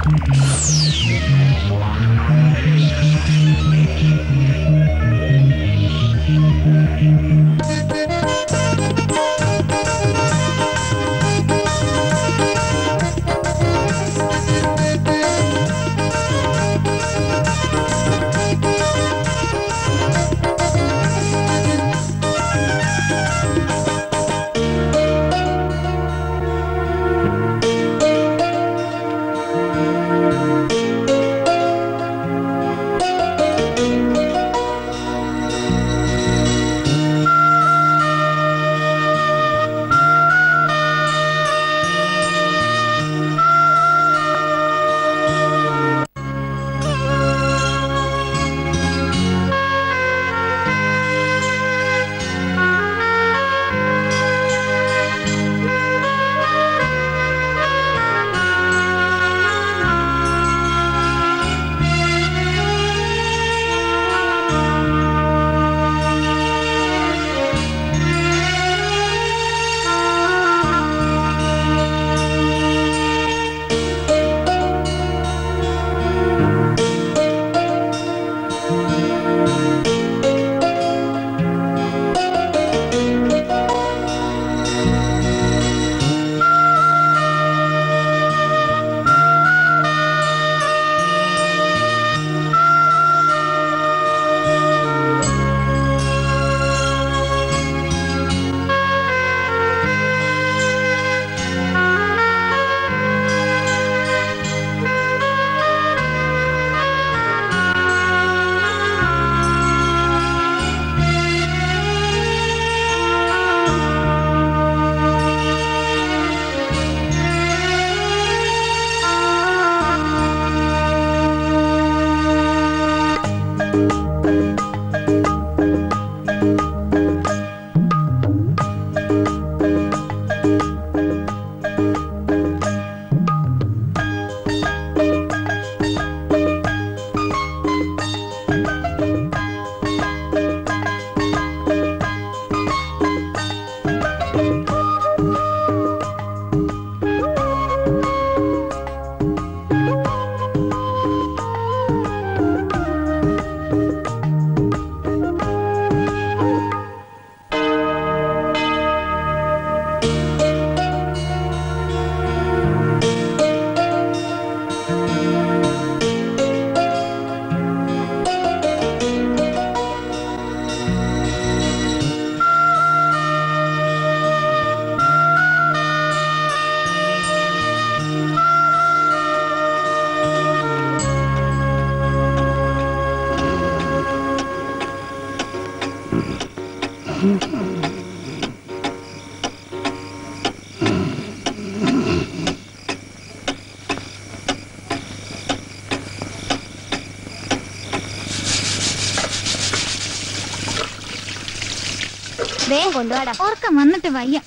വേഗം കൊണ്ടുപോടാ ഓർക്കം വന്നിട്ട് വയ്യ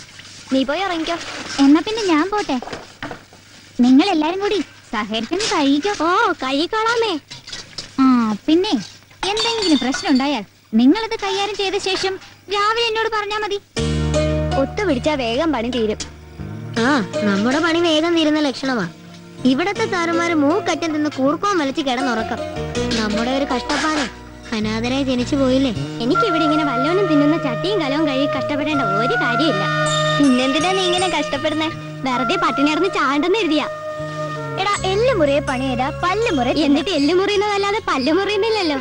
നീ പോയി ഇറങ്ങിക്കോ എന്നാ പിന്നെ ഞാൻ പോട്ടെ നിങ്ങൾ എല്ലാരും കൂടി സഹകരിച്ചൊന്ന് കഴിക്കോ ഓ കഴിക്കോളാമേ ആ പിന്നെ എന്തെങ്കിലും പ്രശ്നം ഉണ്ടായാൽ നിങ്ങളത് കൈകാര്യം ചെയ്ത ശേഷം രാവിലെ എന്നോട് പറഞ്ഞാ മതി ഒത്തു പിടിച്ചാ വേഗം പണി തീരും ആ നമ്മുടെ പണി വേഗം തീരുന്ന ലക്ഷണമാ ഇവിടത്തെ സാറുമാര് മൂക്കറ്റം തിന്ന് കൂർക്കവും വലിച്ച് കിടന്നുറക്കം നമ്മുടെ ഒരു കഷ്ടപ്പാട് അനാഥരായി ജനിച്ചു പോയില്ലേ എനിക്ക് ഇവിടെ ഇങ്ങനെ വല്ലോനും തിന്നുന്ന ചട്ടിയും കലവും കഴുകി കഷ്ടപ്പെടേണ്ട ഒരു കാര്യമില്ല പിന്നെന്തിനാ നീ ഇങ്ങനെ കഷ്ടപ്പെടുന്നേ വെറുതെ പട്ടിണി കിടന്ന് ചാണ്ടെന്ന് എഴുതിയാ എടാ എല്ല് മുറിയെ പണി ചെയ്താ പല്ല് മുറി എന്നിട്ട് എല്ല് മുറിയുന്നതല്ലാതെ പല്ല് മുറിയുന്നില്ലല്ലോ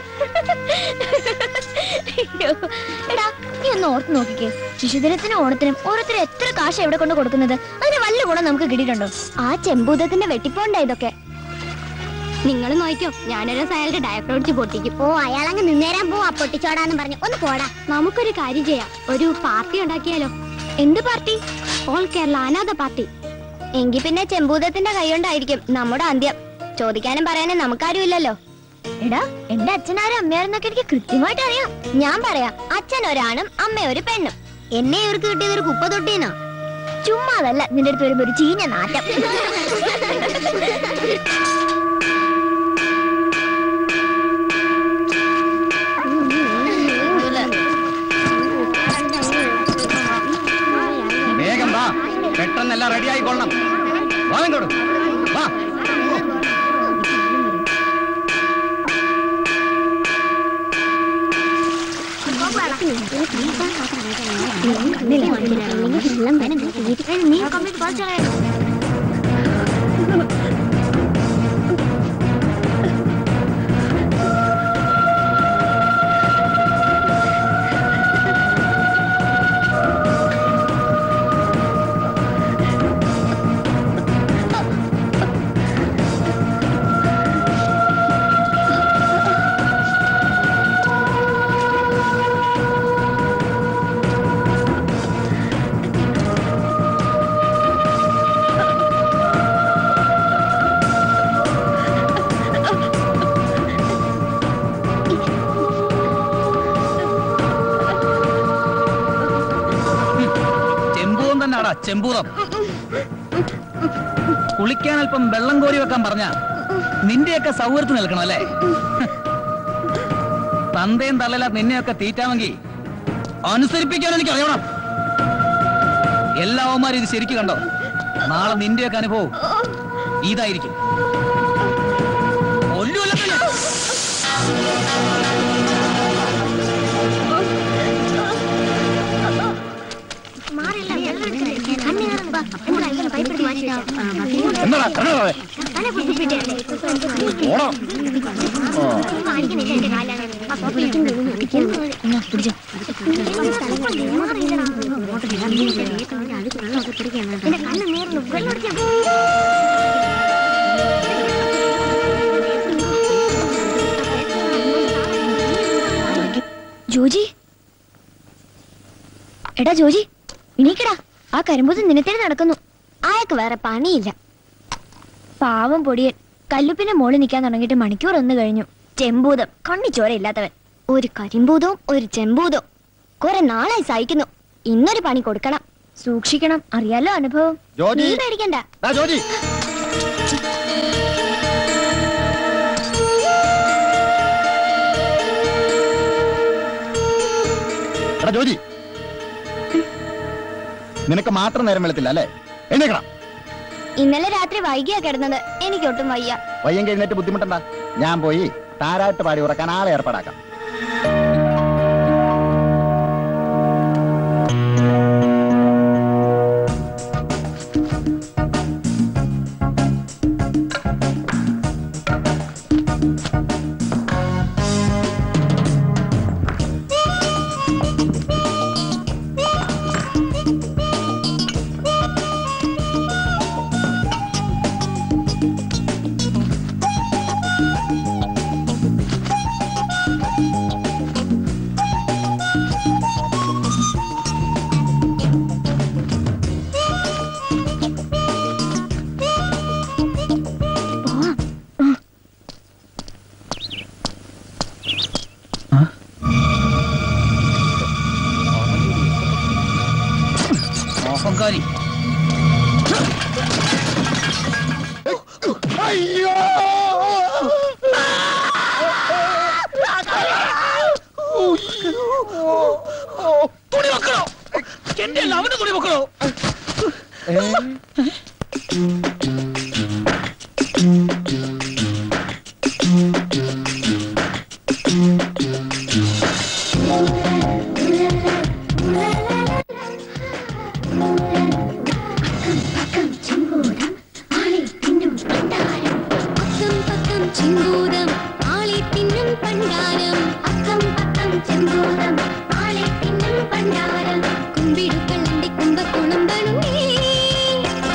അയ്യോ. എടാ നീ ഒന്ന് ഓർത്ത് നോക്കിക്കേ ശിശുദിനത്തിനും ഓണത്തിനും ഓരോരുത്തർ എത്ര കാശ് എവിടെ കൊണ്ട് കൊടുക്കുന്നത് അതിന് വല്ല ഗുണം നമുക്ക് കിട്ടിയിട്ടുണ്ടോ ആ ചെമ്പൂതത്തിന്റെ വെട്ടിപ്പോണ്ട ഇതൊക്കെ നിങ്ങൾ നോക്കിക്കോ ഞാനൊരു ദിവസം അയാളുടെ ഡയഫ്രോഡിച്ച് പൊട്ടിക്കും ഓ അയാളങ്ങ് നിന്നേരാൻ പോവാ പൊട്ടിച്ചോടാന്ന് പറഞ്ഞു ഒന്ന് പോടാ നമുക്കൊരു കാര്യം ചെയ്യാം ഒരു പാർട്ടി ഉണ്ടാക്കിയാലോ എന്ത് പാർട്ടി ഓൾ കേരള അനാഥ പാർട്ടി എങ്കിൽ പിന്നെ ചെമ്പൂതത്തിന്റെ കൈകൊണ്ടായിരിക്കും നമ്മുടെ അന്ത്യം ചോദിക്കാനും പറയാനും നമുക്കാരും ഇല്ലല്ലോ എടാ എന്റെ അച്ഛനാരും അമ്മയാരെന്നൊക്കെ എനിക്ക് കൃത്യമായിട്ട് അറിയാം ഞാൻ പറയാം അച്ഛൻ ഒരാണും അമ്മ ഒരു പെണ്ണും എന്നെ ഇവർക്ക് കിട്ടിയത് ഒരു കുപ്പ തൊട്ടീനോ ചുമ്മാതല്ല നിന്റെ അടുത്ത് വരുമ്പോ ഒരു ചീഞ്ഞ നാറ്റം വേഗം വാ പെട്ടെന്നെല്ലാം റെഡി ആയിക്കൊള്ളണം വാങ്ങോടും വാ നീ കമ്പ്ലീറ്റ് കുറച്ചേ ചെമ്പൂതം തന്നെയാടാ ചെമ്പൂതം കുളിക്കാൻ അല്പം വെള്ളം കോരി വെക്കാൻ പറഞ്ഞ നിന്റെയൊക്കെ സൗകര്യത്തിൽ നിൽക്കണം അല്ലേ തന്തയും തള്ളല നിന്നെയൊക്കെ തീറ്റാമെങ്കിൽ അനുസരിപ്പിക്കാൻ എനിക്ക് അറിയണം എല്ലാവന്മാരും ഇത് ശരിക്കും കണ്ടോ നാളെ നിന്റെയൊക്കെ അനുഭവം ഇതായിരിക്കും കൊല്ലുമല്ലോ നിന്നെ. മാറില്ല വെള്ളം എടുക്കരുത്. കണ്ണ് കയറും. വാ, എന്താ ഇങ്ങനെ പൈപ്പ് എടുത്ത് മാറ്റി വെച്ചോ. എന്താടാ കണ്ണടാവേ തല കുത്തിപ്പിട്ടേ. ഓണം കാണിക്കുന്നില്ല എന്റെ കാലാണ്. ആ സോപ്പ് ഇട്ടിട്ട് ഒന്ന് പിടിച്ചോ. മാറിയില്ലടാ. എന്റെ കണ്ണ് നീറുന്നു. വെള്ളം ഒഴിക്കാം. ജോജി എടാ ജോജി എണീക്കടാ ആ കരിമ്പൂത്ത് നിനത്തേന് നടക്കുന്നു അയാൾക്ക് വേറെ പണിയില്ല പാവം പൊടിയൻ കല്ലുപ്പിന്റെ മോളിൽ നിൽക്കാൻ തുടങ്ങിയിട്ട് മണിക്കൂർ ഒന്ന് കഴിഞ്ഞു ചെമ്പൂതം കണ്ണിച്ചോര ഇല്ലാത്തവൻ ഒരു കരിമ്പൂതവും ഒരു ചെമ്പൂതവും കുറെ നാളായി സഹിക്കുന്നു ഇന്നൊരു പണി കൊടുക്കണം സൂക്ഷിക്കണം അറിയാലോ അനുഭവം ജോജി. നീ പേടിക്കണ്ട ദാ ജോജി എടാ ജോജി നിനക്ക് മാത്രം നേരം വെളുത്തില്ല അല്ലേ എഴുന്നേക്കണം ഇന്നലെ രാത്രി വൈകിയാ കിടന്നത് എനിക്കൊട്ടും വയ്യ വയ്യെങ്കിൽ എഴുന്നേറ്റ് ബുദ്ധിമുട്ടണ്ട ഞാൻ പോയി താരാട്ട് പാടി ഉറക്കാൻ ആളെ ഏർപ്പാടാക്കാം മോഹംകാരി അയ്യോ തുണി വെക്കണോ എന്റെ അല്ല അവന് തുണി വെക്കണോ അക്കം പക്കം ചെമ്പൂതം ആളെ തിന്നും പണ്ടാരം അക്കം പക്കം ചെമ്പൂതം ആളെ തിന്നും പണ്ടാരം കുമ്പിടുക്കളുണ്ട് കുമ്പക്കുണമ്പണുമേ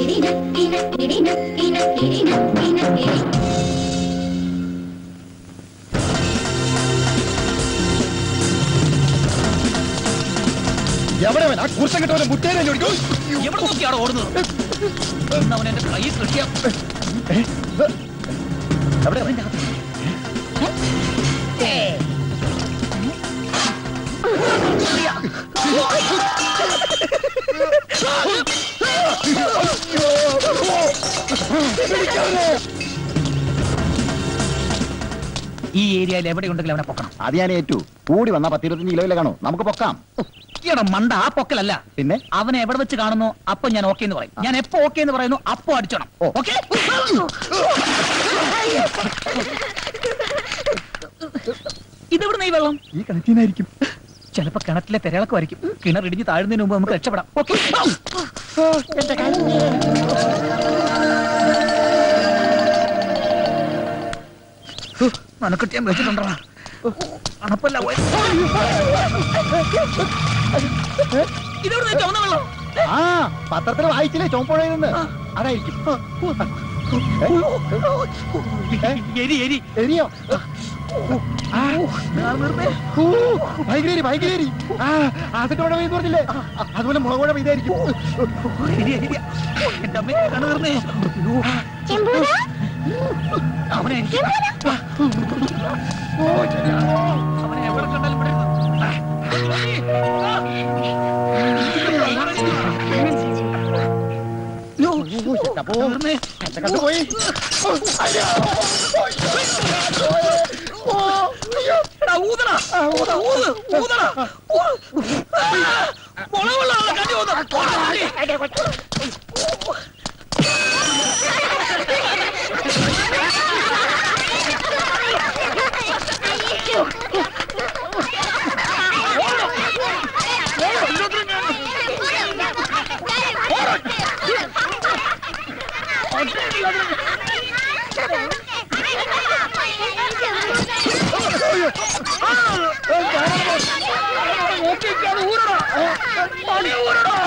എവിടെ അവൻ? ആ കുർശം കിട്ടവനെ മുട്ടേനെ ഓടിക്കോ എവിടെ നോക്കിയാണോ ഓടുന്നത് ഇന്ന് അവൻ എന്റെ കൈ കിട്ടിയ എവിടെ അവൻ? ഈ ഏരിയയിൽ എവിടെ ഉണ്ടെങ്കിലും അവനെ പൊക്കണം അത് ഞാൻ ഏറ്റു കൂടി വന്നാ പത്തിരുപത്തഞ്ച് കിലോയിലെ കാണൂ നമുക്ക് പൊക്കാം ഈയുടെ മണ്ട ആ പൊക്കലല്ല പിന്നെ അവനെ എവിടെ വെച്ച് കാണുന്നു അപ്പൊ ഞാൻ ഓക്കെ എന്ന് പറയും ഞാൻ എപ്പോ ഓക്കെ എന്ന് പറയുന്നു അപ്പൊ അടിച്ചോണം ഓ. ഓക്കെ ഇതെവിടെ ഈ വെള്ളം ഈ കിണറ്റിനായിരിക്കും ചിലപ്പോ കിണറ്റിലെ തിരകളൊക്കെ കിണർ ഇടിഞ്ഞ് താഴുന്നതിന് മുമ്പ് നമുക്ക് രക്ഷപ്പെടാം ഓക്കെ മനക്കെട്ടി ഞാൻ വെച്ചിട്ടുണ്ടോ അണപ്പല്ല പോയ ഇതെവിടെ ചുവന്ന വെള്ളം ആ പത്രത്തിൽ വായിച്ചില്ലേ ചോമ്പുഴയിൽ അതായിരിക്കും ഏ? എരി എരി എരിയോ ആ, ആ, നിർത്തേ. ഊ, ഭയങ്കര എരി, ഭയങ്കര എരി. ആ ആസിഡ് മഴ പെയ്തു പറഞ്ഞില്ലേ അതുപോലെ മുളക് മഴ പെയ്തായിരിക്കും എരി, എരി. എന്റെ അമ്മേ കണ്ണു തീർന്നേ ചെമ്പൂതാ അവനെ എനിക്ക് ഓ, ശരിയാ. അവനെ എവിടെ കണ്ടാലും ഇവിടെ ഇരുന്ന്. ആ. യ്യോ, അപ്പോ തീർന്നേ. എന്റെ കണ്ടുപോയി എടാ, ഊതടാ. ഊത, ഊത്, ഊതടാ. ഊ. ആ, മുളക് വെള്ളമുള്ള കഞ്ഞി ഊത്. പോടാ, കഞ്ഞി. നോക്കിയിരിക്കാതെ ഊരടാ. പണി ഊരടാ.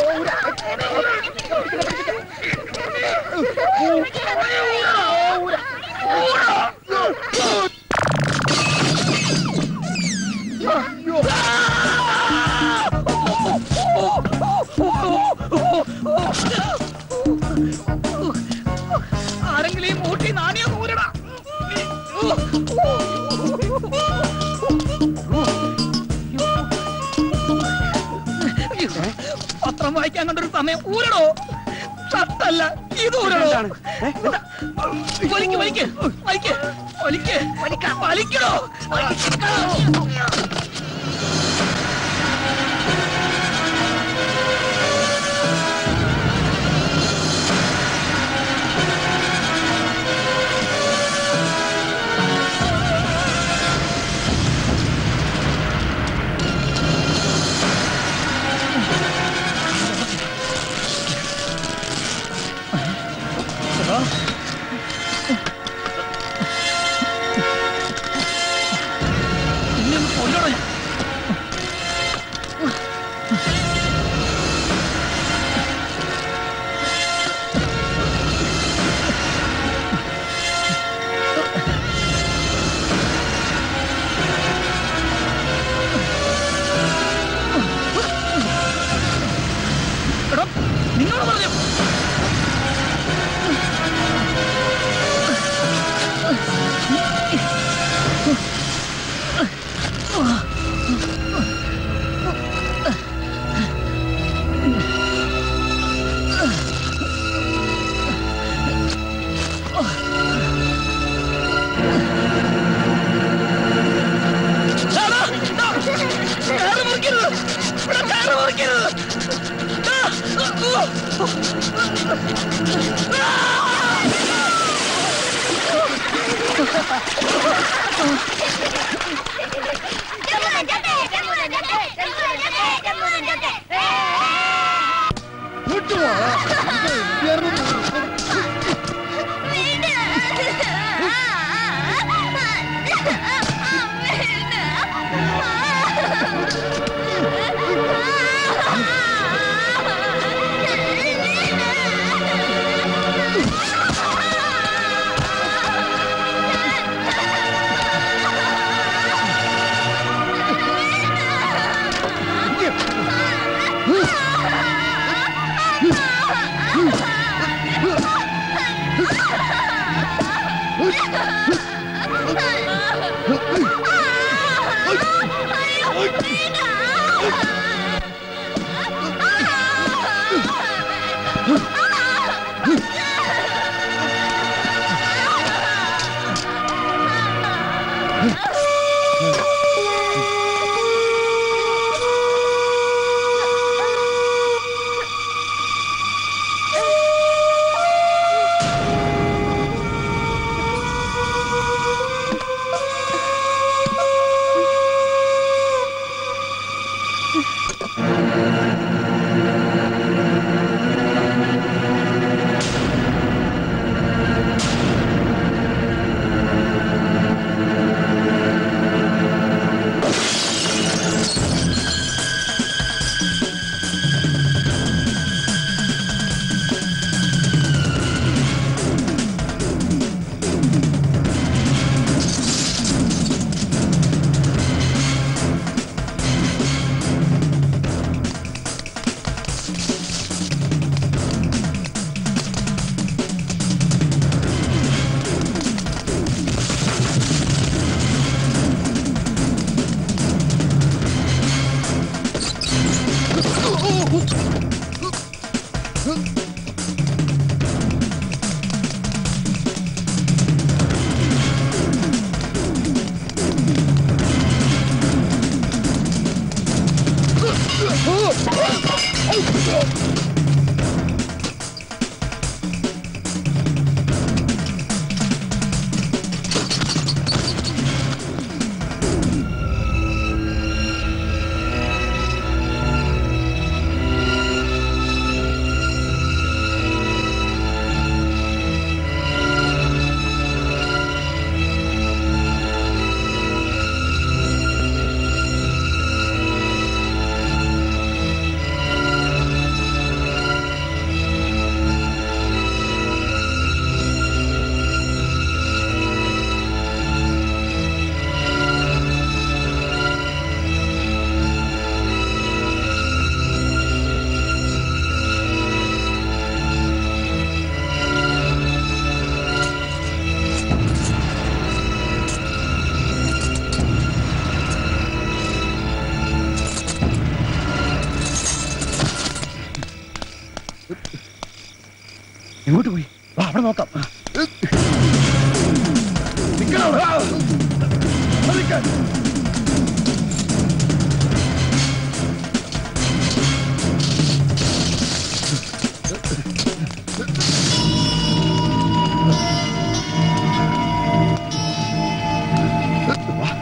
ആരെങ്കിലും ഈ മൂട്ടി നാണിയൊന്ന് ഊരടാ പത്രം വായിക്കാൻ കണ്ടൊരു സമയം ഊരടോ ഷർട്ടല്ല ഇത് ഊരടോ വലിക്ക് വലിക്ക് വലിക്ക് വലിക്ക് വലിക്കടോ ഇനി ഒന്ന് കൊല്ലണോ ഞാൻ എടോ, നിങ്ങളോട് പറഞ്ഞു എടാ, എടാ, കയറ് മുറിക്കരുത്. ഇവിടെ കയറ് മുറിക്കരുത്. ആ, ആ, ആ. ആ എങ്ങോട്ട് പോയി വാ അവിടെ നോക്കാം നിക്കണം അവിടെ. അവിടെ നിക്കാൻ. വാ.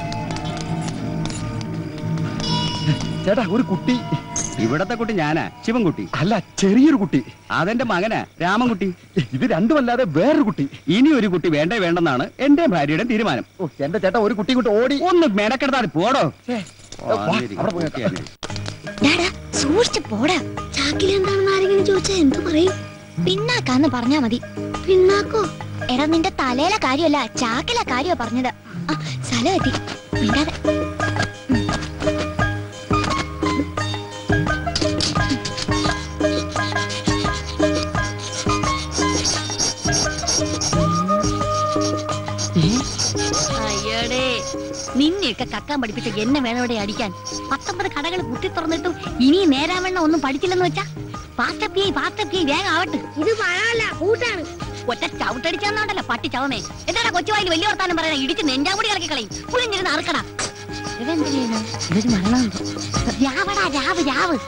ചേട്ടാ ഒരു കുട്ടി ഇവിടത്തെ കുട്ടി ഞാനാ ശിവൻകുട്ടി അല്ല ചെറിയൊരു കുട്ടി അതെന്റെ മകനാ രാമൻകുട്ടി ഇത് രണ്ടുമല്ലാതെ വേറൊരു കുട്ടി ഇനി ഒരു കുട്ടി വേണ്ടേ വേണ്ടെന്നാണ് എന്റെ ഭാര്യയുടെ തീരുമാനം ഓ എന്റെ ചേട്ടാ ഒരു കുട്ടി കൊണ്ട് ഓടി ഒന്ന് മെനക്കെടുത്താൽ പോടോ വാ, അവിടെ പോയി നോക്കാം. ഡാടാ സൂക്ഷിച്ച് പോടാ ചാക്കിൽ എന്താണെന്ന് ആരെങ്കിലും ചോദിച്ചാ എന്തു പറയും പിന്നാക്കാന്ന് പറഞ്ഞാ മതി പിന്നാക്കോ എടാ നിന്റെ തലയിലെ കാര്യമല്ല ചാക്കിലെ കാര്യമാ പറഞ്ഞത് ആ സ്ഥലം എത്തി മിണ്ടാതെ അയ്യടേ നിന്നെയൊക്കെ കക്കാൻ പഠിപ്പിച്ച എന്നെ വേണം ഇവിടെ അടിക്കാൻ പത്തൊമ്പത് കടകൾ കുത്തി തുറന്നിട്ടും ഇനി നേരാവണ്ണം ഒന്നും പഠിച്ചില്ലെന്ന് വെച്ചാ പാസ്റ്റപ്പിയായി പാസ്റ്റപ്പിയായി വേഗം ആവട്ടെ ഇത് പഴമല്ല കൂട്ടാണ് ഒറ്റ ചവിട്ടടിച്ചാന്നോണ്ടല്ല പട്ടി ചവമേ എന്താടാ കൊച്ചുവായിൽ വലിയ വർത്താനം പറയണ ഇടിച്ച് നെഞ്ചാമുടി ഇറക്കി കളയും കുഴിഞ്ഞിരുന്ന് അറക്കടാ ഇതെന്ത് ചെയ്യുന്നു ഇതൊരു മരണം രാവടാ രാവ് രാവ്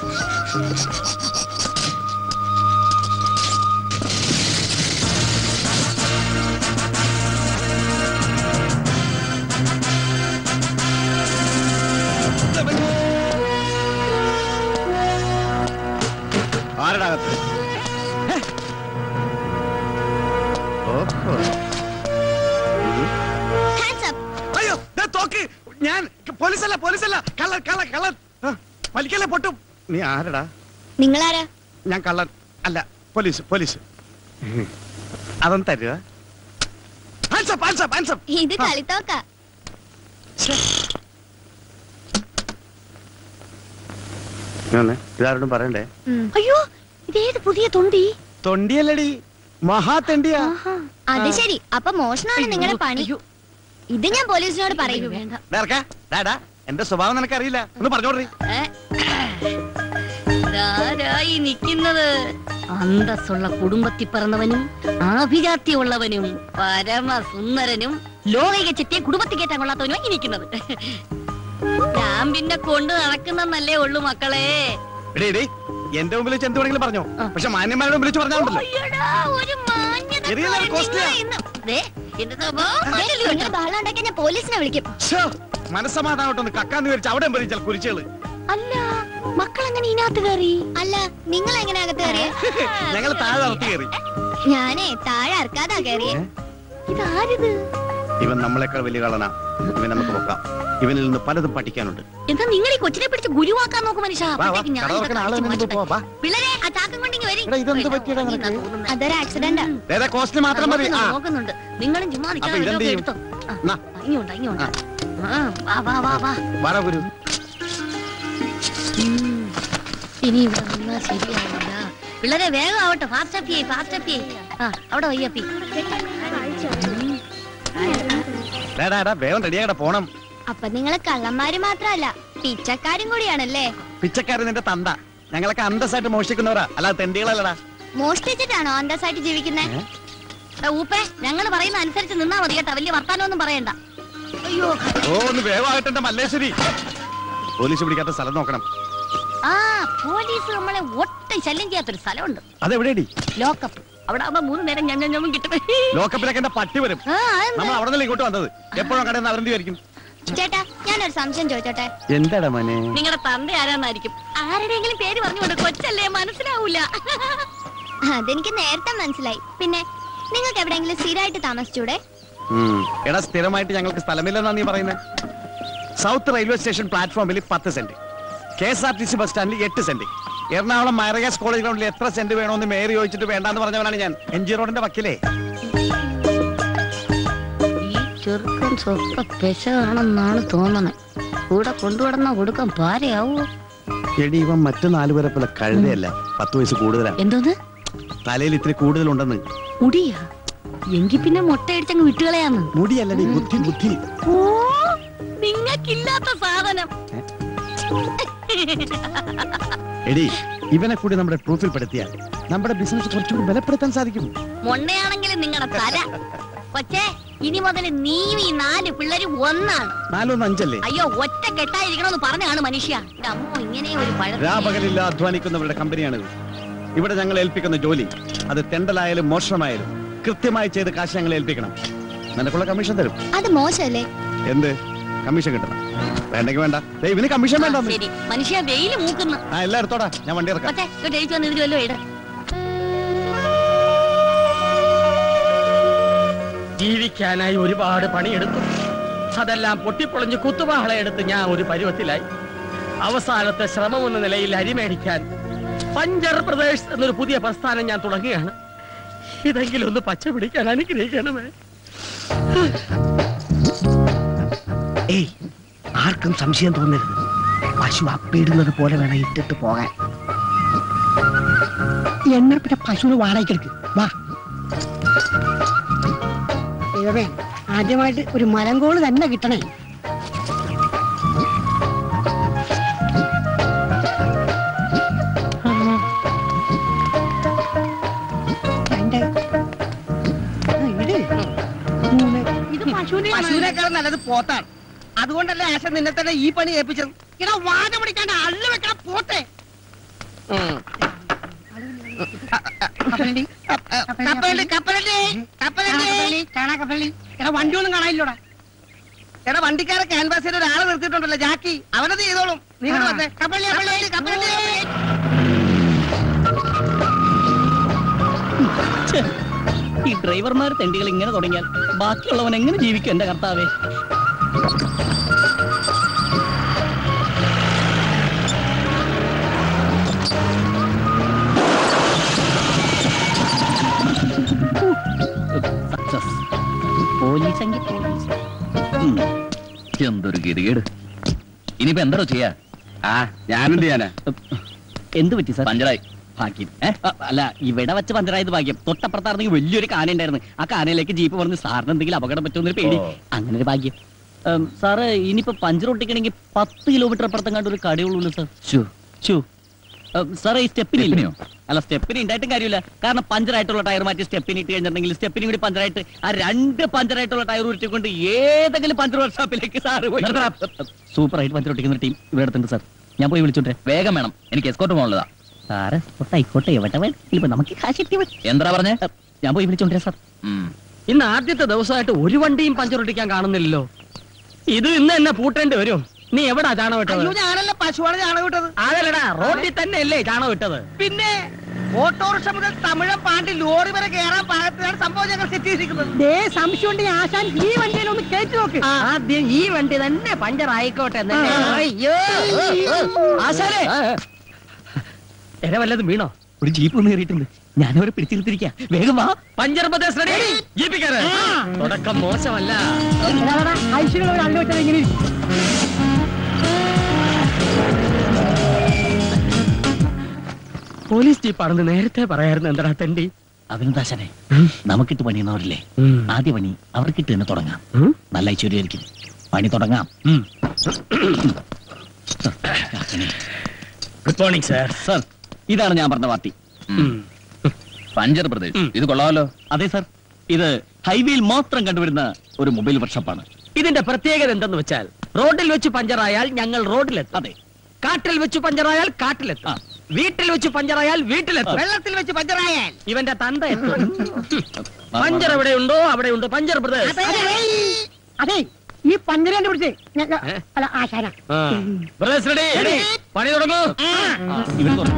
ആരുടെ അകത്ത് ഹാൻഡ്സ് അപ്പ് അയ്യോ ദേ തോക്ക് ഞാൻ പോലീസല്ല പോലീസല്ല കള്ളൻ കള്ളൻ കള്ളൻ ആ, വലിക്കല്ലേ പൊട്ടും നീ ആരടാ നിങ്ങളാരാ ഞാൻ കള്ളൻ അല്ല പോലീസ് പോലീസ് അതൊന്ന് തരുക ആൻസപ്പ് ആൻസപ്പ് ആൻസപ്പ് ഇത് കളിത്തോക്ക ഇതാരോടും പറയണ്ടേ അയ്യോ ഇതേത് പുതിയ തൊണ്ടി തൊണ്ടിയല്ലടി മഹാതെണ്ടിയാ അത് ശരി അപ്പൊ മോഷണമാണ് നിങ്ങളുടെ പണി ഇത് ഞാൻ പോലീസിനോട് പറയൂ വേണ്ട ഡാ, ഡാടാ എന്റെ സ്വഭാവം നിനക്കറിയില്ല ഒന്ന് പറഞ്ഞോടറി ഏ? ദാ ഇതാരായി നിൽക്കുന്നത് അന്തസ്സുള്ള കുടുംബത്തിൽ പിറന്നവനും ആഭിജാത്യമുള്ളവനും പരമസുന്ദരനും ലോകിക ചെറ്റിയെ കുടുംബത്തിൽ കയറ്റാൻ കൊള്ളാത്തവനുമായി നിൽക്കുന്നത് ഞാൻ പിന്നെ കൊണ്ട് നടക്കുന്നല്ലേ ഉള്ളു മക്കളെ എടേ എടേ എന്റെ മുമ്പിൽ വെച്ച് എന്ത് വേണമെങ്കിലും പറഞ്ഞോ ആ. പക്ഷെ മാന്യന്മാരുടെ മുമ്പിൽ വെച്ച് പറഞ്ഞാണ്ടല്ലോ അയ്യടാ, ഒരു മാന്യത എറിയുന്നത് കാര്യം costly ആ. നിങ്ങൾ ഇന്ന്. ദേ, എന്റെ സ്വഭാവം ദേ, നിങ്ങൾ ബഹളം ഉണ്ടാക്കിയാൽ ഞാൻ പോലീസിനെ വിളിക്കും മനസ്സമാധാനോട്ടൊന്ന് കക്കാന്ന് വിചാരിച്ച് അവിടെ പറിച്ചാൽ കുരിച്ചുകള് അല്ല മക്കളെങ്ങനെ ഇതിനകത്ത് കയറി അല്ല നിങ്ങൾ എങ്ങനെ അകത്ത് കയറിയേ ഞങ്ങൾ താഴെ നടത്തി കയറി ഞാനേ താഴെ ഇറക്കാതാ കയറിയേ ഇതാരിത് ഇവൻ നമ്മളെക്കാൾ വലിയ കളനാ ഇവൻ നമുക്ക് നോക്കാം ഇവനിൽ നിന്ന് പലതും പഠിക്കാനുണ്ട് എന്താ നിങ്ങൾ ഈ കൊച്ചിനെ പിടിച്ച് ഗുരുവാക്കാൻ നോക്കും മനുഷ്യ വാ, വാ, അപ്പോഴത്തേക്ക് ഞാൻ കട തുറക്കണ ആള് ഇതൊക്കെ തന്നെ അടിച്ച് പോ, വാ. പിള്ളേരെ ആ ചാക്കം കൊണ്ടിങ്ങി വരി എടാ, ഇതെന്ത് പറ്റിയടാ ഉറങ്ങിയെന്നാ നിനക്ക്? തോന്നുന്നെ. അതൊരു ആക്സിഡന്റാ ഏതാ കോസ്റ്റ്ലി മാത്രം മതി ആ നോക്കുന്നുണ്ട്, നോക്കുന്നുണ്ട് നിങ്ങളും ചുമ്മാ അപ്പൊ നിൽക്കാതെ ഇതെന്ത് വല്ലതും ചെയ്യും? എടുത്തോ ആ, നാ. ഇങ്ങോട്ടാ ഇങ്ങോട്ടാ ആ, വാ വാ വാ വാ വര ഗുരു ഉം. ഇനി ഇവിടെ നിന്നാ ശരിയാവില്ല പിള്ളേരെ വേഗം ആവട്ടെ ഫാസ്റ്റ് അപ്പ് ചെയ്യ് ഫാസ്റ്റ് അപ്പ് ചെയ്യ് ആ അവിടെ വയ്യപ്പി ഡാ ഡാ വേഗം റെഡിയാകട്ടെ പോണം അപ്പൊ നിങ്ങള് കള്ളന്മാര് മാത്രല്ല പിച്ചക്കാരും കൂടിയാണല്ലേ പിച്ചക്കാരൻ നിന്റെ തന്ത ഞങ്ങളൊക്കെ അന്തസ്സായിട്ട് മോഷ്ടിക്കുന്നവരാ അല്ലാതെ തെണ്ടികളല്ലടാ മോഷ്ടിച്ചിട്ടാണോ അന്തസ്സായിട്ട് ജീവിക്കുന്നേ ഊപ്പേ ഞങ്ങൾ പറയുന്ന അനുസരിച്ച് നിന്നാ മതി കേട്ടാ വലിയ വർത്താനമൊന്നും പറയണ്ട അയ്യോ ഓ ഒന്ന് വേഗമാകട്ടെ എന്റെ മല്ലേശ്വരി പോലീസ് പിടിക്കാത്ത സ്ഥലം നോക്കണം ആ പോലീസ് നമ്മളെ ഒട്ടും ശല്യം ചെയ്യാത്തൊരു സ്ഥലമുണ്ട് അതെവിടെയടി ലോക്കപ്പ് അവിടെ ആവുമ്പോ മൂന്ന് നേരം ഞാൻ ഞമ്മ കിട്ടും ലോക്കപ്പിലൊക്കെ എന്റെ പട്ടി വരും ആ, അതെന്താ? നമ്മൾ അവിടെ നിന്നല്ലേ ഇങ്ങോട്ട് വന്നത് എപ്പോഴും കടയിൽ നിന്ന് അവരെന്ത് വിചാരിക്കും ചേട്ടാ ഞാനൊരു സംശയം ചോദിച്ചോട്ടെ എന്താടാ മോനെ നിങ്ങളുടെ തന്ത ആരാന്നായിരിക്കും ആരുടെയെങ്കിലും പേര് പറഞ്ഞുകൊണ്ട് കൊച്ചല്ലേ മനസ്സിലാവൂല അതെനിക്ക് നേരത്തെ മനസ്സിലായി പിന്നെ നിങ്ങൾക്ക് എവിടെയെങ്കിലും സ്ഥിരമായിട്ട് താമസിച്ചൂടെ ഉം. എടാ സ്ഥിരമായിട്ട് ഞങ്ങൾക്ക് സ്ഥലമില്ലെന്നാ നീ പറയുന്നത് സൗത്ത് റെയിൽവേ സ്റ്റേഷൻ പ്ലാറ്റ്ഫോമിൽ പത്ത് cent K S R T C bus സ്റ്റാൻഡിൽ എട്ട് സെന്റ് എറണാകുളം മൈറഗാസ് കോളേജ് ഗ്രൗണ്ടിൽ എത്ര സെന്റ് വേണമെന്ന് മേയർ ചോദിച്ചിട്ട് വേണ്ടാന്ന് പറഞ്ഞവനാണ് ഞാൻ എം ജി റോഡിന്റെ വക്കിലേ ഈ ചെറുക്കൻ സ്വപ്പ പെശകാണെന്നാണ് തോന്നണത് കൂടെ കൊണ്ടുവിടുന്ന കൊടുക്കാൻ പാരയാവോ എടി ഇവൻ മറ്റു നാലുപേരെ പോലെ കഴുതയല്ല പത്ത് വയസ്സ് കൂടുതലാണ് എന്തോന്ന് തലയിൽ ഇത്തിരി കൂടുതലുണ്ടെന്ന് മുടിയാ എങ്കി പിന്നെ മുട്ടയടിച്ചങ്ങ് വിട്ടുകളയാന്ന് മുടിയല്ലടി ബുദ്ധി ബുദ്ധി ഓ നിങ്ങക്കില്ലാത്ത സാധനം എടി ഇവനെ കൂടി നമ്മുടെ പ്രൂഫിൽ പെടുത്തിയാൽ നമ്മുടെ ബിസിനസ് കുറച്ചുകൂടി ബലപ്പെടുത്താൻ സാധിക്കും മൊണ്ണയാണെങ്കിലും നിങ്ങളുടെ തല കൊച്ചേ ഇനി മുതൽ നീ ഈ നാല് പിള്ളേരും ഒന്നാണ് നാലൊന്ന് അഞ്ചല്ലേ അയ്യോ ഒറ്റ കെട്ടായിരിക്കണമെന്ന് പറഞ്ഞാണ് മനുഷ്യ എന്റെ അമ്മോ ഇങ്ങനെ ഒരു പഴം രാപകലില്ല അധ്വാനിക്കുന്നവരുടെ കമ്പനിയാണിത് ഇവിടെ ഞങ്ങൾ ഏൽപ്പിക്കുന്ന ജോലി അത് തെണ്ടലായാലും മോഷണമായാലും കൃത്യമായി ചെയ്ത് കാശ് ഞങ്ങൾ ഏൽപ്പിക്കണം നിനക്കുള്ള കമ്മീഷൻ തരും അത് മോശമല്ലേ എന്ത് കമ്മീഷൻ കിട്ടണം വേണ്ടെങ്കിൽ വേണ്ട ദേ, ഇവന് കമ്മീഷൻ വേണ്ട ശരി മനുഷ്യ വെയില് മൂക്കുന്നു ആ എല്ലാം എടുത്തോടാ ഞാൻ വണ്ടി ഇറക്കാം കൊച്ചേ ഇങ്ങോട്ട് എഴുതി വന്ന് ഇതിൽ വല്ലോ ഇട ജീവിക്കാനായി ഒരുപാട് പണിയെടുത്തു അതെല്ലാം പൊട്ടിപ്പൊളിഞ്ഞ് കുത്തുവാളയെടുത്ത് ഞാൻ ഒരു പരുവത്തിലായി അവസാനത്തെ ശ്രമം എന്ന നിലയിൽ അരിമേടിക്കാൻ പഞ്ചർ പ്രദേശ് എന്നൊരു പുതിയ പ്രസ്ഥാനം ഞാൻ തുടങ്ങുകയാണ് ഇതെങ്കിലും ഒന്ന് പച്ച പിടിക്കാൻ അനുഗ്രഹിക്കണമേ ഏയ് ആർക്കും സംശയം തോന്നരുത് പശു അപ്പിടുന്നത് പോലെ വേണം ഇട്ടിട്ട് പോകാൻ എന്നാ പിന്നെ പശുവിന് വാടകയ്ക്ക് എടുക്ക് വാ ദൈവമേ ആദ്യമായിട്ട് ഒരു മലങ്കോള് തന്നെ കിട്ടണേ രണ്ട് ആ, ഇട്. മൂന്ന് ഇത് പശുവിന്റെ പശുവിനേക്കാൾ നല്ലത് പോത്താണ് അതുകൊണ്ടല്ലേ ആശ നിന്നെ തന്നെ ഈ പണി ഏൽപ്പിച്ചത് ഇടാ വാഴ പിടിക്കാണ്ട് അള്ളു വെക്കാൻ പോത്തെ കപ്പലണ്ടി കപ്പലണ്ടി കപ്പലണ്ടി കാണാ കപ്പലണ്ടി എടാ വണ്ടി ഒന്നും കാണാനില്ലോടാ എടാ വണ്ടിക്കാരെ ക്യാൻവാസിൽ ഒരാളെ നിർത്തിയിട്ടുണ്ടല്ലോ ജാക്കി അവനത് ചെയ്തോളും നിങ്ങൾ വന്നേ കപ്പലണ്ടി കപ്പലണ്ടി കപ്പലണ്ടി ഈ ഡ്രൈവർമാർ തെണ്ടികൾ ഇങ്ങനെ തുടങ്ങിയാൽ ബാക്കിയുള്ളവൻ എങ്ങനെ ജീവിക്കും എന്റെ കർത്താവേ സക്സസ് പോലീസ് എങ്കിൽ പോലീസ് എന്തൊരു ഗതികേട് ഇനിയിപ്പോ എന്തോ ചെയ്യാ ആ ഞാനെന്ത് ചെയ്യാനാ എന്ത് പറ്റി സാർ പഞ്ചറായി ഭാഗ്യം ഏ? അ, അല്ല ഇവിടെ വെച്ച് പഞ്ചറായത് ഭാഗ്യം തൊട്ടപ്പുറത്തായിരുന്നെങ്കിൽ വലിയൊരു കാന ഉണ്ടായിരുന്നു ആ കാനയിലേക്ക് ജീപ്പ് പറഞ്ഞ് സാറിന് എന്തെങ്കിലും അപകടം പറ്റുമെന്നൊരു പേടി ഓ. അങ്ങനെ ഒരു ഭാഗ്യം ഉം, സാറ് ഇനിയിപ്പോ പഞ്ചർ ഒട്ടിക്കണമെങ്കിൽ പത്ത് കിലോമീറ്റർ അപ്പുറത്തും കണ്ട് ഒരു കടയുള്ളൂ സാർ ശ്ശോ, ചു സാറേ ഈ സ്റ്റെപ്പിനി സ്റ്റെപ്പിനിയോ? അല്ല സ്റ്റെപ്പിനി ഉണ്ടായിട്ടും കാര്യമില്ല കാരണം പഞ്ചറായിട്ടുള്ള ടയർ മാറ്റി സ്റ്റെപ്പിനി ഇട്ട് കഴിഞ്ഞിട്ടുണ്ടെങ്കിൽ സ്റ്റെപ്പിനി കൂടി പഞ്ചറായിട്ട് ആ രണ്ട് പഞ്ചറായിട്ടുള്ള ടയർ ഉരുട്ടിക്കൊണ്ട് ഏതെങ്കിലും പഞ്ചർ വർക്ക്ഷോപ്പിലേക്ക് സാറ് പോയി സൂപ്പർ ആയിട്ട് പഞ്ചർ ഒട്ടിക്കുന്ന ടീം ഇവിടെ അടുത്തുണ്ട് സാർ ഞാൻ പോയി വിളിച്ചോട്ടെ വേഗം വേണം എനിക്ക് എസ്കോട്ട് പോകാനുള്ളതാ സാറ് ആയിക്കോട്ടെ എവിടെ വേണം ഇപ്പൊ നമുക്ക് കാശ് കിട്ടി മതി. എന്താ പറഞ്ഞേ അ, ഞാൻ പോയി വിളിച്ചോണ്ടേ സാർ ഉം. ഇന്ന് ആദ്യത്തെ ദിവസമായിട്ട് ഒരു വണ്ടിയും പഞ്ചർ ഒട്ടിക്കാൻ കാണുന്നില്ലല്ലോ ഇത് ഇന്ന് എന്നെ പൂട്ടേണ്ടി വരും നീ എവിടാ ചാണകം അയ്യോ ഇട്ടത് ഞാനല്ല പശുവാണ് ചാണകം വിട്ടത് അതല്ലടാ റോഡിൽ തന്നെ അല്ലേ ചാണകം ഇട്ടത് പിന്നെ ഓട്ടോറിക്ഷ മുതൽ തമിഴം പാണ്ടി ലോറി വരെ കേറാൻ പാകത്തിലാണ് സംഭവം ഞങ്ങൾ സെറ്റ് ചെയ്തിരിക്കുന്നത് സംശയം ഉണ്ടെങ്കിൽ ആശാൻ ഈ വണ്ടിയിൽ ഒന്ന് കയറ്റി നോക്ക് ആദ്യം ഈ വണ്ടി തന്നെ പഞ്ചർ ആയിക്കോട്ടെ എന്നല്ലേ? അയ്യോ ആശാലേ എന്നെ വല്ലതും വീണോ ഒരു ജീപ്പ് ഒന്ന് കയറിയിട്ടുണ്ട് ഞാനവരെ പിടിച്ചിരുത്തിരിക്കാം വേഗം വാ പഞ്ചർ പ്രദേശ് റെഡി ജീപ്പിക്കാര് തുടക്കം മോശമല്ല ഐശ്വര്യ ഒരു അള്ളി വെച്ചത് ഇങ്ങനെ ഇരിക്കും. പോലീസ് ജീപ്പാണെന്ന് നേരത്തെ പറയായിരുന്നു എന്താ തെണ്ടി അഭിനന്ദാശനെ നമുക്കിട്ട് പണിയുന്നവരില്ലേ ആദ്യ പണി അവർക്കിട്ട് തന്നെ തുടങ്ങാം ഉം. നല്ല ഐശ്വര്യമായിരിക്കും പണി തുടങ്ങാം ഗുഡ് മോർണിംഗ് സാർ സർ ഇതാണ് ഞാൻ പറഞ്ഞ പാർട്ടി പഞ്ചർ പ്രദേശ് ഇത് കൊള്ളാമല്ലോ അതെ സർ ഇത് ഹൈവേയിൽ മാത്രം കണ്ടുവരുന്ന ഒരു മൊബൈൽ വർക്ക്ഷോപ്പാണ് ഇതിന്റെ പ്രത്യേകത എന്തെന്ന് വെച്ചാൽ റോഡിൽ വെച്ച് പഞ്ചറായാൽ ഞങ്ങൾ റോഡിലെത്തും അതെ കാട്ടിൽ വെച്ച് പഞ്ചറായാൽ കാട്ടിലെത്തും ആ. വീട്ടിൽ വെച്ച് പഞ്ചറായാൽ വീട്ടിലെത്തും വെള്ളത്തിൽ വെച്ച് പഞ്ചറായാൽ ഇവന്റെ തന്ത എത്തും പഞ്ചർ എവിടെയുണ്ടോ അവിടെയുണ്ട് പഞ്ചർ പ്രദേശ് അതെ ഈ പഞ്ചരന്റെ പിടിച്ച് ഏ? അല്ല ആശാന പ്രദേശ് റെഡി പണി തുടങ്ങൂ ഇവർ തുറന്നു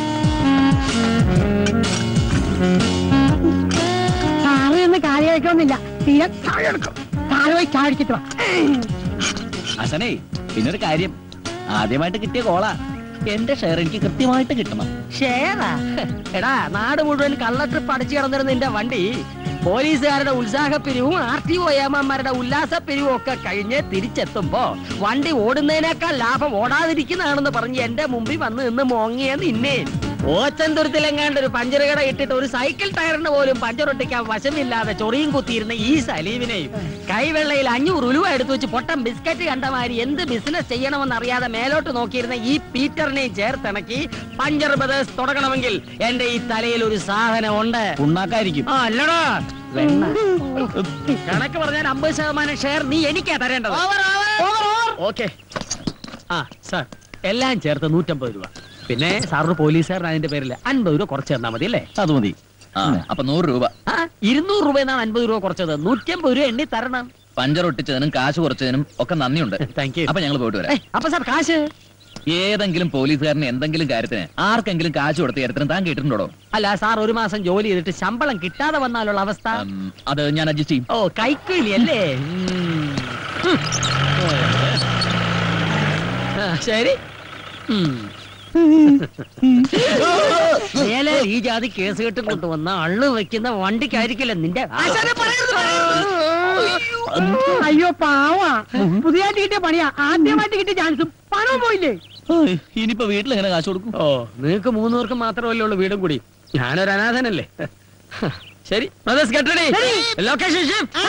സാറ് എന്ന് കാര്യമായിട്ടൊന്നുമില്ല തീരെ കാല് പോയി ചാടിച്ചിട്ട് വാ അസനേ പിന്നൊരു കാര്യം ആദ്യമായിട്ട് കിട്ടിയ കോളാ എന്റെ ഷെയർ എനിക്ക് കൃത്യമായിട്ട് കിട്ടണം ഷേറാ എടാ നാട് മുഴുവൻ കള്ള ട്രിപ്പ് അടിച്ചു കിടന്നിരുന്ന നിന്റെ വണ്ടി പോലീസുകാരുടെ ഉത്സാഹപ്പിരിവും ആർ ടി ഒ ഏമാന്മാരുടെ ഉല്ലാസപ്പിരിവും ഒക്കെ കഴിഞ്ഞ് തിരിച്ചെത്തുമ്പോ വണ്ടി ഓടുന്നതിനേക്കാൾ ലാഭം ഓടാതിരിക്കുന്നതാണെന്ന് പറഞ്ഞ് എന്റെ മുമ്പിൽ വന്ന് നിന്ന് മോങ്ങിയ നിന്നെ ഓച്ചന്തുരത്തിലെങ്ങാണ്ട് ഒരു പഞ്ചർ കട ഇട്ടിട്ട് ഒരു സൈക്കിൾ ടയറിന് പോലും പഞ്ചർ ഒട്ടിക്കാൻ വശമില്ലാതെ ചൊറിയും കുത്തിയിരുന്ന ഈ സലീവിനെയും കൈവെള്ളയിൽ അഞ്ഞൂറ് ഉലുവ എടുത്തു വെച്ച് പൊട്ടം ബിസ്ക്കറ്റ് കണ്ട മാതിരി എന്ത് ബിസിനസ് ചെയ്യണമെന്ന് അറിയാതെ മേലോട്ട് നോക്കിയിരുന്ന ഈ പീറ്ററിനെയും ചേർത്തിണക്കി പഞ്ചർ ബ്രദേഴ്സ് തുടങ്ങണമെങ്കിൽ എന്റെ ഈ തലയിൽ ഒരു സാധനം ഉണ്ട് ഉണ്ടാക്കായിരിക്കും ആ അല്ലടാ വെണ്ണ. കണക്ക് പറഞ്ഞാൽ അമ്പത് ശതമാനം ഷെയർ നീ എനിക്കാ തരേണ്ടത് ഓക്കെ ആ സാർ എല്ലാം ചേർത്ത് നൂറ്റമ്പത് രൂപ പിന്നെ സാറിന് പോലീസുകാരൻ അതിന്റെ പേരിൽ അൻപത് രൂപ കുറച്ച് തന്നാ മതി അല്ലേ അത് മതി ആ അപ്പൊ നൂറ് രൂപ ആ ഇരുന്നൂറ് രൂപ എന്നാണ് അൻപത് രൂപ കുറച്ചത് നൂറ്റമ്പത് രൂപ എണ്ണി തരണം പഞ്ചർ ഒട്ടിച്ചതിനും കാശ് കുറച്ചതിനും ഒക്കെ നന്ദിയുണ്ട് താങ്ക് യു അപ്പൊ ഞങ്ങൾ പോയിട്ട് വരാം അപ്പൊ സാർ കാശ് ഏതെങ്കിലും പോലീസുകാരന് എന്തെങ്കിലും കാര്യത്തിന് ആർക്കെങ്കിലും കാശ് കൊടുത്ത കാര്യത്തിന് താൻ കേട്ടിട്ടുണ്ടോ അല്ല സാർ ഒരു മാസം ജോലി ചെയ്തിട്ട് ശമ്പളം കിട്ടാതെ വന്നാലുള്ള അവസ്ഥ ഉം, അത് ഞാൻ അഡ്ജസ്റ്റ് ചെയ്യും ഓ കൈക്കൂലി അല്ലേ ഉം. ഉം. ആ, ശരി ഉം. മേലെ ഈ ജാതി കേസ് കെട്ടും കൊണ്ടുവന്ന അള്ളു വെക്കുന്ന വണ്ടിക്കായിരിക്കില്ല നിന്റെ അയ്യോ പാവാ പുതിയതായിട്ട് കിട്ടിയ പണിയാ ആദ്യമായിട്ട് കിട്ടിയ ചാൻസും പണവും പോയില്ലേ ഓയ്, ഇനിയിപ്പോ വീട്ടിൽ എങ്ങനെ കാശ് കൊടുക്കും ഓ നിങ്ങൾക്ക് മൂന്ന് പേർക്ക് മാത്രമല്ലേ ഉള്ളൂ വീടും കൂടി ഞാനൊരു അനാഥനല്ലേ ശരി brothers get ready location shift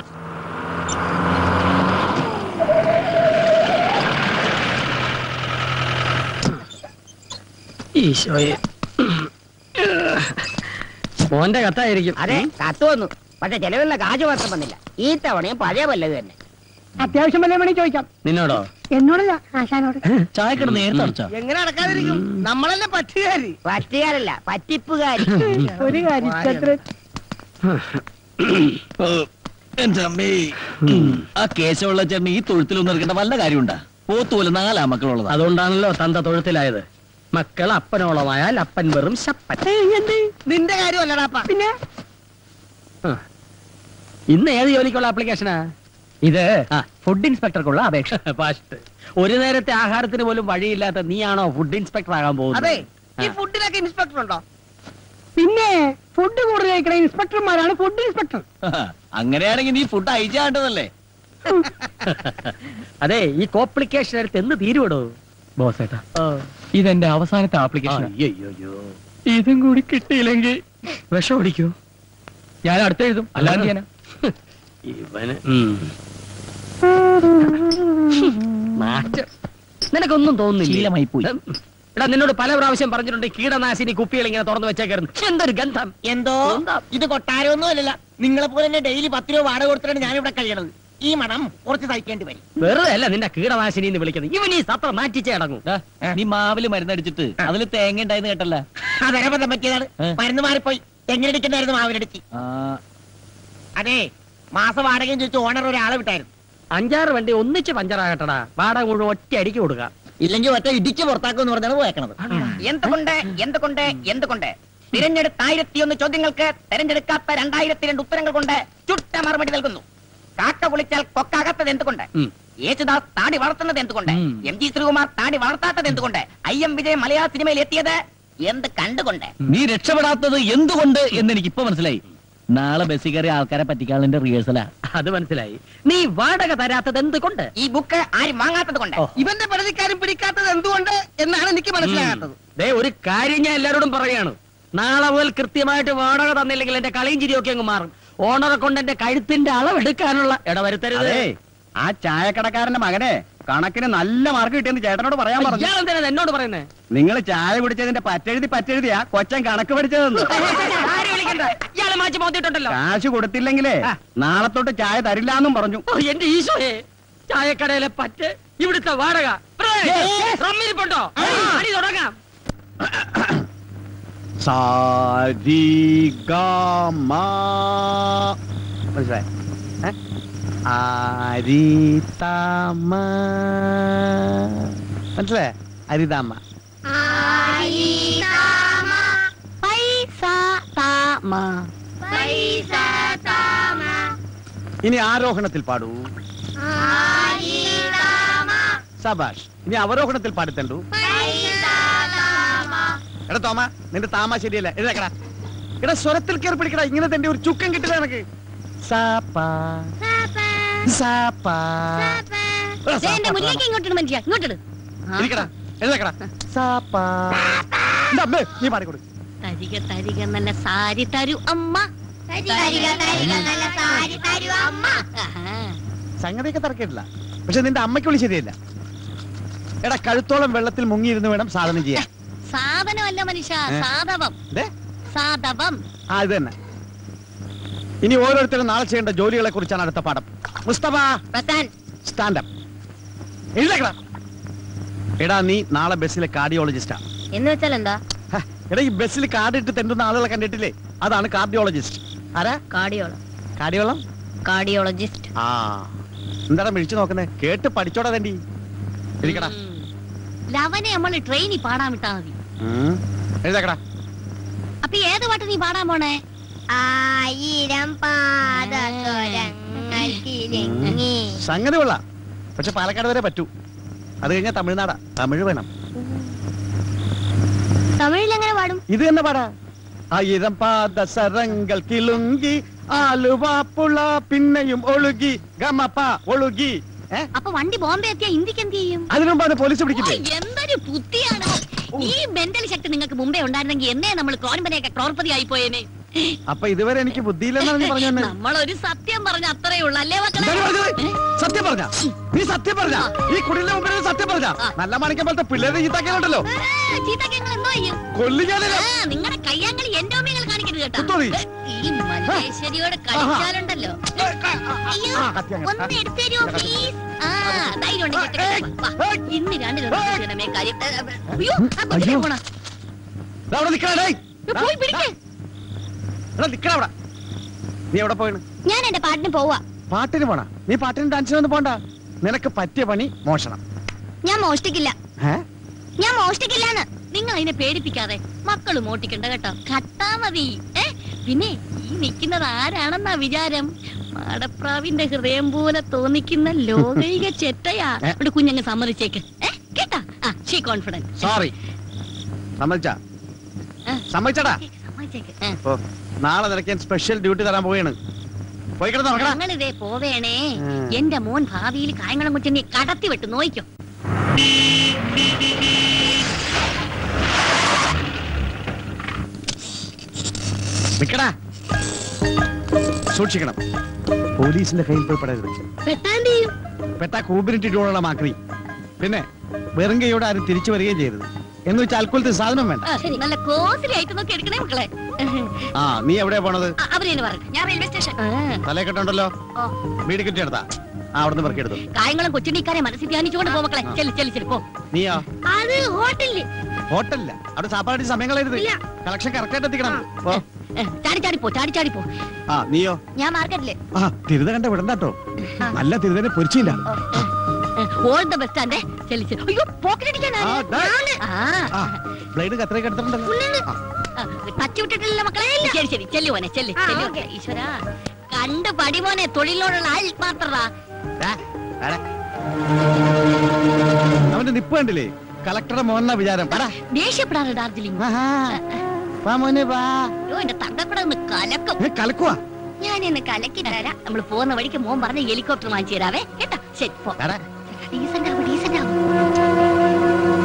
ഈശോയെ മോന്റെ കത്തായിരിക്കും അതെ കത്ത് വന്നു പക്ഷെ ചെലവിലുള്ള കാശ് മാത്രം വന്നില്ല ഈ തവണയും പഴയ പല്ലത് തന്നെ അത്യാവശ്യം വല്ല വേണമെങ്കിൽ ചോദിക്കാം നിന്നോടോ എന്നോടല്ല ആശാനോട് ചായക്കട നേരത്തെ അടച്ചാ എങ്ങനെ അടക്കാതിരിക്കും നമ്മളല്ലേ പറ്റുകാരി പറ്റുകാരല്ല പറ്റിപ്പുകാരി ഒരു കാര്യം എന്റെ അമ്മേ ആ കേശവുള്ള ചേട്ടൻ ഈ തൊഴുത്തിലൊന്നും ഇറക്കേണ്ട വല്ല കാര്യമുണ്ടാ പോത്തുപോലെ നാലാ മക്കളുള്ളതാ അതുകൊണ്ടാണല്ലോ തന്ത തൊഴുത്തിലായത് മക്കൾ അപ്പനോളമായാൽ അപ്പൻ വെറും ശപ്പൻ നിന്റെ കാര്യമല്ലടാപ്പ പിന്നെ ആ. ഇന്ന് ഏത് ജോലിക്കുള്ള ആപ്ലിക്കേഷനാ ഇത് ഫുഡ് ഇൻസ്പെക്ടർക്കുള്ള അപേക്ഷ ഫാസ്റ്റ് ഒരു നേരത്തെ ആഹാരത്തിന് പോലും വഴിയില്ലാത്ത നീയാണോ ഫുഡ് ഇൻസ്പെക്ടർ ആകാൻ അതെ പോകുന്നത് ഈ ആ. ഫുഡിലൊക്കെ ഇൻസ്പെക്ടർ ഉണ്ടോ പിന്നെ ഫുഡ് കൂടുതൽ കഴിക്കണ ഇൻസ്പെക്ടർമാരാണ് ഫുഡ് ഇൻസ്പെക്ടർ അങ്ങനെയാണെങ്കിൽ നീ ഫുഡ് അയച്ചാണ്ടതല്ലേ അതെ ഈ കോംപ്ലിക്കേഷൻ എടുത്ത് എന്ന് തീരുവിടോ ബോസേട്ടാ ഇതെന്റെ അവസാനത്തെ ആപ്ലിക്കേഷൻ അയ്യോ ഇതും കൂടി കിട്ടിയില്ലെങ്കിൽ വിഷം ഓടിക്കോ ഞാൻ അടുത്ത് എഴുതും അല്ലാതെ ചെയ്യാനാ ഇവന് മാറ്റം നിനക്കൊന്നും തോന്നുന്നില്ല ശീലമായി പോയി. എടാ നിന്നോട് പല പ്രാവശ്യം പറഞ്ഞിട്ടുണ്ട് ഈ കീടനാശിനി കുപ്പികൾ ഇങ്ങനെ തുറന്നു വെച്ചേക്കായിരുന്നു എന്തൊരു ഗന്ധം എന്തോ ഇത് കൊട്ടാരമൊന്നും അല്ലല്ല നിങ്ങളെ പോലെ തന്നെ ഡെയിലി പത്ത് രൂപ വാടക കൊടുത്തിട്ടാണ് ഞാനിവിടെ കഴിയണത് ഈ മണം കുറച്ച് സഹിക്കേണ്ടി വരും വെറുതെ അല്ല നിന്റെ കീടനാശിനി എന്ന് വിളിക്കുന്നത് ഇവൻ ഈ സത്രം മാറ്റിച്ചേ അടങ്ങും ദാ, നീ മാവില് മരുന്നടിച്ചിട്ട് അതിൽ തേങ്ങ ഉണ്ടായെന്ന് കേട്ടല്ല അതരബന്ധം പറ്റിയതാണ് ഏ? മരുന്ന് മാറിപ്പോയി എങ്ങനെടിക്കണ്ടായിരുന്നു മാവിനടിച്ച് അതെ മാസ വാടകയും ചോദിച്ചു ഓണർ ഒരാളെ വിട്ടായിരുന്നു അഞ്ചാറ് വണ്ടി ഒന്നിച്ച് പഞ്ചറാകട്ടടാ വാടക മുഴുവൻ ഒറ്റ അടിക്ക് കൊടുക്കുക ഇല്ലെങ്കിൽ ഒറ്റ ഇടിച്ച് പുറത്താക്കുമെന്ന് പറഞ്ഞാണ് പോയേക്കണത് എന്തുകൊണ്ട് എന്തുകൊണ്ട് എന്തുകൊണ്ട് തിരഞ്ഞെടുത്ത ആയിരത്തി ഒന്ന് ചോദ്യങ്ങൾക്ക് തെരഞ്ഞെടുക്കാത്ത രണ്ടായിരത്തി രണ്ട് ഉത്തരങ്ങൾ കൊണ്ട് ചുട്ട മറുപടി നൽകുന്നു കാക്ക കുളിച്ചാൽ കൊക്കാകത്തത് എന്തുകൊണ്ട് ഉം. യേശുദാസ് താടി വളർത്തുന്നത് എന്തുകൊണ്ട് ഉം. എം ജി ശ്രീകുമാർ താടി വളർത്താത്തത് എന്തുകൊണ്ട് ഐ എം വിജയ് മലയാള സിനിമയിൽ എത്തിയത് എന്ത് കണ്ടുകൊണ്ട് നീ രക്ഷപ്പെടാത്തത് എന്തുകൊണ്ട് എന്ന് എനിക്ക് ഇപ്പൊ മനസ്സിലായി നാളെ ബസ്സിൽ കയറി ആൾക്കാരെ പറ്റിക്കാളിന്റെ റിഹേഴ്സലാ അത് മനസ്സിലായി നീ വാടക തരാത്തത് എന്തുകൊണ്ട് ഈ ബുക്ക് ആരും വാങ്ങാത്തത് കൊണ്ട് ഓ. ഇവന്റെ പരാതിക്കാരും പിടിക്കാത്തത് എന്തുകൊണ്ട് എന്നാണ് എനിക്ക് മനസ്സിലാകാത്തത് ദേ ഒരു കാര്യം ഞാൻ എല്ലാരോടും പറയാണ് നാളെ മുതൽ കൃത്യമായിട്ട് വാടക തന്നില്ലെങ്കിൽ എന്റെ കളിയും ചിരിയൊക്കെ അങ്ങ് മാറും ഓണറെ കൊണ്ട് എന്റെ കഴുത്തിന്റെ അളവെടുക്കാനുള്ള ഇടവരുത്തരുത് അതെ ആ ചായക്കടക്കാരന്റെ മകനെ കണക്കിന് നല്ല മാർക്ക് കിട്ടിയെന്ന് ചേട്ടനോട് പറയാൻ പറഞ്ഞു ഇയാൾ എന്തിനാ എന്നോട് പറയുന്നേ നിങ്ങൾ ചായ കുടിച്ചതിന്റെ പറ്റെഴുതി പറ്റെഴുതിയാ കൊച്ചൻ കണക്ക് പഠിച്ചതെന്ന് ആരെ വിളിക്കണ്ട ഇയാളെ മാറ്റി മോത്തിട്ടുണ്ടല്ലോ കാശ് കൊടുത്തില്ലെങ്കിലേ നാളെ തൊട്ട് ചായ തരില്ലാന്നും പറഞ്ഞു ഓ, എന്റെ ഈശോയെ ചായക്കടയിലെ പറ്റ് ഇവിടുത്തെ വാടക റമ്മിരിപ്പുണ്ടോ അടി തുടങ്ങാം മനസ്സിലായി അരിതാമ മനസ്സിലായ അരിതാമ ഇനി ആരോഹണത്തിൽ പാടൂ സബാഷ് ഇനി അവരോഹണത്തിൽ പാടിത്തണ്ടു എടാ തോമ നിന്റെ താമ ശരിയല്ല എഴുതക്കടാ എടാ സ്വരത്തിൽ കയറി പിടിക്കടാ ഇങ്ങനെ തന്റെ ഒരു ചുക്കം കിട്ടില്ല എനക്ക് സാപ്പാ സാപ്പാ എടാ, ദേ, എന്റെ സാപ്പാ, മുന്നിലേക്ക് ഇങ്ങോട്ടിട് മനുഷ്യ ഇങ്ങോട്ടിട് ഇരിക്കടാ എഴുതക്കടാ സാപ്പാ എന്റെ അമ്മേ നീ പാടിക്കൊടു തരിക തരിക നല്ല സാരി തരൂ അമ്മ ആഹാ. സംഗതിയൊക്കെ തറക്കിട്ടില്ല പക്ഷെ നിന്റെ അമ്മയ്ക്ക് വിളി ശരിയല്ല എടാ കഴുത്തോളം വെള്ളത്തിൽ മുങ്ങിയിരുന്ന് വേണം സാധനം ചെയ്യാൻ സാധനമല്ല മനുഷ്യ ഏ? സാധവം ദേ, സാധവം ആ ഇത് തന്നെ ഇനി ഓരോരുത്തരും നാളെ ചെയ്യേണ്ട ജോലികളെ കുറിച്ചാണ് അടുത്ത പാഠം മുസ്തഫ പ്രസാൻ സ്റ്റാൻഡപ്പ് എഴുതേക്കടാ എടാ നീ നാളെ ബസ്സിലെ കാർഡിയോളജിസ്റ്റാ എന്ന് വെച്ചാൽ എന്താ ഹ, എടാ ഈ ബസ്സിൽ കാർഡ് ഇട്ട് തെണ്ടുന്ന ആളുകളെ കണ്ടിട്ടില്ലേ അതാണ് കാർഡിയോളജിസ്റ്റ് ആരാ കാർഡിയോള കാർഡിയോളം കാർഡിയോളജിസ്റ്റ് ആ എന്താടാ മിഴിച്ചു നോക്കുന്നേ കേട്ട് പഠിച്ചോടാ തണ്ടി ഇരിക്കടാ ലവനെ നമ്മൾ ട്രെയിനിൽ പാടാൻ വിട്ടാ മതി ഉം. എഴുതേക്കടാ അപ്പൊ ഏത് പാട്ട് നീ പാടാൻ പോണേ ആയിരം പാദസരങ്ങൾക്കിലങ്ങി സംഗതി കൊള്ളാം പക്ഷെ പാലക്കാട് വരെ പറ്റൂ അത് കഴിഞ്ഞാൽ തമിഴ്നാടാ തമിഴ് വേണം തമിഴിൽ എങ്ങനെ പാടും ഇത് തന്നെ പാടാ ആയിരം പാദസരങ്ങൾ കിളുങ്കി ആലുവാപ്പുള പിന്നെയും ഒഴുകി ഗമപ്പ ഒഴുകി ഏ അപ്പൊ വണ്ടി ബോംബെ എത്തിയാ ഇന്ത്യക്ക് എന്ത് ചെയ്യും അതിനുമ്പാണ് പോലീസ് പിടിക്കില്ലേ ഓ, എന്തൊരു ബുദ്ധിയാണ് ഈ മെന്റൽ ശക്തി നിങ്ങൾക്ക് മുമ്പേ ഉണ്ടായിരുന്നെങ്കിൽ എന്നേ നമ്മൾ ക്രോൺപനെയൊക്കെ ക്രോർപതി ആയി പോയേനെ അപ്പൊ ഇതുവരെ എനിക്ക് ബുദ്ധിയില്ലെന്നാണ് നീ പറഞ്ഞു തന്നെ നമ്മളൊരു സത്യം പറഞ്ഞ അത്രേ ഉള്ളൂ അല്ലേ മക്കളെ എന്താണ് പറഞ്ഞത്? സത്യം പറഞ്ഞ നീ സത്യം പറഞ്ഞ ഈ കുടിലിന്റെ മുമ്പിൽ നീ സത്യം പറഞ്ഞ നല്ല മണിക്കം പോലത്തെ പിള്ളേരെ ചീത്താക്കിയാലുണ്ടല്ലോ ചീത്തക്ക് ഞങ്ങൾ എന്തോ ചെയ്യും കൊല്ലിക്കാനില്ല നിങ്ങളുടെ കയ്യാങ്കളി എന്റെ ഓമിയങ്ങൾ കാണിക്കരുത് കേട്ടോ കുത്തോളി. ഈ മല്ലേശ്വരിയോട് കളിച്ചാലുണ്ടല്ലോ അയ്യോ ആ, കത്തി അങ്ങ്. ഒന്ന് എടുത്തരോ പ്ലീസ് ആ ധൈര്യം ഉണ്ടെങ്കിൽ എടുത്ത് വാ. ഇന്ന് രണ്ടിലൊന്നും കാര്യം അയ്യോ ആ കുതിര അയ്യോ. പോണ ദാ അവിടെ നിക്കടാ, ഡേയ്. പോയി പിടിക്കേ എടാ, നിക്കടാ അവിടെ നീ എവിടെ പോയിണ് ഞാൻ എന്റെ പാട്ടിന് പോവാ പാട്ടിന് പോണ നീ പാട്ടിന് ഡാൻസിനൊന്നും പോണ്ട നിനക്ക് പറ്റിയ പണി മോഷണം ഞാൻ മോഷ്ടിക്കില്ല ഏ ഞാൻ മോഷ്ടിക്കില്ലാന്ന് നിങ്ങൾ അതിനെ പേടിപ്പിക്കാതെ മക്കള് മോട്ടിക്കണ്ട കേട്ടോ കട്ടാ മതി ഏ പിന്നെ ഈ നിൽക്കുന്നത് ആരാണെന്നാ വിചാരം മാടപ്രാവിന്റെ ഹൃദയം പോലെ തോന്നിക്കുന്ന ലോകൈക ചെറ്റയാ ഏ? ഇവിടെ കുഞ്ഞങ്ങ് സമ്മതിച്ചേക്ക് ഏ കേട്ടാ ആ ഷീ കോൺഫിഡന്റ് സോറി സമ്മതിച്ച ആ. സമ്മതിച്ചടാ സമ്മതിച്ചേക്ക് ഏ. ഓ നാളെ നിനക്ക് ഞാൻ സ്പെഷ്യൽ ഡ്യൂട്ടി തരാൻ പോവുകയാണ് പോയി കിടന്ന് നോക്കടാ ഞങ്ങളിതേ പോവേണേ ഉം. എന്റെ മോൻ ഭാവിയിൽ കായംകുളം കൊച്ചിനെ കടത്തി വിട്ട് നോയിക്കോ നിക്കടാ സൂക്ഷിക്കണം പോലീസിന്റെ കയ്യിൽ പോയി പെടരുത് പെട്ടാണ്ട് ചെയ്യും പെട്ടാ കൂമ്പിനിട്ടിട്ടുള്ള മാക്രി പിന്നെ വെറും കൈയോടെ ആരും തിരിച്ചു വരികയും ചെയ്യരുത് എന്ന് വെച്ചാൽ അൽക്കുലത്തെ സാധനം വേണ്ട ആ, നല്ല കോസ്റ്റലി ആയിട്ട് നോക്കി എടുക്കണേ മക്കളെ ആ നീ എവിടെയാ പോണത് ആ, അവര് തന്നെ പറഞ്ഞു ഞാൻ റെയിൽവേ സ്റ്റേഷൻ തലേ കെട്ടുണ്ടല്ലോ വീട് കെട്ടി എടുത്താ ആ അവിടുന്ന് പെറുക്കി എടുത്തു കായങ്ങളും കൊച്ചുണ്ണിക്കാരെ മനസ്സിൽ ധ്യാനിച്ചുകൊണ്ട് പോ മക്കളെ ചെല്ലു ചെല്ലു ചെല്ലു പോ നീയോ അത് ഹോട്ടലില് ഹോട്ടലില്ല അവിടെ സാപ്പാടി സമയം കളയരുത് കളക്ഷൻ കറക്റ്റ് ആയിട്ട് എത്തിക്കണം പോ. ഏ, ചാടി ചാടി പോ ചാടി ചാടി പോ ആ നീയോ ഞാൻ മാർക്കറ്റില് ആ തിരുത കണ്ട വിടണ്ടാട്ടോ നല്ല തിരുതനെ പൊരിച്ചില്ല ഓൾ ദ ബെസ്റ്റ് ആൻഡേ ചെല്ലു ചെല്ലു അയ്യോ പോക്കറ്റടിക്കാനാ ആ, ദാ. ആ ബ്ലേഡ് കത്രയൊക്കെ എടുത്തിട്ടുണ്ടല്ലോ ആ. തച്ചു വിട്ടിട്ടില്ല മക്കളെ ശരി ശരി ചെല്ലു മോനെ ചെല്ലു ചെല്ലു ഈശ്വര കണ്ട് പടി മോനെ തൊഴിലോടുള്ള ആത്മാർത്ഥത ദാ, വാടാ. അവന്റെ നിപ്പ് കണ്ടില്ലേ കളക്ടറുടെ മോഹന വിചാരം വാടാ. ദേഷ്യപ്പെടാറ് ഡാർജിലിംഗ് ആഹാ. വാ മോനെ വാ അയ്യോ എന്റെ തങ്കക്കട ഒന്ന് കലക്കും ഏ, കലക്കുവാ ഞാൻ ഇന്ന് കലക്കി തരാം നമ്മൾ പോകുന്ന വഴിക്ക് മോൻ പറഞ്ഞ ഹെലികോപ്റ്റർ വാങ്ങിച്ചു തരാവേ കേട്ടാ ശരി പോ വാടാ. ഡീസന്റ് ആവും ഡീസന്റ് ആവും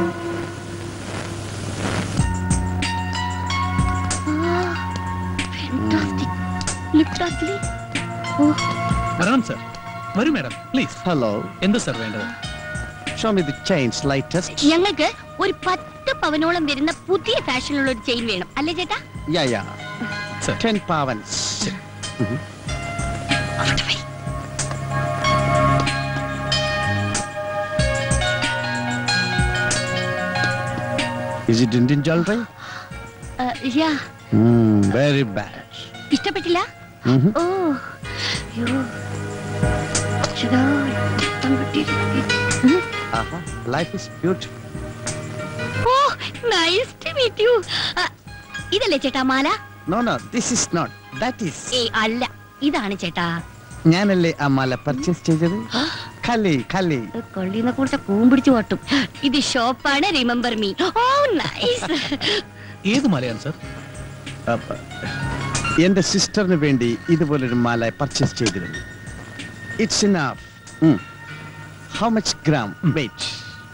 വരണം സർ വരൂ മാഡം പ്ലീസ് ഹലോ എന്ത് സർ വേണ്ടത് show me the chains lightest ഞങ്ങൾക്ക് ഒരു പത്ത് പവനോളം വരുന്ന പുതിയ ഫാഷനിലുള്ള ഒരു ചെയിൻ വേണം അല്ലേ ചേട്ടാ യാ യാ Sir. 10 pavans. Mhm. Is it Indian jewelry? Yeah Hmm, very bad. ഇഷ്ടപ്പെട്ടില്ല Mhm. ഓ അയ്യോ ചേട്ടാ, ഇഷ്ടം കിട്ടിയില്ല. Aha, life is beautiful. Oh nice to meet you ഇതല്ലേ ചേട്ടാ മാല No, no, this is not. That is. ഏ അല്ല ഇതാണ് ചേട്ടാ ഞാനല്ലേ ആ മാല പർച്ചേസ് ചെയ്തത് കലി കലി കൊള്ളിന്ന് കൊടുത്ത കൂമ്പിടിച്ചു ഓട്ടും ഇത് ഷോപ്പാണ് റിമെമ്പർ മീ ഓ നൈസ് ഏത് മലയാണ് സർ അപ്പ, എന്റെ സിസ്റ്ററിന് വേണ്ടി ഇതുപോലൊരു മാല പർച്ചേസ് ചെയ്തിരുന്നു it's enough how much gram weight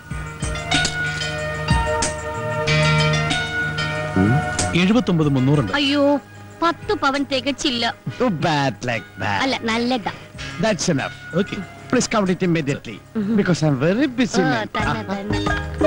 എഴുപത്തൊമ്പത് മുന്നൂറുണ്ട് അയ്യോ പത്ത് പവൻ തികച്ചില്ല ബാഡ് ലൈക്ക് ബാഡ് അല്ല നല്ലതാ that's enough okay please count it immediately because I'm very busy ആ, തന്നെ തന്നെ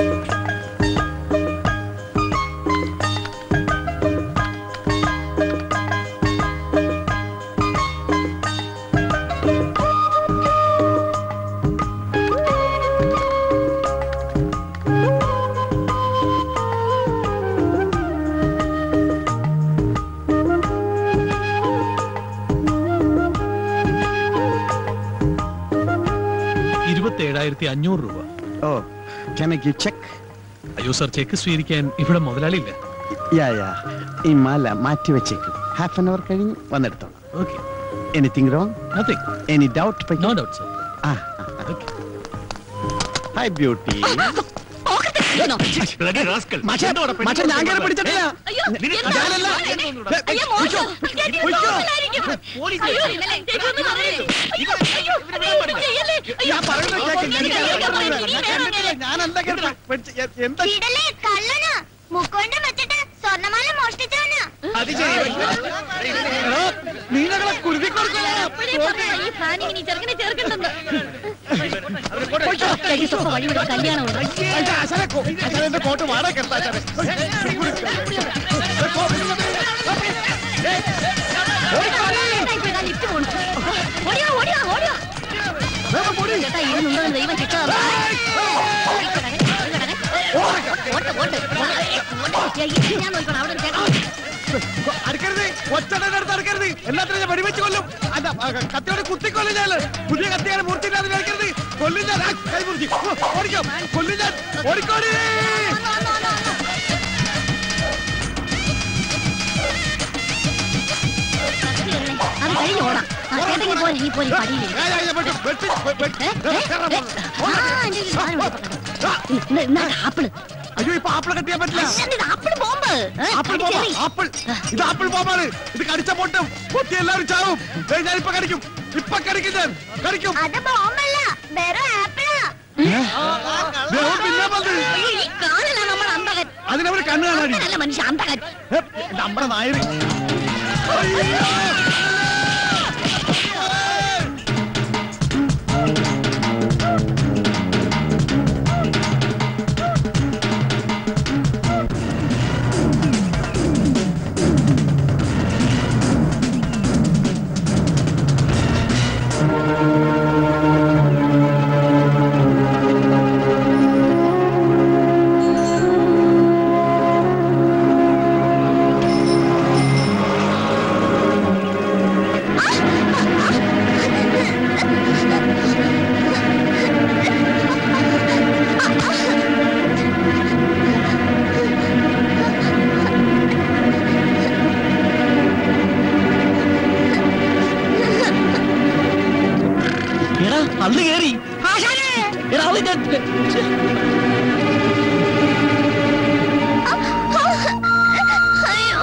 ഇരുപത്തി ഏഴായിരത്തി അഞ്ഞൂറ് രൂപ oh can I give check? അയ്യോ സർ ചെക്ക് സ്വീകരിക്കാൻ ഇവിടെ മുതലാളിയില്ല യാ യാ ഈ മാല മാറ്റി വെച്ചേക്കും ഹാഫ് ആൻ അവർ കഴിഞ്ഞ് വന്നെടുത്തോളാം okay anything wrong nothing any doubt no doubt sir hi beauty pocket ഇരിക്കണോ? ഞാൻ കയറി പിടിച്ചിട്ടില്ല അയ്യോ, എന്താ? ഞാനല്ല. അയ്യോ, മോശം. ചേച്ചി മോശമല്ലായിരിക്കും. അയ്യോ, ചേച്ചി ഒന്ന് പറയ്. അയ്യോ, അയ്യോ, അയ്യോ, ചെയ്യല്ലേ. അയ്യോ, ഞാൻ പറയുന്നത് കേൾക്ക്. ഒന്നും എനിക്ക് കേൾക്കാൻ അറിയില്ല. പറ്റില്ല. ഞാൻ കണ്ടിട്ടില്ല. ഞാനല്ല കയറി പിടിച്ച്. എ- എന്താ ഇടലേ കള്ളനാ മുക്കൊണ്ട് വെച്ചിട്ട് സ്വർണ്ണമാല മോഷ്ടിച്ചവനാ നീ ഞങ്ങളെ കുരുതി അപ്പോഴേ പറഞ്ഞതാ, ഈ പ്ലാനിങ്ങിന് ഈ ചെറുക്കനെ ചേർക്കണ്ടെന്ന്. ചേച്ചി, സ്വപ്പം വഴി വിടും, കല്യാണമുണ്ട്. എന്റെ കോട്ട് വാടക കെട്ടാ ചേട്ടാ, ഇപ്പൊ ഇതാ ലിഫ്റ്റ് പോണു. ഓടിയോ, ഓടിയോ, ഓടിയോ. ചേട്ടാ, ഇരുന്നുണ്ടോ ദൈവം കിട്ടാതെ ഓട്ട് ഓട്ട് ഞാൻ നോക്കണം അവിടെ ഒരു ചേട്ടൻ അടുക്കരുത് ഒച്ചടയുടെ അടുത്ത് അടുക്കരുത് എല്ലാത്തിനും ഞാൻ വെടിവെച്ച് കൊല്ലും അല്ല ആ, കത്തിയോടെ കുത്തിക്കൊല്ലും ഞാൻ പുതിയ കത്തിയാണ് മൂർത്തിയില്ലാതെ അടുക്കരുത് കൊല്ലും ഞാൻ ആ, കൈ മുറിച്ച് ഓ, ഓടിക്കോ കൊല്ലും ഞാൻ ഓടിക്കോടി അത് കഴിഞ്ഞ് ഓടാം ആ ചേട്ടൻ ഇനി പോലെ ഇനി പോലെ പടിയില്ലേ ഞാൻ, ഞാൻ, ഞാൻ വെട്ടി, വെട്ടി, വെട്ടി. ഏ? ഏ? കേറാൻ ഏ? പോകുന്നു. ആ, എൻ്റെ കയ്യിൽ സാധനം ഉണ്ട്, പക്കത്ത്. ഇന്ന് ഇന്നാ ആപ്പിള് അയ്യോ ഇപ്പൊ ആപ്പിൾ കട്ടിയാൻ പറ്റില്ല അല്ല, ഇത് ആപ്പിള് ബോംബ് ഏ, ആപ്പിൾ ബോംബ് കടിച്ചേറി. ആപ്പിൾ ഇത് ആപ്പിൾ ബോംബാണ് ഇത് കടിച്ച പൊട്ടും പൊട്ടി എല്ലാവരും ചാവും ദേ, ഞാൻ ഇപ്പൊ കടിക്കും ഇപ്പൊ കടിക്കും ഞാൻ കടിക്കും അത് ബോംബല്ല വെറും ആപ്പിളാ ദേ, അവൻ പിന്നെ വന്ന്. അയ്യോ, ഈ കാണല നമ്മൾ അന്തകൻ അതിനവര് കണ്ണ് കാണാടി നല്ല മനുഷ്യ അന്തകൻ ഹെ, നമ്മുടെ നായര് കള്ളു കേറി എടാ, അതിന്റെ- അയ്യോ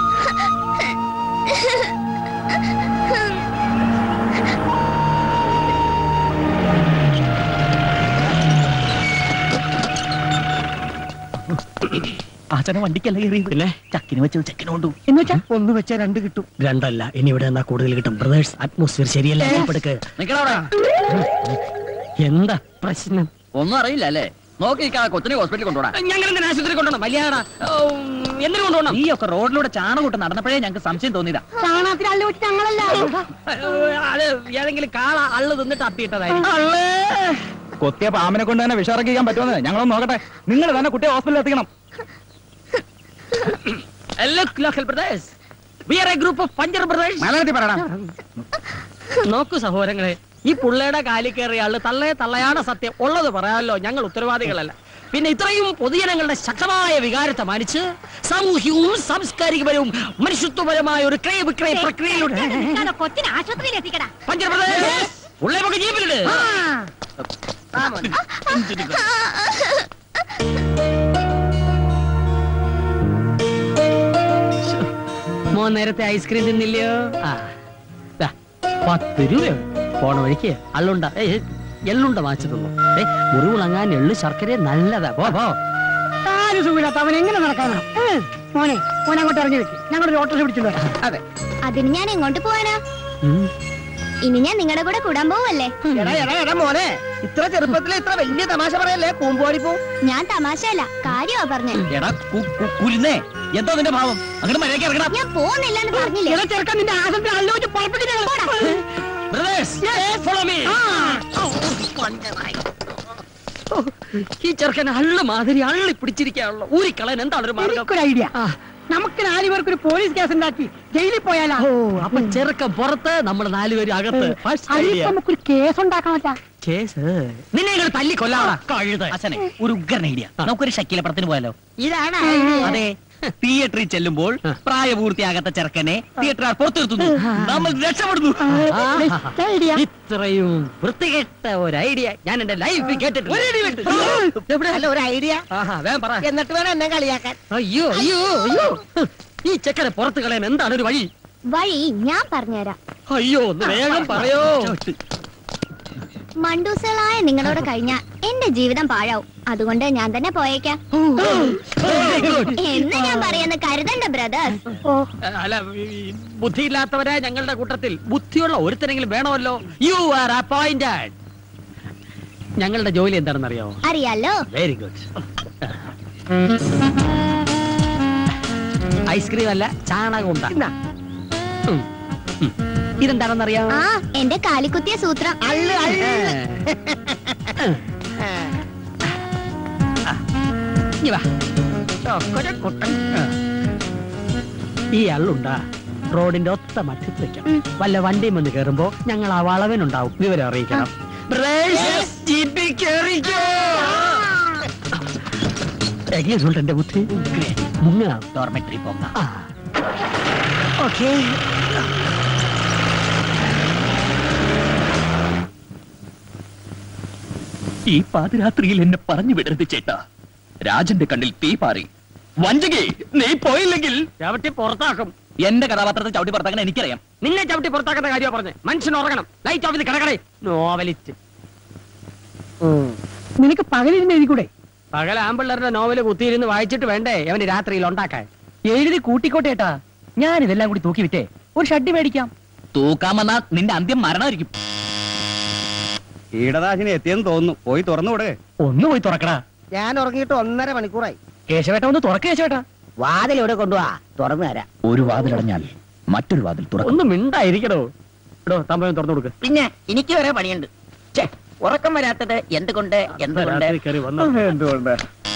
ആചാന വണ്ടിക്കല്ല കയറി പിന്നെ ചക്കിന് വെച്ചത് ചെക്കിന് കൊണ്ടു എന്ന് വെച്ചാ ഒന്ന് വെച്ചാ രണ്ട് കിട്ടും രണ്ടല്ല ഇനി ഇവിടെ എന്നാ കൂടുതൽ കിട്ടും ബ്രദേഴ്സ് അറ്റ്മോസ്ഫിയർ ശരിയല്ല എടുക്ക് നിക്കടവിടെ എന്താ പ്രശ്നം ഒന്നും അറിയില്ല അല്ലേ നോക്കി നിൽക്കാതെ കൊച്ചിനെ ഹോസ്പിറ്റലിൽ കൊണ്ടുപോടാ ഞങ്ങൾ എന്തിനാ ആശുപത്രി കൊണ്ടുപോകണം വലിയാടാ എന്തിനു കൊണ്ടുപോകണം നീ ഒക്കെ റോഡിലൂടെ ചാണകം കൂട്ട് നടന്നപ്പോഴേ ഞങ്ങൾക്ക് സംശയം തോന്നിയതാ ചാണകത്തിന് അല്ല വെച്ച് ഞങ്ങളല്ല അത് ഏതെങ്കിലും കാള അള്ളു തിന്നിട്ട് അപ്പിയിട്ടതായിരിക്കും കൊത്തിയ പാമ്പിനെ കൊണ്ട് തന്നെ വിഷറക്കിക്കാൻ പറ്റുമെന്ന് ഞങ്ങളൊന്ന് നോക്കട്ടെ നിങ്ങൾ തന്നെ കുട്ടിയെ ഹോസ്പിറ്റലിൽ എത്തിക്കണം Look, local brothers. We are a group of puncher brothers. മലയാളത്തിൽ പറയണം നോക്കൂ സഹോദരങ്ങളെ ഈ പുള്ളയുടെ കാലിൽ കയറിയ ആള് തള്ളയെ തള്ളയാണ് സത്യം ഉള്ളത് പറയാമല്ലോ ഞങ്ങൾ ഉത്തരവാദികളല്ല പിന്നെ ഇത്രയും പൊതുജനങ്ങളുടെ ശക്തമായ വികാരത്തെ മാനിച്ച് സാമൂഹ്യവും സാംസ്കാരികപരവും മനുഷ്യത്വപരമായ ഒരു ക്രയ വിക്രയ പ്രക്രിയയിലൂടെ കൊച്ചിനെ ആശുപത്രിയിൽ എത്തിക്കടാ പഞ്ചർ brothers, പുള്ളയെ നമുക്ക് ജീപ്പിലിട് മോൻ നേരത്തെ ഐസ്ക്രീം തിന്നില്ലയോ ആ ദാ, പത്ത് രൂപയാണ് പോണ വഴിക്ക് അള്ളുണ്ട ഏ എള്ളുണ്ട വാങ്ങിച്ചു തന്നു ഏ മുറിവുളങ്ങാൻ എള്ളു ശർക്കര നല്ലതാ പോ പോ കാല് സുഖമില്ലാത്ത അവൻ എങ്ങനെ നടക്കാനാ ഏ, മോനെ മോനെ അങ്ങോട്ട് ഇറങ്ങി വെക്ക് ഞങ്ങളൊരു ഓട്ടോ പിടിച്ചിട്ട് വരാം അതെ അതിന് ഞാൻ എങ്ങോട്ട് പോവാനാ ഇനി ഞാൻ നിങ്ങളുടെ കൂടെ കൂടാൻ പോവല്ലേ എടാ എടാ എടാ മോനെ ഇത്ര ചെറുപ്പത്തിൽ ഇത്ര വലിയ തമാശ പറയല്ലേ കൂമ്പോടി പോ ഞാൻ തമാശയല്ല കാര്യമാ പറഞ്ഞേ എടാ കു- കു- കുരുന്നേ എന്താ നിന്റെ ഭാവം അങ്ങോട്ട് മര്യാദയ്ക്ക് ഇറങ്ങണം ഞാൻ പോകുന്നില്ലെന്ന് പറഞ്ഞില്ലേ എടാ ചെറുക്കൻ നിന്റെ ആശുപത്രി അല്ല വെച്ച് പുറപ്പെട്ടിട്ട് Brothers, follow me. ഓ, ഈ ചെറുക്കൻ അള്ളു മാതിരി അള്ളി പിടിച്ചിരിക്കാണല്ലോ ഊരിക്കളൻ എന്താണ് ഒരു മാർഗം എനിക്കൊരു ഐഡിയ നമുക്ക് നാല് പേർക്ക് ഒരു പോലീസ് കേസ് ഉണ്ടാക്കി ജയിലിൽ പോയാലാ ഓ അപ്പൊ ചെറുക്കൻ പുറത്ത് നമ്മൾ നാലുപേരും അകത്ത് First idea. അതിപ്പോ നമുക്കൊരു കേസ് ഉണ്ടാക്കാമറ്റാ കേസ് നിന്നെ ഇങ്ങനെ തല്ലി കൊല്ലാടാ കഴുത അച്ഛനെ ഒരു ഉഗ്രൻ ഐഡിയ നമുക്കൊരു ഷക്കീല പടത്തിന് പോയാലോ ഇതാണ് അതെ തിയേറ്ററിൽ ചെല്ലുമ്പോൾ പ്രായപൂർത്തിയാകാത്ത ചെറുക്കനെ തിയേറ്ററുകാർ പുറത്തു നിർത്തുന്നു നമ്മൾ രക്ഷപ്പെടുന്നു ഐഡിയ ഇത്രയും വൃത്തികെട്ട ഒരു ഐഡിയ ഞാൻ എന്റെ ലൈഫിൽ കേട്ടിട്ടില്ല എവിടെ? അല്ല ഒരു ഐഡിയ ആഹാ, വേഗം പറ എന്നിട്ട് വേണം എന്നെ കളിയാക്കാൻ അയ്യോ അയ്യോ അയ്യോ ഈ ചെക്കനെ പുറത്ത് കളയാൻ എന്താണ് ഒരു വഴി വഴി ഞാൻ പറഞ്ഞുതരാം അയ്യോ ഒന്ന് വേഗം പറയോ മണ്ടൂസുകളായ നിങ്ങളോട് കഴിഞ്ഞ എന്റെ ജീവിതം പാഴാവും അതുകൊണ്ട് ഞാൻ തന്നെ പോയേക്കാം എന്ന് ഞാൻ പറയുന്ന കരുതണ്ട ബ്രദേഴ്സ് അല്ല ഈ ബുദ്ധിയില്ലാത്തവരായ ഞങ്ങളുടെ കൂട്ടത്തിൽ ബുദ്ധിയുള്ള ഒരുത്തരെങ്കിലും വേണമല്ലോ യു ആർ അപ്പോയിന്റഡ് ഞങ്ങളുടെ ജോലി എന്താണെന്ന് അറിയാമോ അറിയാലോ വെരി ഗുഡ് ഐസ്ക്രീം അല്ല ചാണകം ഉണ്ടാ ഇതെന്താണെന്ന് അറിയാമോ ആ എന്റെ കാലിക്കുത്തിയ സൂത്രം അള്ളു അള്ളു ഇനി വാ. ചോക്കോലക്കുട്ടൻ. ആ. ഈ അള്ളുണ്ടാ റോഡിന്റെ ഒത്ത മറ്റത്ത് വെക്കണം വല്ല വണ്ടിയും വന്ന് കേറുമ്പോ ഞങ്ങൾ ആ വളവിനുണ്ടാവും വിവരം അറിയിക്കണം Brothers, ജീപ്പിൽ കേറിക്കോ. എങ്ങനെയുണ്ട് എന്റെ ബുദ്ധി മുങ്ങാം ഡോർമെട്രി പോകാം ഓക്കേ ഈ പാതിരാത്രിയിൽ എന്നെ പറഞ്ഞു വിടരുത് ചേട്ടാ രാജന്റെ കണ്ണിൽ തീ പാറി വഞ്ചകി നീ പോയില്ലെങ്കിൽ ചവിട്ടി പുറത്താക്കും എന്റെ കഥാപാത്രത്തെ ചവിട്ടി പുറത്താക്കാൻ എനിക്കറിയാം നിന്നെ ചവിട്ടി പുറത്താക്കുന്ന കാര്യമാണ് പറഞ്ഞത് മനുഷ്യൻ ഉറങ്ങണം ലൈറ്റ് ഓഫ് ചെയ്ത് കിടക്കണേ നോവലിസ്റ്റ് നിനക്ക് പകലിരുന്ന് എഴുതിക്കൂടെ പകൽ ആമ്പിള്ളേരുടെ നോവല് കുത്തിയിരുന്ന് വായിച്ചിട്ട് വേണ്ടേ അവന് രാത്രിയിൽ ഉണ്ടാക്കാൻ എഴുതി കൂട്ടിക്കോട്ടെ ഏട്ടാ ഞാൻ ഇതെല്ലാം കൂടി തൂക്കി വിറ്റേ ഒരു ഷഡ്ഡി മേടിക്കാം തൂക്കാമെന്നാ നിന്റെ അന്ത്യം മരണമായിരിക്കും കീടദാശിനി എത്തിയെന്ന് തോന്നുന്നു പോയി തുറന്നുകൂടെ ഒന്ന് പോയി തുറക്കടാ ഞാൻ ഉറങ്ങിയിട്ട് ഒന്നര മണിക്കൂറായി കേശവേട്ട ഒന്ന് തുറക്ക കേശവേട്ടാ വാതിൽ ഇവിടെ കൊണ്ടുപോവാ തുറന്നു തരാം ഒരു വാതിലടഞ്ഞാൽ മറ്റൊരു വാതിൽ തുറക്കും ഒന്നും മിണ്ടായിരിക്കണോ എടോ തമ്പയം തുറന്നു കൊടുക്ക് പിന്നെ എനിക്ക് വരെ പണിയുണ്ട് ഛെ, ഉറക്കം വരാത്തത് എന്തുകൊണ്ട് എന്തുകൊണ്ട് രാത്രി കയറി വന്നു എന്തുകൊണ്ട്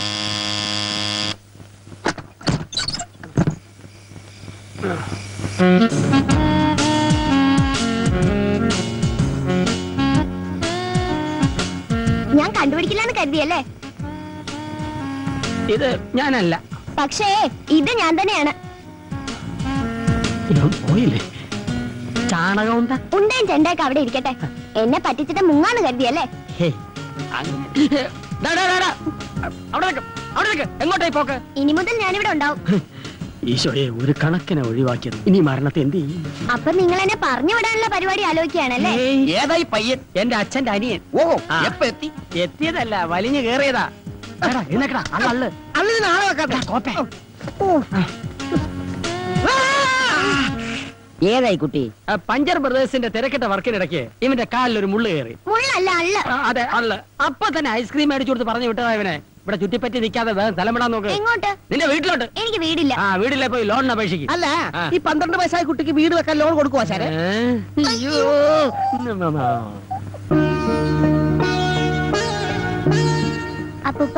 ഞാൻ കണ്ടുപിടിക്കില്ലെന്ന് കരുതിയല്ലേ ഇത് ഞാനല്ല പക്ഷേ ഇത് ഞാൻ തന്നെയാണ് ഇവൻ പോയില്ലേ ചാണകം ഉണ്ടാ ഉണ്ടേം ചെണ്ടയൊക്കെ അവിടെ ഇരിക്കട്ടെ എന്നെ പറ്റിച്ചിട്ട് മുങ്ങാന്ന് കരുതിയല്ലേ അവിടെ നിക്ക്, അവിടെ നിക്ക്. എങ്ങോട്ടായി പോക്ക് ഇനി മുതൽ ഞാനിവിടെ ഉണ്ടാവും ഈശോയെ ഒരു കണക്കിനെ ഒഴിവാക്കിയത് ഇനി മരണത്തെ എന്ത് ചെയ്യും അപ്പൊ നിങ്ങൾ എന്നെ പറഞ്ഞു വിടാനുള്ള പരിപാടി ആലോചിക്കുകയാണല്ലേ ഏതായി പയ്യൻ എന്റെ അച്ഛന്റെ അനിയൻ ഓ ആ. എപ്പ എത്തി എത്തിയതല്ല വലിഞ്ഞു കേറിയതാ എടാ, എഴുന്നേക്കടാ, അള്ള, അള്ള്. അള്ളിന് നാളെ വെക്കാം കോപ്പേ. ഏതായി കുട്ടി ആ, പഞ്ചർ ബ്രദേഴ്സിന്റെ തിരക്കിട്ട വർക്കിനിടയ്ക്ക് ഇവന്റെ കാലിൽ ഒരു മുള്ളു കയറി മുള്ളല്ല അള്ള ആ, അതെ അള്ള് അപ്പൊ തന്നെ ഐസ്ക്രീം മേടിച്ചു കൊടുത്ത് പറഞ്ഞു വിട്ടതാ ഇവനെ ഇവിടെ ചുറ്റിപ്പറ്റി നിൽക്കാതെ വേഗം തലമിടാൻ നോക്ക് എങ്ങോട്ട് നിന്റെ വീട്ടിലോട്ട് എനിക്ക് വീടില്ല ആ വീട്ടിലെ പോയി ലോണിന് അപേക്ഷിക്കും അല്ല ആ. ഈ പന്ത്രണ്ട് വയസ്സായ കുട്ടിക്ക് വീട് വെക്കാൻ ലോൺ കൊടുക്കുവാ സാറേ അയ്യോ അപ്പൂപ്പ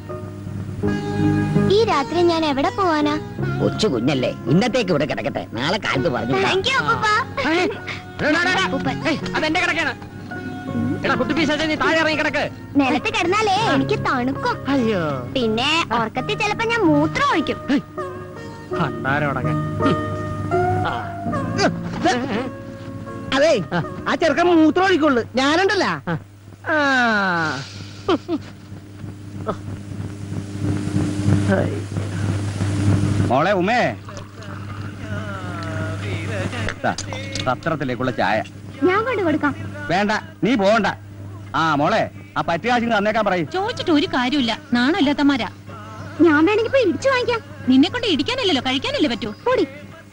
ഈ രാത്രി ഞാൻ എവിടെ പോവാനാ കൊച്ചു കുഞ്ഞല്ലേ ഇന്നത്തേക്ക് ഇവിടെ കിടക്കട്ടെ നാളെ കാലത്ത് പറഞ്ഞു വിടാം. താങ്ക് യു അപ്പൂപ്പ അപ്പൂപ്പൻ അതെന്റെ കിടക്കാണ് എടാ കുട്ടി പീസാച്ച നീ താഴെ ഇറങ്ങി കിടക്ക് നിലത്ത് കിടന്നാലേ എനിക്ക് തണുക്കും അയ്യോ പിന്നെ ഉറക്കത്തിൽ ചിലപ്പോ ഞാൻ മൂത്രം ഒഴിക്കും ഭണ്ഡാരം അടങ്ങാൻ അതെ ആ ചെറുക്കൻ മൂത്രം ഒഴിക്കുള്ളു ഞാനുണ്ടല്ല ആ മോളെ ഉമേ ദാ, പത്രത്തിലേക്കുള്ള ചായ ഞാൻ കൊണ്ട് കൊടുക്കാം വേണ്ട നീ പോകണ്ട ആ മോളെ ആ പറ്റുകാശിന് തന്നേക്കാൻ പറയും ചോദിച്ചിട്ട് ഒരു കാര്യമില്ല നാണമില്ലാത്തമാരാ ഞാൻ വേണമെങ്കിൽ പോയി ഇടിച്ചു വാങ്ങിക്കാം നിന്നെ കൊണ്ട് ഇടിക്കാനല്ലല്ലോ കഴിക്കാനല്ലേ പറ്റൂ പൊടി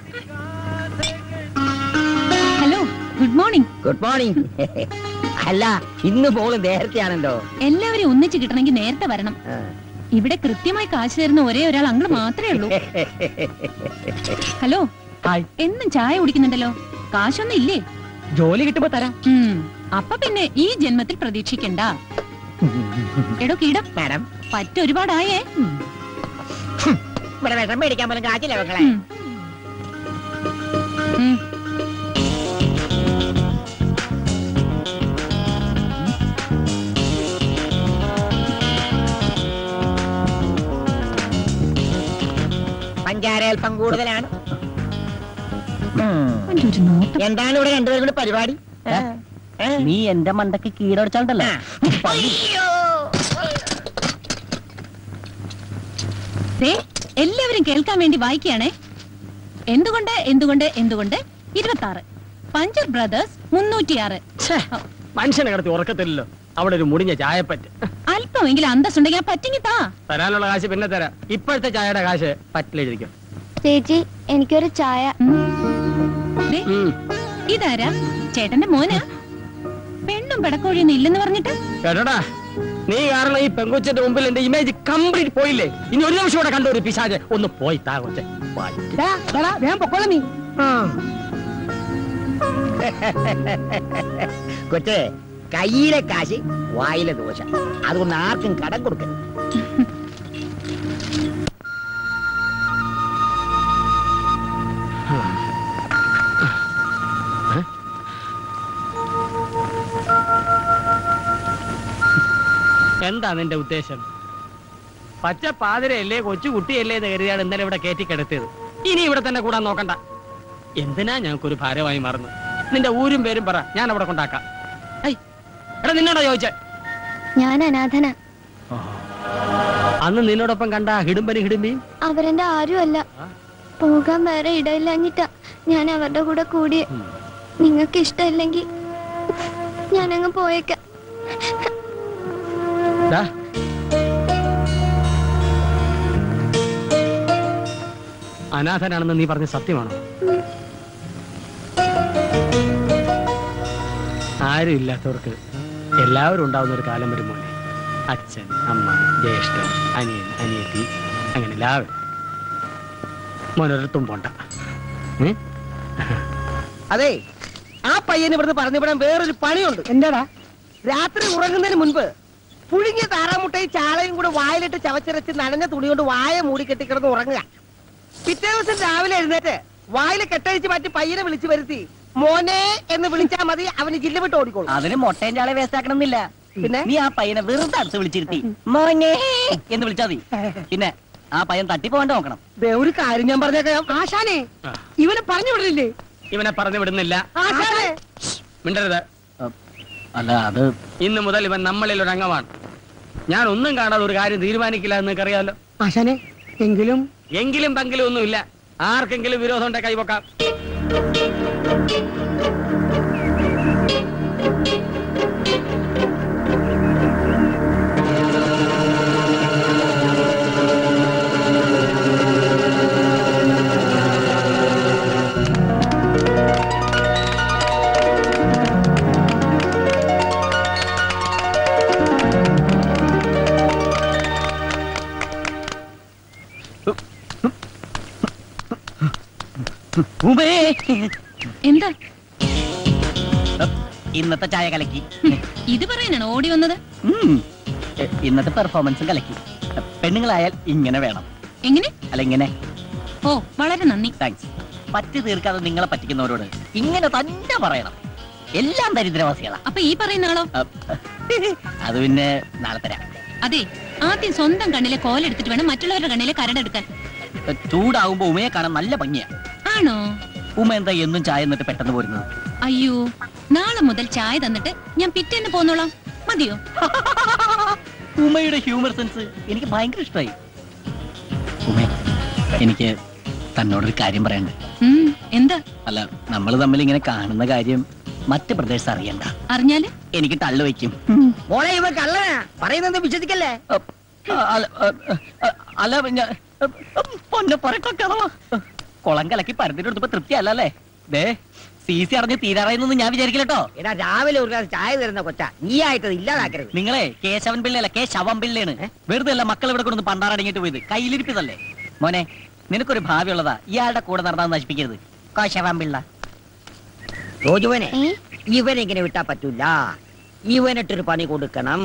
hello good morning good morning അല്ല ഇന്ന് മോള് നേരത്തെയാണല്ലോ എല്ലാവരും ഒന്നിച്ച് കിട്ടണമെങ്കിൽ നേരത്തെ വരണം ആ. ഇവിടെ കൃത്യമായി കാശ് തരുന്ന ഒരേ ഒരാൾ അങ്ങള് മാത്രമേ ഉള്ളൂ ഹലോ ഹായ് എന്നും ചായ കുടിക്കുന്നുണ്ടല്ലോ കാശൊന്നും ഇല്ലേ ജോലി കിട്ടുമ്പോ തരാം ഉം. അപ്പൊ പിന്നെ ഈ ജന്മത്തിൽ പ്രതീക്ഷിക്കണ്ട എടോ കീടം മാഡം പറ്റൊരുപാടായേ ഇവിടെ വിഷം മേടിക്കാൻ പോലും കാച്ചില്ല മക്കളെ ഉം. ഉം. പഞ്ചാര അല്പം കൂടുതലാണ് അവന്റെ ഒരു നോട്ടം എന്താണ് ഇവിടെ രണ്ടുപേരും കൂടി പരിപാടി നീ എന്റെ മണ്ടക്ക് കീഴടച്ചാണ്ടല്ലോ ദേ, എല്ലാവരും കേൾക്കാൻ വേണ്ടി വായിക്കുകയാണേ എന്തുകൊണ്ട് എന്തുകൊണ്ട് എന്തുകൊണ്ട് ഇരുപത്തി ആറ് പഞ്ചർ ബ്രദേഴ്സ് മുന്നൂറ്റിയാറ് മനുഷ്യനെ കിടത്തി ഉറക്കത്തില്ലല്ലോ അവിടെ ഒരു മുടിഞ്ഞ ചായപ്പറ്റ് അല്പമെങ്കിലും അന്തസ്സുണ്ടെങ്കിൽ ആ പറ്റിങ്ങി താ തരാനുള്ള കാശ് പിന്നെ തരാം ഇപ്പോഴത്തെ ചായയുടെ കാശ് പറ്റിലെഴുതിക്കും ചേച്ചി എനിക്കൊരു ചായ ദേ, ഇതാരാ ചേട്ടന്റെ മോനാ പെണ്ണും പെടക്കോഴിയൊന്നും ഇല്ലെന്ന് പറഞ്ഞിട്ട് കേട്ടോടാ നീ കാരണം ഈ പെങ്കൊച്ചിന്റെ മുമ്പിൽ എന്റെ ഇമേജ് കംപ്ലീറ്റ് പോയില്ലേ ഇനി ഒരു നിമിഷം കൂടെ കണ്ടു ഒരു പിശാച് ഒന്ന് പോയി താ കൊച്ചെ ഞാൻ പൊക്കോളാം നീ കൊച്ചേ കയ്യിലെ കാശ് വായിലെ ദോശ അതുകൊണ്ട് ആർക്കും കടം കൊടുക്കരുത് എന്താ നിന്റെ ഉദ്ദേശം പച്ച പാതിരയല്ലേ കൊച്ചു കുട്ടിയല്ലേ എന്ന് കരുതിയാണ് ഇന്നലെ ഇവിടെ കയറ്റി കിടത്തിയത് ഇനി ഇവിടെ തന്നെ കൂടാൻ നോക്കണ്ട എന്തിനാ ഞങ്ങൾക്കൊരു ഭാരമായി മാറുന്നു നിന്റെ ഊരും പേരും പറ ഞാൻ അവിടെ കൊണ്ടാക്കാം ഐ, എടാ നിന്നോടാ ചോദിച്ചേ ഞാൻ അനാഥന അന്ന് നിന്നോടൊപ്പം കണ്ട ഹിടുമ്പനി ഹിടുമ്പി അവരെന്റെ ആരുമല്ല പോകാൻ വേറെ ഇടയില്ലഞ്ഞിട്ടാ ഞാൻ അവരുടെ കൂടെ കൂടി നിങ്ങൾക്ക് ഇഷ്ടമില്ലെങ്കിൽ ഞാനങ്ങ് പോയേക്കാം ദാ. അനാഥനാണെന്ന് നീ പറഞ്ഞ സത്യമാണോ ആരും ഇല്ലാത്തവർക്ക് എല്ലാവരും ഉണ്ടാവുന്ന ഒരു കാലം വരും മോനെ അച്ഛൻ അമ്മ ജ്യേഷ്ഠൻ അനിയൻ അനിയത്തി അങ്ങനെ എല്ലാവരും മോനൊരിടത്തും പോണ്ട ഉം? അതെ ആ പയ്യന് ഇവിടുന്ന് പറഞ്ഞു വിടാൻ വേറൊരു പണിയുണ്ട് എന്താടാ രാത്രി ഉറങ്ങുന്നതിന് മുൻപ് പുഴുങ്ങിയ താറാമുട്ടയും ചാളയും കൂടെ വായിലിട്ട് ചവച്ചിരച്ച് നനഞ്ഞ തുണി കൊണ്ട് വായ മൂടി കെട്ടിക്കിടന്ന് ഉറങ്ങുക പിറ്റേ ദിവസം രാവിലെ എഴുന്നേറ്റ് വായിൽ കെട്ടഴിച്ച് മാറ്റി പയ്യനെ വിളിച്ചു വരുത്തി മോനെ എന്ന് വിളിച്ചാൽ മതി അവന് ജില്ല വിട്ട് ഓടിക്കോളും അതിന് മുട്ടയും ചാളെ വേസ്റ്റ് ആക്കണമെന്നില്ല പിന്നെ നീ ആ പയ്യനെ വെറുതെ അടുത്ത് വിളിച്ചിരുത്തി മോനെ എന്ന് വിളിച്ചാ മതി പിന്നെ ആ പയ്യൻ തട്ടിപ്പോവാണ്ട് നോക്കണം ദേ ഒരു കാര്യം ഞാൻ പറഞ്ഞേക്കാം ആശാനെ ഇവനെ പറഞ്ഞു വിടലില്ലേ ഇവനെ പറഞ്ഞു വിടുന്നില്ല ആശാനെ മിണ്ടരുത് അല്ല അത് ഇന്ന് മുതൽ ഇവൻ നമ്മളിൽ ഒരു അംഗമാണ് ഞാൻ ഒന്നും കാണാതെ ഒരു കാര്യം തീരുമാനിക്കില്ല എന്ന് അറിയാലോ ആശാനെ എങ്കിലും എങ്കിലും പങ്കിലും ഒന്നുമില്ല ആർക്കെങ്കിലും വിരോധം ഉണ്ടെ കൈവക്കാം ഉമേ എന്താ ഇന്നത്തെ ചായ കലക്കി ഇത് പറയാനാണ് ഓടി വന്നത് ഉം. എ, ഇന്നത്തെ പെർഫോമൻസും കലക്കി പെണ്ണുങ്ങളായാൽ ഇങ്ങനെ വേണം എങ്ങനെ അല്ല ഇങ്ങനെ ഓ വളരെ നന്ദി താങ്ക്സ് പറ്റി തീർക്കാതെ നിങ്ങളെ പറ്റിക്കുന്നവരോട് ഇങ്ങനെ തന്നെ പറയണം എല്ലാം ദരിദ്രവാസികളാ അപ്പൊ ഈ പറയുന്ന ആളോ അ, അത് പിന്നെ നാളെ തരാം അതെ ആദ്യം സ്വന്തം കണ്ണിലെ കോലെടുത്തിട്ട് വേണം മറ്റുള്ളവരുടെ കണ്ണിലെ കരടെടുക്കാൻ ചൂടാവുമ്പോ ഉമയെ കാണാൻ നല്ല ഭംഗിയാ ആണോ ഉമ എന്താ എന്നും ചായ എന്നിട്ട് പെട്ടെന്ന് പോരുന്നത് അയ്യോ നാളെ മുതൽ ചായ തന്നിട്ട് ഞാൻ പിറ്റേന്ന് പോന്നോളാം മതിയോ ഉമയുടെ ഹ്യൂമർ സെൻസ് എനിക്ക് ഭയങ്കര ഇഷ്ടമായി ഉമേ എനിക്ക് തന്നോടൊരു കാര്യം പറയണ്ട് ഉം, എന്താ അല്ല നമ്മൾ തമ്മിൽ ഇങ്ങനെ കാണുന്ന കാര്യം മറ്റ് പ്രദേശത്ത് അറിയണ്ട അറിഞ്ഞാല് എനിക്ക് തള്ളു വയ്ക്കും മോളെ ഇവ കള്ളനാ പറയുന്നത് വിശ്വസിക്കല്ലേ അല്ല അ, അല്ല ഞാൻ പൊന്നെ പറയട്ടൊക്കെ കുളം കലക്കി പരത്തിനെടുത്തപ്പോ തൃപ്തി അല്ലല്ലേ ദേ സി സി അറിഞ്ഞ് തീരാറായെന്നൊന്നും ഞാൻ വിചാരിക്കില്ലട്ടോ എടാ രാവിലെ ഒരു ഗ്ലാസ് ചായ തരുന്ന കൊച്ച നീ ആയിട്ട് ഇല്ലാതാക്കരുത് നിങ്ങളെ കേശവൻ പിള്ളയല്ല കെ ശവം പിള്ളയാണ് വെറുതെ അല്ല മക്കൾ ഇവിടെ കൊണ്ടു പണ്ടാറടങ്ങിട്ട് പോയത് കയ്യിലിരിപ്പിതല്ലേ മോനെ നിനക്കൊരു ഭാവി ഉള്ളതാ ഇയാളുടെ കൂടെ നടന്നാൽ നശിപ്പിക്കരുത് കേശവൻ പിള്ള റോജുവനെ ഇവനെങ്ങനെ വിട്ടാ പറ്റൂല ഇവനിട്ടൊരു പണി കൊടുക്കണം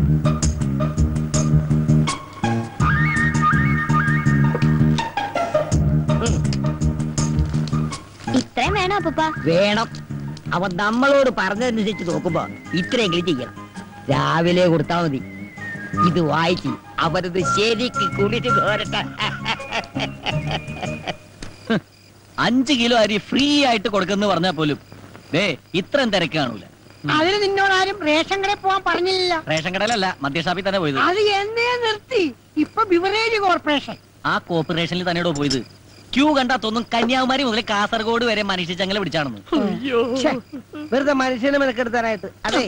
ഇത്രയും വേണോ അപ്പൂപ്പ വേണം അവൻ നമ്മളോട് പറഞ്ഞതനുസരിച്ച് നോക്കുമ്പോ ഇത്രയെങ്കിലും ചെയ്യണം രാവിലെ കൊടുത്താ മതി ഇത് വായിച്ച് അവരത് ശരിക്ക് കുളിച്ച് കോരട്ടെ അഞ്ച് കിലോ അരി ഫ്രീ ആയിട്ട് കൊടുക്കുന്ന പറഞ്ഞാൽ പോലും ദേ ഇത്രയും തിരക്ക് കാണൂല അതിന് നിന്നോടാരും റേഷൻ കടയിൽ പോവാൻ പറഞ്ഞില്ല റേഷൻ കടയിലല്ല മദ്യഷാപ്പിൽ തന്നെ പോയത് അത് എന്നേ നിർത്തി ഇപ്പൊ ബിവറേജ് കോർപ്പറേഷൻ ആ കോർപ്പറേഷനിൽ തന്നെയോ പോയത് ക്യൂ കണ്ടാ തോന്നും കന്യാകുമാരി മുതൽ കാസർഗോഡ് വരെ മനുഷ്യ ചങ്ങല പിടിച്ചാണെന്ന് ഛെ, വെറുതെ മനുഷ്യനെ മെനക്കെടുത്താനായിട്ട് അതെ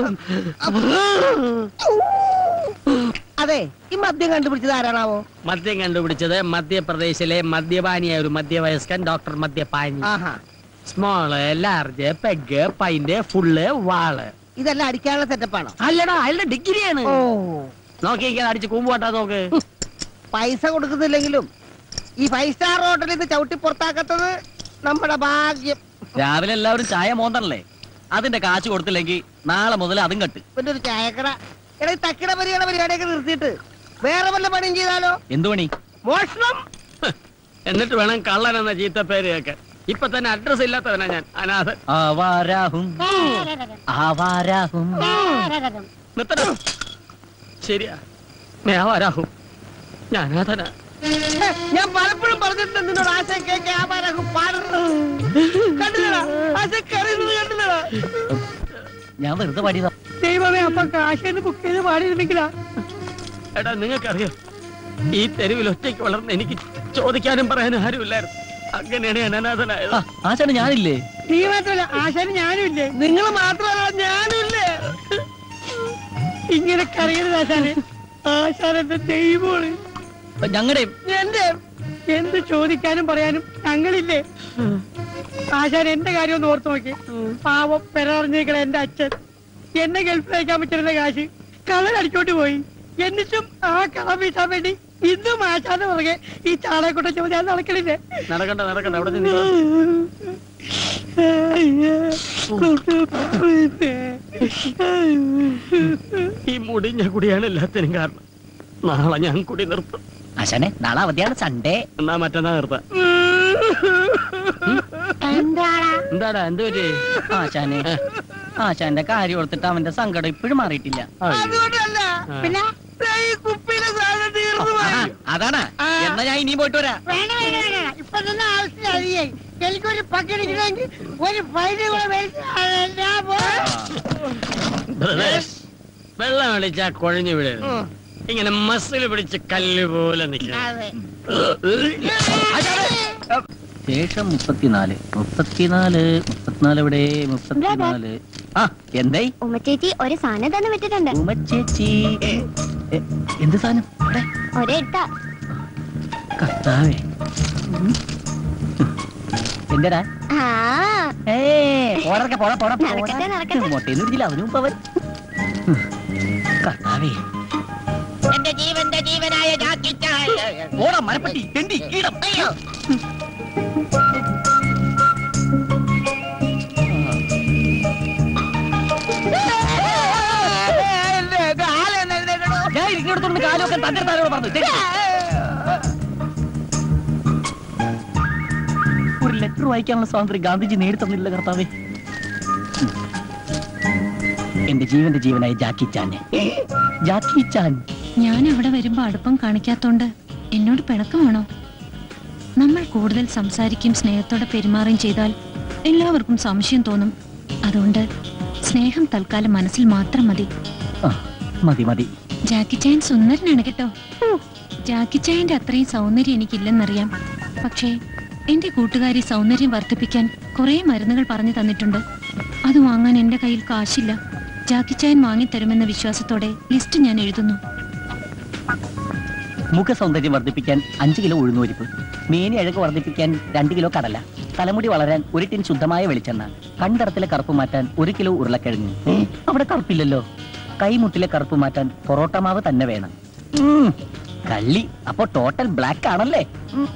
അതെ ഈ മദ്യം കണ്ടുപിടിച്ചത് ആരാണാവോ മദ്യം കണ്ടുപിടിച്ചത് മധ്യപ്രദേശിലെ മദ്യപാനിയായ ഒരു മധ്യവയസ്കൻ ഡോക്ടർ മദ്യപാനി ആഹാ small large peg pint full വാള് ഇതെല്ലാം അടിക്കാനുള്ള സെറ്റപ്പാണോ അല്ലടാ അയാളുടെ ഡിഗ്രിയാണ് ഓ നോക്കിയിരിക്കാൻ അടിച്ച് കൂമ്പുവാട്ടാ നോക്ക് പൈസ കൊടുക്കുന്നില്ലെങ്കിലും ഈ ഫൈവ് സ്റ്റാർ ഹോട്ടലിൽ നിന്ന് ചവിട്ടി പുറത്താക്കത്തത് നമ്മുടെ ഭാഗ്യം രാവിലെ എല്ലാവരും ചായ മോന്തണല്ലേ അതിന്റെ കാശ് കൊടുത്തില്ലെങ്കിൽ നാളെ മുതൽ അതും കട്ട് പിന്നെ ഒരു ചായക്കട എടാ ഈ തക്കിട പരിഗണ പരിപാടിയൊക്കെ നിർത്തിയിട്ട് വേറെ വല്ല പണിയും ചെയ്താലോ എന്തു പണി മോഷണം എന്നിട്ട് വേണം കള്ളൻ എന്ന ചീത്ത പേര് കേൾക്കാൻ ഇപ്പൊ തന്നെ അഡ്രസ് ഇല്ലാത്തവനാ ഞാൻ അനാഥൻ ആവാരാഹും ആവാരാഹും നിർത്തണം ശരിയാ മേവാരാഹും ഞാൻ അനാഥനാ ഹെ, ഞാൻ പലപ്പോഴും പറഞ്ഞിട്ടുണ്ട് നിന്നോട് ആശ കേക്ക് ആപാരൊക്കെ പാടുന്നു കണ്ടില്ലടാ ആശ കറിയുന്നത് കണ്ടില്ലടാ ഞാൻ വെറുതെ പാടിയതാ ദൈവമേ അപ്പൊ കാശേന്ന് ബുക്ക് ചെയ്ത് പാടിയിരുന്നെങ്കിലാ എടാ നിങ്ങൾക്കറിയോ ഈ തെരുവിൽ ഒറ്റയ്ക്ക് വളർന്ന് എനിക്ക് ചോദിക്കാനും പറയാനും ആരുമില്ലായിരുന്നു അങ്ങനെയാണ് ഞാൻ അനാഥനായത് ആ, ആശാന് ഞാനില്ലേ നീ മാത്രല്ല ആശാന് ഞാനും ഇല്ലേ നിങ്ങൾ മാത്രമല്ല ഞാനും ഇല്ലേ ഇങ്ങനെ കറിയരുത് ആശാന് ആശാൻ എന്റെ ദൈവമാണ് ഞങ്ങളുടെ എന്റെ എന്ത് ചോദിക്കാനും പറയാനും ഞങ്ങളില്ലേ ആശാൻ എന്റെ കാര്യം ഒന്ന് ഓർത്ത് നോക്കി പാവം പെരറിഞ്ഞേക്കണ എന്റെ അച്ഛൻ എന്നെ ഗൾഫിൽ അയക്കാൻ പറ്റുന്ന കാശ് കളർ അടിച്ചോണ്ട് പോയി എന്നിട്ടും ആ കള വീട്ടാൻ വേണ്ടി ഇന്നും ആശാന്റെ പുറകെ ഈ ചാളയെക്കൊണ്ട ചോദ്യം നടക്കണില്ലേ നടക്കണ്ട നടക്കണ്ട അവിടെ നിന്ന് ഈ മുടിഞ്ഞ കുടിയാണ് എല്ലാത്തിനും കാരണം നാളെ ഞാൻ കുടി നിർത്തും ആശാനെ നാളെ അവധിയാണ് സൺഡേ എന്നാ മറ്റന്നാ നിർത്താം എന്താടാ എന്ത് പറ്റി ആശാനെ ആശാന്റെ കാര്യം ഓർത്തിട്ട് അവന്റെ സങ്കടം ഇപ്പോഴും മാറിയിട്ടില്ല അതുകൊണ്ടല്ല പിന്നെ ദേ ഈ കുപ്പിയിലെ സാധനം തീർന്നു ആ, പോയി. അതാണ് ആ. എന്നാ ഞാൻ ഇനിയും പോയിട്ട് വരാം വേണ്ട വേണ്ട വേണ്ട ഇപ്പൊ ഇപ്പൊ തന്നെ ആവശ്യമില്ലാതെ എനിക്കൊരു പക്കടിക്കണമെങ്കിൽ ഒരു ഫൈന് കൂടെ മേടിച്ച് ഞാൻ പോവാം. ബ്രദേഴ്സ്, വെള്ളം അടിച്ചാ കുഴഞ്ഞു വിടരുത് ഇങ്ങനെ മസിൽ പിടിച്ച് കല്ല് പോലെ നിൽക്കണം അതെ. ശേഷം മുപ്പത്തിനാല് മുപ്പത്തിനാല് മുപ്പത്തിനാല് എവിടെ മുപ്പത്തിനാല് ആ എന്തായി ഉമ്മച്ചേച്ചി ഒരു സാധനം തന്നെ വിട്ടിട്ടുണ്ട് ഉമ്മച്ചേച്ചി എ, എന്ത് സാധനം ഇവിടെ ഒരെടുത്ത കർത്താവേ എന്റെടാ ആ ഏ പോടക്കെ പോടാ പോടാ നടക്കട്ടെ, നടക്കട്ടെ. മൊട്ടയെന്ന് പിടിച്ചില്ല അവനും ഇപ്പൊ അവൻ കർത്താവേ എന്റെ ജീവന്റെ ജീവനായ ജാക്കി ചാൻ. ഓടാ മരപ്പട്ടി തെണ്ടി കീടം അയ്യോ ഞാൻ ഇരിക്കുന്നിടത്തോണ്ട് കാലൊക്കെ തന്റെ താരോട് പറഞ്ഞു തെണ്ടി. ഒരു ലെറ്റർ വായിക്കാനുള്ള സ്വാതന്ത്ര്യം ഗാന്ധിജി നേടിത്തന്നില്ല കർത്താവേ എന്റെ ജീവന്റെ ജീവനായ ജാക്കി ചാനെ ജാക്കി ചാൻ ഞാൻ അവിടെ വരുമ്പോ അടുപ്പം കാണിക്കാത്തോണ്ട് എന്നോട് പിണക്കമാണോ നമ്മൾ കൂടുതൽ സംസാരിക്കും സ്നേഹത്തോടെ പെരുമാറുകയും ചെയ്താൽ എല്ലാവർക്കും സംശയം തോന്നും അതുകൊണ്ട് സ്നേഹം തൽക്കാലം മനസ്സിൽ മാത്രം മതി ആ, മതി മതി ജാക്കി ചായൻ സുന്ദരനാണ് കേട്ടോ ജാക്കി ചായന്റെ അത്രയും സൗന്ദര്യം എനിക്കില്ലെന്നറിയാം പക്ഷേ എന്റെ കൂട്ടുകാരി സൗന്ദര്യം വർദ്ധിപ്പിക്കാൻ കുറെ മരുന്നുകൾ പറഞ്ഞു തന്നിട്ടുണ്ട് അത് വാങ്ങാൻ എന്റെ കയ്യിൽ കാശില്ല ജാക്കി ചായൻ വാങ്ങിത്തരുമെന്ന വിശ്വാസത്തോടെ ലിസ്റ്റ് ഞാൻ എഴുതുന്നു മുഖ സൗന്ദര്യം വർദ്ധിപ്പിക്കാൻ അഞ്ച് കിലോ ഉഴുന്നുപരിപ്പ് മേനി അഴക് വർദ്ധിപ്പിക്കാൻ രണ്ട് കിലോ കടല തലമുടി വളരാൻ ഒരു ടിൻ ശുദ്ധമായ വെളിച്ചെണ്ണ കൺതറത്തിലെ കറുപ്പ് മാറ്റാൻ ഒരു കിലോ ഉരുളക്കിഴങ്ങ് ഏ, അവിടെ കറുപ്പില്ലല്ലോ കൈമുട്ടിലെ കറുപ്പ് മാറ്റാൻ പൊറോട്ട മാവ് തന്നെ വേണം ഉം, കള്ളി അപ്പൊ ടോട്ടൽ ബ്ലാക്ക് ആണല്ലേ ഉം.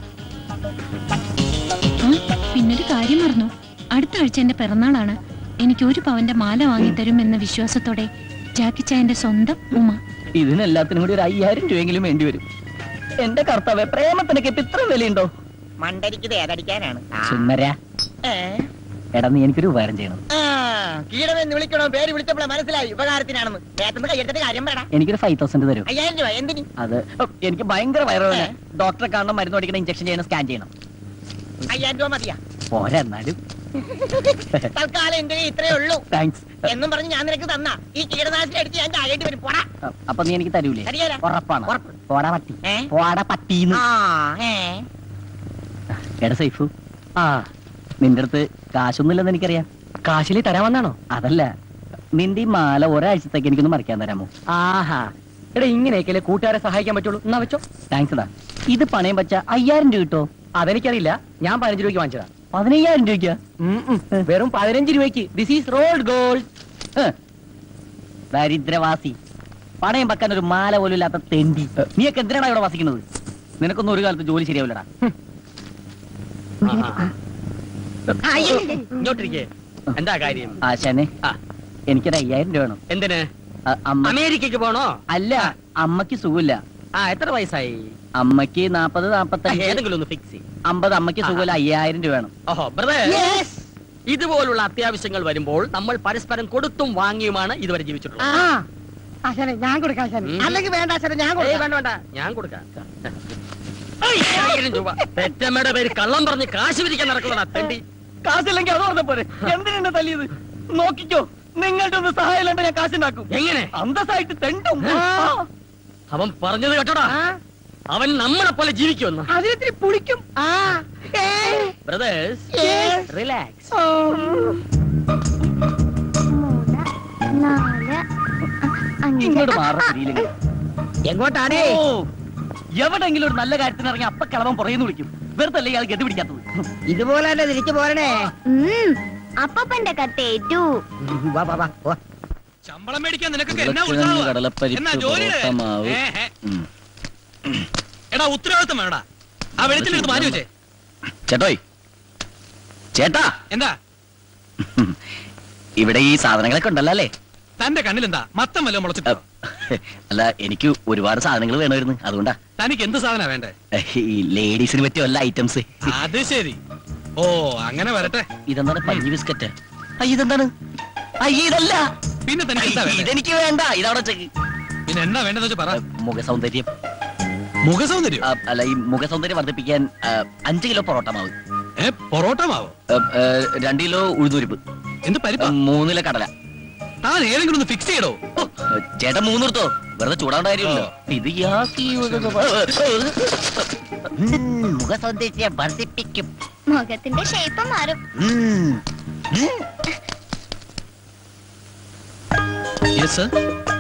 ആ പിന്നൊരു കാര്യം മറന്നു അടുത്ത ആഴ്ച എന്റെ പിറന്നാളാണ് എനിക്ക് ഒരു പവന്റെ മാല വാങ്ങിത്തരും എന്ന വിശ്വാസത്തോടെ ജാക്കി ചായന്റെ സ്വന്തം ഉമ ഇതിനെല്ലാത്തിനും കൂടി ഒരു അയ്യായിരം രൂപയെങ്കിലും വേണ്ടി വരും എന്റെ കർത്താവെ പ്രേമത്തിനൊക്കെ ഇപ്പൊ ഇത്ര വിലയുണ്ടോ മണ്ടരിക്കുന്നത് ഏതടിക്കാനാണ് ആ. സുന്ദര ഏ? എടാ നീ എനിക്കൊരു ഉപകാരം ചെയ്യണം ആ, കീടമെന്ന് വിളിക്കണോ പേര് വിളിച്ചപ്പോഴേ മനസ്സിലായി ഉപകാരത്തിനാണെന്ന് നേരത്തെ കയ്യെടുത്തിട്ട് കാര്യം പറയടാ എനിക്കൊരു ഫൈവ് തൗസൻഡ് തരും അയ്യായിരം രൂപ എന്തിന് അത് ഓ, എനിക്ക് ഭയങ്കര വയറുവേദന ഡോക്ടറെ കാണണം മരുന്ന് പഠിക്കണം ഇഞ്ചക്ഷൻ ചെയ്യണം സ്കാൻ ചെയ്യണം അയ്യായിരം രൂപ മതിയാ പോരാ എന്നാലും തൽക്കാലം എന്റെ കയ്യിൽ ഇത്രേ ഉള്ളൂ താങ്ക്സ് എന്നും പറഞ്ഞ് ഞാൻ നിനക്ക് തന്ന ഈ കീടനാശിനി എടുത്ത് ഞാൻ താഴേണ്ടി വരും പോടാ അപ്പൊ നീ എനിക്ക് തരൂലേ തരികേല. ഉറപ്പാണ് ഉറപ്പ്. പോടാ പട്ടി ഏ? പോടാ പട്ടീന്ന് ആ ഏ എടാ സൈഫു ആ നിന്റെ അടുത്ത് കാശൊന്നുമില്ലെന്ന് എനിക്കറിയാം കാശിൽ തരാമെന്നാണോ അതല്ല നിന്റെ ഈ മാല ഒരാഴ്ചത്തേക്ക് എനിക്കൊന്ന് മറിക്കാൻ തരാമോ ആഹാ എടാ ഇങ്ങനെയൊക്കെയല്ലേ കൂട്ടുകാരെ സഹായിക്കാൻ പറ്റുള്ളൂ എന്നാ വെച്ചോ താങ്ക്സ് എടാ ഇത് പണയം വെച്ച അയ്യായിരം രൂപ കിട്ടോ അതെനിക്കറിയില്ല ഞാൻ പതിനഞ്ച് രൂപയ്ക്ക് വാങ്ങിച്ചതാ പതിനയ്യായിരം രൂപയ്ക്ക് വെറും പതിനഞ്ച് രൂപയ്ക്ക് ദിസ് ഈസ് റോൾഡ് ഗോൾഡ് ദരിദ്രവാസി പണയം വെക്കാൻ ഒരു മാല പോലും ഇല്ലാത്ത തെണ്ടി നീയൊക്കെ എന്തിനാണ് ഇവിടെ വസിക്കുന്നത് നിനക്കൊന്നും ഒരു കാലത്ത് ജോലി ശരിയാവില്ലടാ ഇങ്ങോട്ടിരിക്കേ എന്താ കാര്യം ആശാനെ എനിക്കൊരു അയ്യായിരം രൂപ വേണം എന്തിന് അ- അമ്മ അമേരിക്കക്ക് പോണോ അല്ല അമ്മക്ക് സുഖമില്ല ആ എത്ര വയസ്സായി അമ്മക്ക് നാപ്പത് നാപ്പത്തഞ്ച് ഏതെങ്കിലും ഒന്ന് ഫിക്സ് ചെയ്യും അമ്പത് അമ്മക്ക് സുഖമില്ല അയ്യായിരം രൂപ വേണം ഓഹോ ബ്രദർ ഇതുപോലുള്ള അത്യാവശ്യങ്ങൾ വരുമ്പോൾ നമ്മൾ പരസ്പരം കൊടുത്തും വാങ്ങിയുമാണ് ഇതുവരെ ജീവിച്ചിട്ടുള്ളത് ആ ആശാനെ ഞാൻ കൊടുക്കാം ആശാനെ ഉം. അല്ലെങ്കിൽ വേണ്ട ആശാനെ ഞാൻ ഏയ് കൊടുക്കാം വേണ്ട വേണ്ട ഞാൻ കൊടുക്കാം അയ്യായിരം രൂപ പെറ്റമ്മയുടെ പേര് കള്ളം പറഞ്ഞ് കാശ് പിരിക്കാൻ നടക്കുന്നതാ തെണ്ടി കാശില്ലെങ്കിൽ അത് പറഞ്ഞ പോരെ എന്തിനാ തല്ലിയത് നോക്കിക്കോ നിങ്ങളുടെ ഒന്ന് സഹായം ഇല്ലാണ്ട് ഞാൻ കാശുണ്ടാക്കും എങ്ങനെ അന്തസ്സായിട്ട് തെണ്ടും അവൻ പറഞ്ഞത് കേട്ടോടാ അവൻ നമ്മളെ പോലെ ജീവിക്കുമെന്ന് അതിനിത്തിരി പുളിക്കും ആ ഏ, ബ്രദേഴ്സ് Yes. റിലാക്സ് ഓ. നാല് ഇങ്ങോട്ട് മാറില്ല എങ്ങോട്ടാണേ ഓ എവിടെങ്കിലും ഒരു നല്ല കാര്യത്തിന് ഇറങ്ങി അപ്പ കിളവൻ പുറയുന്നു വിളിക്കും വെറുതെ അല്ലേ ഇയാൾ ഗതി പിടിക്കാത്തത് ഇതുപോലെ തന്നെ തിരിച്ചു പോരണേ അപ്പപ്പന്റെ കത്തേറ്റു വാ വാ വാ വാ. ശമ്പളം മേടിക്കാൻ നിനക്കൊക്കെ എന്നാ ഉരുളക്കിഴങ്ങ്, ഉത്സാഹമാ? കടലപ്പരിപ്പ്, എന്നാ ജോലിയുടെ? പൊറോട്ട മാവ്. ഏ, ഏ. ഉം. എടാ ഉത്തരവാദിത്തം വേണടാ ആ വെളിച്ചെടുത്ത് മാറ്റി വെച്ചേ ചേട്ടോയ് ചേട്ടാ എന്താ ഇവിടെ ഈ സാധനങ്ങളൊക്കെ ഉണ്ടല്ലോ അല്ലേ തന്റെ കണ്ണിലെന്താ മത്തം വല്ലതും മുളച്ചിട്ടോ അല്ല എനിക്ക് ഒരുപാട് സാധനങ്ങൾ വേണമായിരുന്നു അതുകൊണ്ടാ തനിക്ക് എന്ത് സാധന വേണ്ടേ ഈ ലേഡീസിന് പറ്റിയ വല്ല ഐറ്റംസ് അത് ശരി ഓ അങ്ങനെ വരട്ടെ ഇതെന്താണ് പഞ്ഞി ബിസ്ക്കറ്റ് അയ്യ ഇതെന്താണ് അയ്യ ഇതല്ല പിന്നെ തനിക്ക് എന്താ വേണ്ടേ ഇതെനിക്ക് വേണ്ട ഇതവിടെ ചെക്ക് പിന്നെ എന്നാ വേണ്ടെന്ന് വെച്ചാ പറ മുഖ സൗന്ദര്യം മുഖസൗന്ദര്യം ആ, അല്ല ഈ മുഖസൗന്ദര്യം വർദ്ധിപ്പിക്കാൻ ആ, അഞ്ച് കിലോ പൊറോട്ട മാവ് ഏ പൊറോട്ട മാവോ ആ, ആ, രണ്ട് കിലോ ഉഴുന്നുരിപ്പ് എന്ത് പരിപ്പ മൂന്നില കടല താൻ ഏതെങ്കിലും ഒന്ന് ഫിക്സ് ചെയ്യടോ ആ, ചേട്ടൻ മൂന്നെടുത്തോ വെറുതെ ചൂടാണ്ട കാര്യമില്ല ഇത് യാക്കി മുഖസൗന്ദര്യം വർദ്ധിപ്പിക്കും മുഖത്തിന്റെ ഷേപ്പ് മാറും യെസ് സർ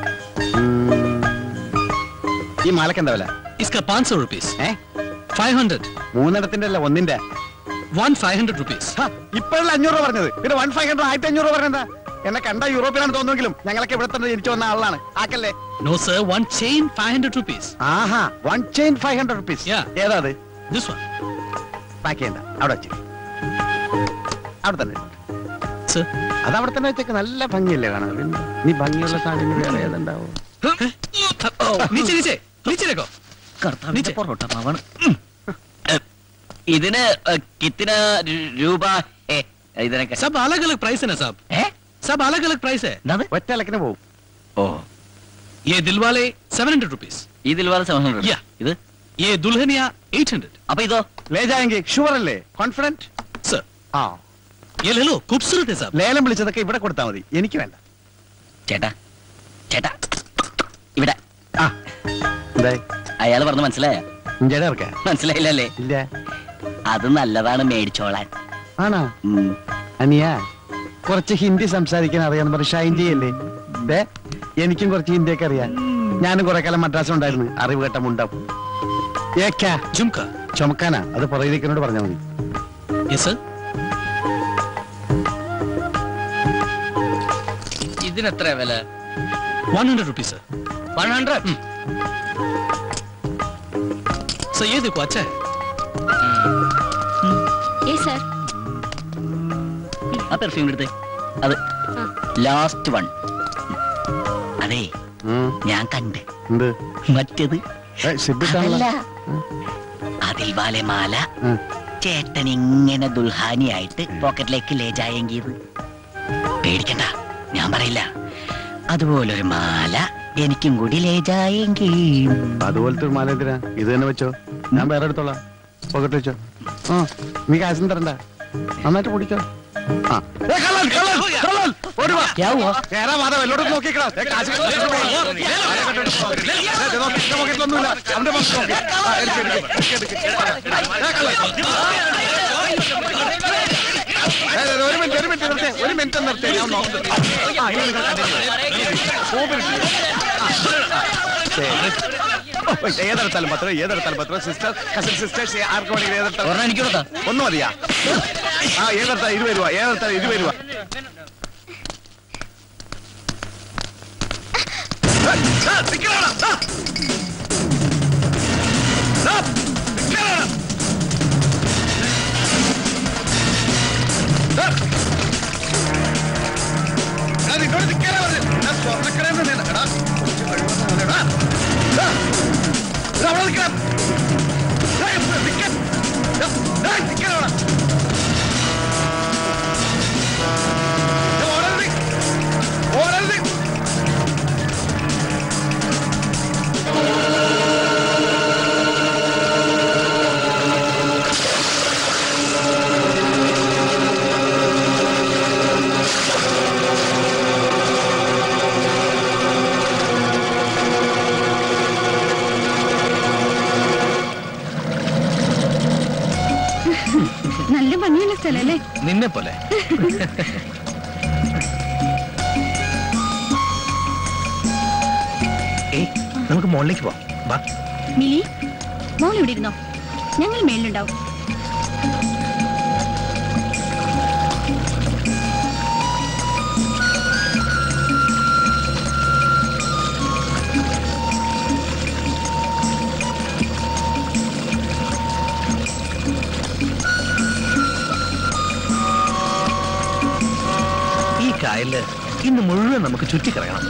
ഈ മാലക്ക് എന്താ വില ഇസ്ക പാഞ്ച് സौ റുപ്പീസ് ഏ ഫൈവ് ഹൺഡ്രഡ് മൂന്നെണ്ണത്തിന്റെ അല്ല ഒന്നിന്റെ വൺ ഫൈവ് ഹൺഡ്രഡ് റുപ്പീസ് ഇപ്പോഴല്ല അഞ്ഞൂറ് രൂപ പറഞ്ഞത് പിന്നെ വൺ ഫൈവ് ഹൺഡ്രഡ് ആയിരത്തി അഞ്ഞൂറ് രൂപ പറഞ്ഞതാ എന്നെ കണ്ട യൂറോപ്പിലാണ് തോന്നുമെങ്കിലും ഞങ്ങളൊക്കെ ഇവിടെ തന്നെ ജനിച്ചു വന്ന ആളാണ് ആക്കല്ലേ no sir one chain five hundred rupees ആഹാ one chain five hundred rupees Yeah. ഏതാ അത് ദിസ് വൺ പാക്ക് ചെയ്യണ്ട അവിടെ വെച്ച് അവിടെ തന്നെ സർ അത് അവിടെ തന്നെ വെച്ചേക്ക് നല്ല ഭംഗിയല്ലേ കാണാൻ പിന്നെ നീ ഭംഗിയുള്ള സാധനം വേറെ ഏതുണ്ടാവും നീച്ചെ നീച്ചെ നീച്ചെ രക്കോ കർത്താവിന്റെ പൊറോട്ട മാവാണ് ഉം. ഏ, ഇതിന് ഏ, കിത്തിന് രു- രൂപ ഏ, ഇതിനൊക്കെ सब अलग अलग प्राइस है ना साहब ഏ? सब अलग अलग प्राइस है എന്താണ്? ഒറ്റ ഇലക്കിന് പോവും ഓ ये दिलवाले सेवन हंड्रेड रुपीज ഇതിൽ വേറെ സെവൻ ഹൺഡ്രഡ് Yeah. ഇത് ये दुल्हनिया एट हंड्रेड അപ്പൊ ഇതോ ലേജായെങ്കിൽ ഷുവർ അല്ലേ കോൺഫിഡന്റ് सर ആ ये ले लो खूबसूरत है साहब ലേലം വിളിച്ചതൊക്കെ ഇവിടെ കൊടുത്താൽ മതി എനിക്ക് വേണ്ട ചേട്ടാ ചേട്ടാ ഇവിടെ ആ എന്തായി അയാൾ പറഞ്ഞ മനസ്സിലായ ഇഞ്ചയുടെ ഇറക്ക മനസ്സിലായില്ലല്ലേ ഇല്ല അത് നല്ലതാണ് മേടിച്ചോളാൻ ആണോ ഉം. അനിയ കുറച്ച് ഹിന്ദി സംസാരിക്കാൻ അറിയാന്ന് പറഞ്ഞ് ഷൈൻ ചെയ്യല്ലേ ദേ എനിക്കും കുറച്ച് ഹിന്ദിയൊക്കെ അറിയാം ഞാനും കുറെ കാലം മദ്രാസം ഉണ്ടായിരുന്നു അറിവ് കേട്ട മുണ്ടം ഏക്കാ झुमका ചുമക്കാനാ അത് പുറകിലേക്കിനോട് പറഞ്ഞാൽ മതി ये सर ഇതിനെത്ര വില one hundred rupees sir one hundred sir ये देखो अच्छा है ഏ സർ ആ പെർഫ്യൂം എടുത്തേ അത് ലാസ്റ്റ് വൺ അതെ ഉം. ഞാൻ കണ്ട് എന്ത് മറ്റേത് ഏ, സിബിട്ടാണല്ലോ. അതിൽ വാലെ മാല ഉം. ചേട്ടൻ ഇങ്ങനെ ദുൽഹാനിയായിട്ട് പോക്കറ്റിലേക്ക് ലേജായെങ്കിയത് പേടിക്കണ്ട ഞാൻ പറയില്ല അതുപോലൊരു മാല എനിക്കും കൂടി ലേജായെങ്കിൽ അതുപോലത്തെ ഒരു മാല എന്തിനാ ഇത് തന്നെ വെച്ചോ ഞാൻ വേറെ എടുത്തോളാം പോക്കറ്റ് വെച്ചോ ആ നീ കാശും തരണ്ട നന്നായിട്ട് പൊടിക്കോ ആ ഏ, കള്ളൻ, കള്ളൻ, കള്ളൻ, ഓടി വാ. നേരെ വാ, ദേ വെല്ലോടും നോക്കിക്കടാ. ദേ കാശ് കെട്ടിട്ട് പോ. ദേ, ദേ നോക്ക്, എന്റെ പോക്കറ്റിലൊന്നുമില്ല. അവന്റെ പോക്കറ്റിൽ നോക്ക്. ആ, എടുക്ക്, എടുക്ക്, എടുക്ക്, എടുക്ക്. ഏ, കള്ളൻ. ഏ, ദേ, ദേ, ഒരു മിനിറ്റ് ഒരു മിനിറ്റ് നിർത്തേ ഒരു മിനിറ്റ് നിർത്തേ ഞാൻ നോക്കുന്നത് ആ ഇനി നിങ്ങൾ ഏതെടുത്താലും പത്രം ഏതെടുത്താലും പത്രം സിസ്റ്റർ കസിൻ സിസ്റ്റേഴ്സ് ആർക്ക് വേണമെങ്കിൽ ഏതെടുത്താലും എനിക്ക് കൊടുത്താ ഒന്ന് മതിയാ ആ ഏതെടുത്താ ഇരുപത് രൂപ ഏതെടുത്താ ഇരുപത് രൂപ നല്ല ഭംഗിയുള്ള സ്ഥലല്ലേ നിന്നെ പോലെ ഏയ് നമുക്ക് മുകളിലേക്ക് പോവാം വാ മിലി മോൾ ഇവിടെ ഇരുന്നോ ഞങ്ങൾ മേളിലുണ്ടാവും ഈ കായലില് ഇന്ന് മുഴുവൻ നമുക്ക് ചുറ്റിക്കറങ്ങണം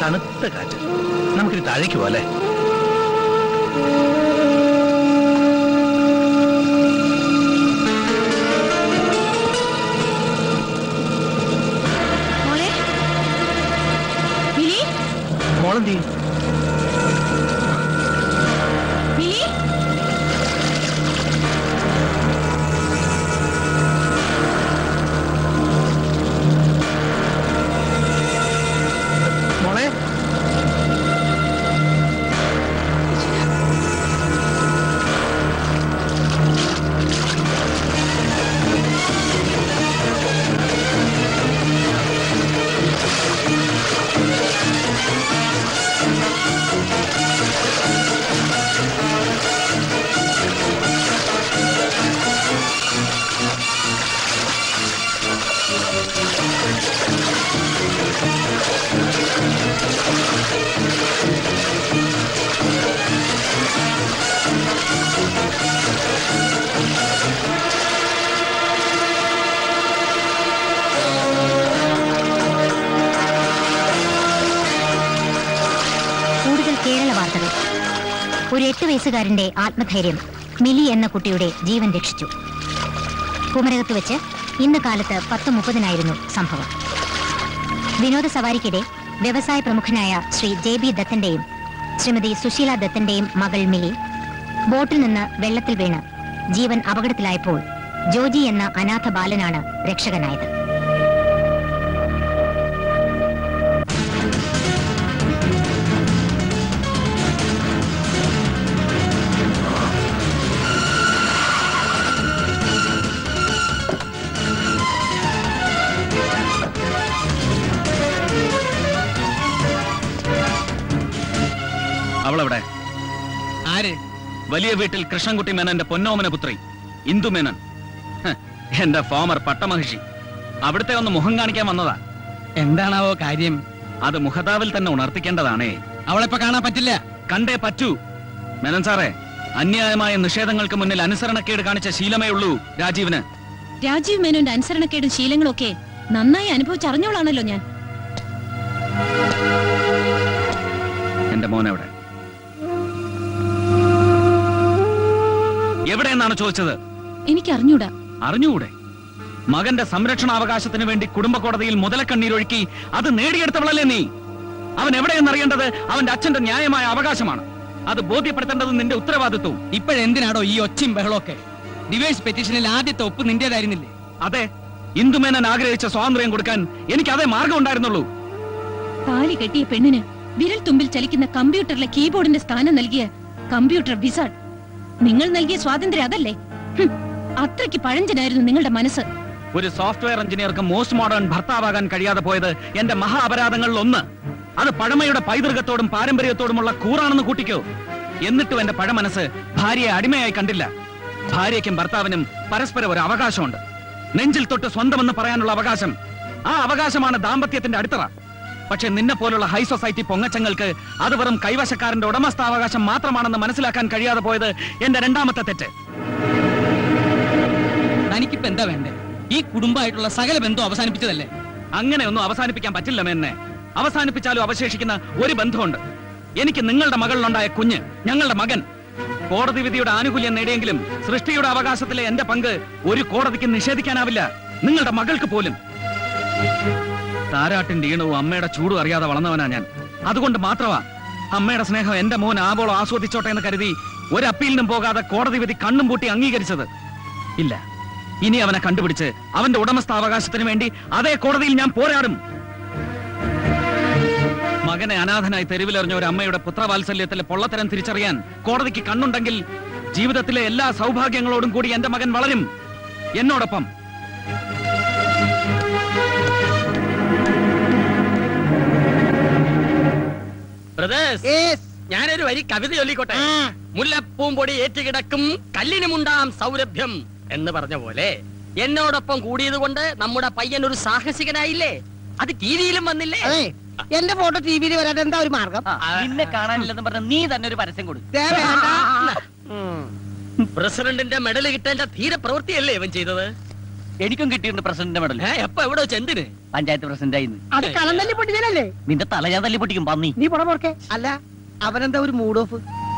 തണുത്ത കാറ്റ് നമുക്കിനി താഴേക്ക് പോലെ മോളെ മിലി മോളെന്തി മിലി മോളെ കൂടുതൽ കേരള വാർത്തകൾ ഒരു എട്ട് വയസ്സുകാരന്റെ ആത്മധൈര്യം മിലി എന്ന കുട്ടിയുടെ ജീവൻ രക്ഷിച്ചു കുമരകത്ത് വെച്ച് ഇന്ന് കാലത്ത് പത്ത് മുപ്പതിനായിരുന്നു സംഭവം വിനോദ സവാരിക്കിടെ വ്യവസായ പ്രമുഖനായ ശ്രീ ജെ ബി ദത്തന്റെയും ശ്രീമതി സുശീല ദത്തന്റെയും മകൾ മിലി ബോട്ടിൽ നിന്ന് വെള്ളത്തിൽ വീണ് ജീവൻ അപകടത്തിലായപ്പോൾ ജോജി എന്ന അനാഥ ബാലനാണ് രക്ഷകനായത് അവളെവിടെ ആര് വലിയ വീട്ടിൽ കൃഷ്ണൻകുട്ടി മേനന്റെ പൊന്നോമന പുത്രി ഇന്ദു മേനൻ ഹ്, എന്റെ ഫോമർ പട്ടമഹിഷി അവിടുത്തെ ഒന്ന് മുഖം കാണിക്കാൻ വന്നതാ എന്താണാവോ കാര്യം അത് മുഖതാവിൽ തന്നെ ഉണർത്തിക്കേണ്ടതാണേ അവളിപ്പോ കാണാൻ പറ്റില്ല കണ്ടേ പറ്റൂ മേനൻ സാറേ അന്യായമായ നിഷേധങ്ങൾക്ക് മുന്നിൽ അനുസരണക്കേട് കാണിച്ച ശീലമേ ഉള്ളൂ രാജീവിന് രാജീവ് മേനോന്റെ അനുസരണക്കേടും ശീലങ്ങളും ഒക്കെ നന്നായി അനുഭവിച്ചറിഞ്ഞോളാണല്ലോ ഞാൻ എന്റെ മോൻ എവിടെ എവിടെയെന്നാണ് ചോദിച്ചത് എനിക്ക് അറിഞ്ഞൂടാ അറിഞ്ഞുകൂടെ മകന്റെ സംരക്ഷണാവകാശത്തിന് വേണ്ടി കുടുംബ കോടതിയിൽ മുതലക്കണ്ണീരൊഴുക്കി അത് നേടിയെടുത്തവളല്ലേ നീ അവൻ എവിടെയെന്നറിയേണ്ടത് അവന്റെ അച്ഛന്റെ ന്യായമായ അവകാശമാണ് അത് ബോധ്യപ്പെടുത്തേണ്ടത് നിന്റെ ഉത്തരവാദിത്വവും ഇപ്പോഴെന്തിനാടോ ഈ ഒച്ചയും ബഹളമൊക്കെ ഡിവേഴ്സ് പെറ്റീഷനിൽ ആദ്യത്തെ ഒപ്പ് നിന്റേതായിരുന്നില്ലേ അതെ ഇന്ദുമേനൻ ആഗ്രഹിച്ച സ്വാതന്ത്ര്യം കൊടുക്കാൻ എനിക്ക് അതേ മാർഗം ഉണ്ടായിരുന്നുള്ളൂ താലി കെട്ടിയ പെണ്ണിന് വിരൽ തുമ്പിൽ ചലിക്കുന്ന കമ്പ്യൂട്ടറിലെ കീബോർഡിന്റെ സ്ഥാനം നൽകിയ കമ്പ്യൂട്ടർ വിസാർഡ് നിങ്ങൾ നൽകിയ സ്വാതന്ത്ര്യം അതല്ലേ ഹും, അത്രയ്ക്ക് പഴഞ്ചനായിരുന്നു നിങ്ങളുടെ മനസ്സ് ഒരു സോഫ്റ്റ്വെയർ എഞ്ചിനീയർക്ക് മോസ്റ്റ് മോഡേൺ ഭർത്താവാകാൻ കഴിയാതെ പോയത് എന്റെ മഹാ അപരാധങ്ങളിൽ ഒന്ന് അത് പഴമയുടെ പൈതൃകത്തോടും പാരമ്പര്യത്തോടുമുള്ള കൂറാണെന്ന് കൂട്ടിക്കോ എന്നിട്ടും എന്റെ പഴമനസ് ഭാര്യയെ അടിമയായി കണ്ടില്ല ഭാര്യയ്ക്കും ഭർത്താവിനും പരസ്പരം ഒരു അവകാശമുണ്ട് നെഞ്ചിൽ തൊട്ട് സ്വന്തമെന്ന് പറയാനുള്ള അവകാശം ആ അവകാശമാണ് ദാമ്പത്യത്തിന്റെ അടിത്തറ പക്ഷെ നിന്നെ പോലുള്ള ഹൈ സൊസൈറ്റി പൊങ്ങച്ചങ്ങൾക്ക് അത് വെറും കൈവശക്കാരന്റെ ഉടമസ്ഥാവകാശം മാത്രമാണെന്ന് മനസ്സിലാക്കാൻ കഴിയാതെ പോയത് എന്റെ രണ്ടാമത്തെ തെറ്റ് തനിക്കിപ്പോ എന്താ വേണ്ടേ ഈ കുടുംബമായിട്ടുള്ള സകല ബന്ധം അവസാനിപ്പിച്ചതല്ലേ അങ്ങനെയൊന്നും അവസാനിപ്പിക്കാൻ പറ്റില്ല മേന്നെ അവസാനിപ്പിച്ചാലും അവശേഷിക്കുന്ന ഒരു ബന്ധമുണ്ട് എനിക്ക് നിങ്ങളുടെ മകളിലുണ്ടായ കുഞ്ഞ് ഞങ്ങളുടെ മകൻ കോടതി വിധിയുടെ ആനുകൂല്യം നേടിയെങ്കിലും സൃഷ്ടിയുടെ അവകാശത്തിലെ എന്റെ പങ്ക് ഒരു കോടതിക്ക് നിഷേധിക്കാനാവില്ല നിങ്ങളുടെ മകൾക്ക് പോലും താരാട്ടിന്റെ ഈണവും അമ്മയുടെ ചൂടും അറിയാതെ വളർന്നവനാ ഞാൻ അതുകൊണ്ട് മാത്രമാ അമ്മയുടെ സ്നേഹം എന്റെ മോൻ ആവോളം ആസ്വദിച്ചോട്ടെ എന്ന് കരുതി ഒരു അപ്പീലിനും പോകാതെ കോടതി വിധി കണ്ണും പൂട്ടി അംഗീകരിച്ചത് ഇല്ല ഇനി അവനെ കണ്ടുപിടിച്ച് അവന്റെ ഉടമസ്ഥാവകാശത്തിന് വേണ്ടി അതേ കോടതിയിൽ ഞാൻ പോരാടും മകനെ അനാഥനായി തെരുവിലെറിഞ്ഞ ഒരു അമ്മയുടെ പുത്രവാത്സല്യത്തിലെ പൊള്ളത്തരം തിരിച്ചറിയാൻ കോടതിക്ക് കണ്ണുണ്ടെങ്കിൽ ജീവിതത്തിലെ എല്ലാ സൗഭാഗ്യങ്ങളോടും കൂടി എന്റെ മകൻ വളരും എന്നോടൊപ്പം ബ്രദേഴ്സ് ഞാനൊരു വരി കവിത ചൊല്ലിക്കോട്ടെ മുല്ലപ്പൂമ്പൊടി ഏറ്റുകിടക്കും കല്ലിനുമുണ്ടാം സൗരഭ്യം എന്ന് പറഞ്ഞ പോലെ എന്നോടൊപ്പം കൂടിയത് കൊണ്ട് നമ്മുടെ പയ്യൻ ഒരു സാഹസികനായില്ലേ അത് ടി വിയിലും വന്നില്ലേ അതെ എന്റെ ഫോട്ടോ ടി വിയിൽ വരാൻ എന്താ ഒരു മാർഗം നിന്നെ കാണാനില്ലെന്ന് പറഞ്ഞ നീ തന്നെ ഒരു പരസ്യം കൊടു ദേ വേണ്ട. പ്രസിഡന്റിന്റെ മെഡൽ കിട്ടേണ്ട ധീര പ്രവൃത്തിയല്ലേ ഇവൻ ചെയ്തത് എനിക്കും കിട്ടിയിട്ടുണ്ട് പ്രസിഡന്റിന്റെ മെഡൽ ഏ, എപ്പോ എവിടെ വെച്ച് എന്തിന് പഞ്ചായത്ത് പ്രസിഡന്റ് ആയിന്ന് അത് കലം തല്ലി പൊട്ടിച്ചാലല്ലേ നിന്റെ തല ഞാൻ തല്ലി പൊട്ടിക്കും പന്നി നീ പുറ പോർക്കെ അല്ല അവനെന്താ ഒരു മൂഡ് ഓഫ്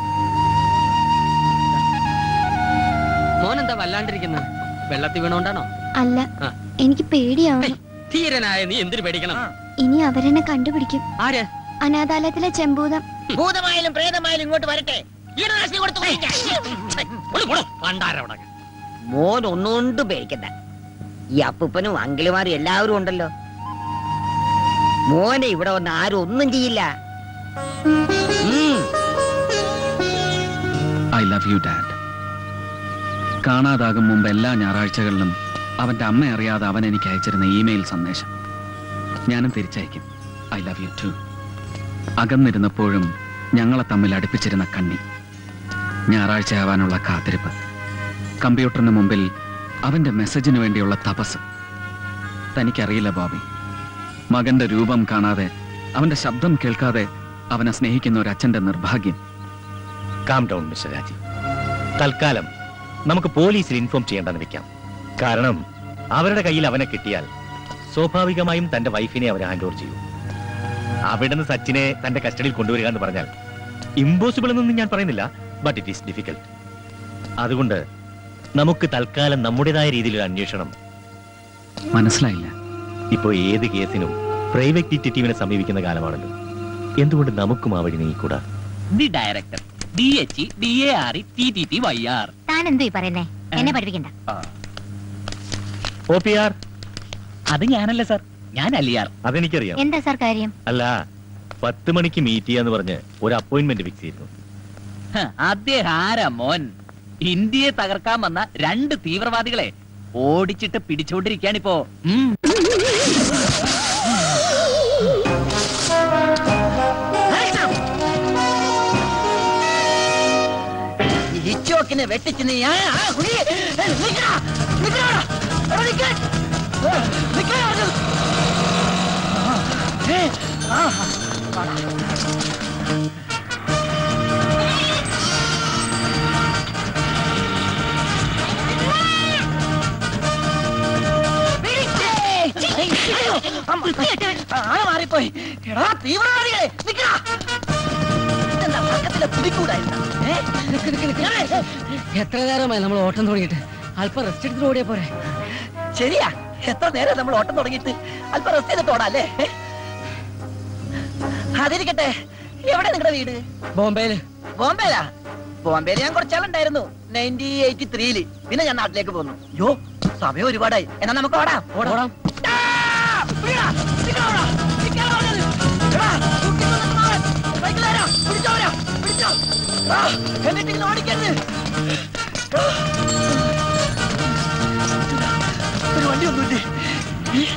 മോനെന്താ വല്ലാണ്ടിരിക്കുന്നത് വെള്ളത്തിൽ വീണോണ്ടാണോ അല്ല ആ. എനിക്ക് പേടിയാവണം ധീരനായ നീ എന്തിനു പേടിക്കണം ഇനി അവരെന്നെ കണ്ടുപിടിക്കും ആര് അനാഥാലയത്തിലെ ചെമ്പൂതം ഭൂതമായാലും പ്രേതമായാലും ഇങ്ങോട്ട് വരട്ടെ കീടനാശിനി കൊടുത്തു പണ്ടാരവിടെ മോൻ ഒന്നുകൊണ്ടും പേടിക്കണ്ട ഈ അപ്പൂപ്പനും അങ്കിളുമാരും എല്ലാവരും ഉണ്ടല്ലോ മോനെ ഇവിടെ വന്ന് ആരും ഒന്നും ചെയ്യില്ല ഉം. ഐ ലവ് യു ഡാഡ് കാണാതാകും മുമ്പ് എല്ലാ ഞായറാഴ്ചകളിലും അവന്റെ അമ്മ അറിയാതെ അവൻ എനിക്ക് അയച്ചിരുന്ന ഇമെയിൽ സന്ദേശം ഞാനും തിരിച്ചയക്കും ഐ ലവ് യു ടു അകന്നിരുന്നപ്പോഴും ഞങ്ങളെ തമ്മിൽ അടുപ്പിച്ചിരുന്ന കണ്ണി ഞായറാഴ്ച ആവാനുള്ള കാത്തിരിപ്പ് കമ്പ്യൂട്ടറിന് മുമ്പിൽ അവന്റെ മെസ്സേജിന് വേണ്ടിയുള്ള തപസ് തനിക്കറിയില്ല ബോബി മകന്റെ രൂപം കാണാതെ അവന്റെ ശബ്ദം കേൾക്കാതെ അവനെ സ്നേഹിക്കുന്ന ഒരു അച്ഛന്റെ നിർഭാഗ്യം കാം ഡൗൺ മിസ്റ്റർ രാജീവ് തൽക്കാലം നമുക്ക് പോലീസിൽ ഇൻഫോം ചെയ്യേണ്ടെന്ന് വെക്കാം കാരണം അവരുടെ കയ്യിൽ അവനെ കിട്ടിയാൽ സ്വാഭാവികമായും തന്റെ വൈഫിനെ അവർ ഹാൻഡ് ഓവർ ചെയ്യും അവിടുന്ന് സച്ചിനെ തന്റെ കസ്റ്റഡിയിൽ കൊണ്ടുവരിക എന്ന് പറഞ്ഞാൽ ഇമ്പോസിബിൾ എന്നൊന്നും ഞാൻ പറയുന്നില്ല ബട്ട് ഇറ്റ് ഈസ് ഡിഫിക്കൽട്ട് അതുകൊണ്ട് നമുക്ക് തൽക്കാലം നമ്മുടേതായ രീതിയിൽ ഒരു അന്വേഷണം മനസ്സിലായില്ല ഇപ്പോ ഏത് കേസിനും പ്രൈവറ്റ് ഡിറ്റക്റ്റീവിനെ സമീപിക്കുന്ന കാലമാണല്ലോ എന്തുകൊണ്ട് നമുക്കും ആ വഴി നീക്കൂടാ the director D H D A R T T T Y R താൻ എന്തോ ഈ പറയുന്നേ എന്നെ പഠിപ്പിക്കണ്ട ഒ പി ആർ അത് ഞാനല്ല സാർ ഞാൻ അലിയാർ അതെനിക്കറിയാം എന്താ സാർ കാര്യം അല്ല പത്ത് മണിക്ക് മീറ്റ് ചെയ്യാന്ന് പറഞ്ഞ് ഒരു അപ്പോയിന്റ്മെന്റ് ഫിക്സ് ചെയ്തിരുന്നു ഹ, അദ്ദേഹം ആരാ മോൻ ഇന്ത്യയെ തകർക്കാൻ വന്ന രണ്ട് തീവ്രവാദികളെ ഓടിച്ചിട്ട് പിടിച്ചോണ്ടിരിക്കാണിപ്പോ ഉം. ഇച്ചോക്കിനെ വെട്ടിച്ച് നീ ആ, ആ, കുടി. ഏ, നിക്കടാ, നിക്കടാ അവിടെ. എടാ, നിക്ക്. ഏ, നിക്കടാ അവിടെ. ഏ, ആ, വാടാ. പിടിച്ചേ. അയ്യോ, അമ്മ. ആള് മാറിപ്പോയി എടാ തീവ്രവാദികളെ നിക്കടാ ഇതെന്താ പക്കത്തിലെ പിടിക്കൂടായിരുന്ന ഏ നിക്ക് നിക്ക് നിക്ക് ഏ, എത്ര നേരമായി നമ്മൾ ഓട്ടം തുടങ്ങിയിട്ട് അല്പം റെസ്റ്റ് എടുത്തിട്ട് ഓടിയാ പോരെ ശരിയാ എത്ര നേരം നമ്മൾ ഓട്ടം തുടങ്ങിയിട്ട് അല്പം റെസ്റ്റ് ചെയ്തിട്ട് ഓടാല്ലേ ഏ? അതിരിക്കട്ടെ എവിടെ നിങ്ങളുടെ വീട് ബോംബെയില് ബോംബെയിലാ ബോംബെയിൽ ഞാൻ കുറച്ചാളുണ്ടായിരുന്നു നയൻറ്റി എയ്റ്റി ത്രീയില് പിന്നെ ഞാൻ നാട്ടിലേക്ക് പോന്നു യോ സമയം ഒരുപാടായി എന്നാ നമുക്ക് ഓടാം ഓടാം ആ! പിടിയെടാ, നിക്കടാ അവിടെ. നിക്കാനാ പറഞ്ഞത്. എടാ, കുട്ടി കൊണ്ടുവന്നവൻ. ബൈക്കിലാരാ? പിടിച്ചോവരാ, പിടിച്ചോ. ആ, എന്നിട്ട് ഇങ്ങനെ ഓടിക്കരുത്. ആ. ഒരു വണ്ടി ഒന്നുമില്ലേ ഏ?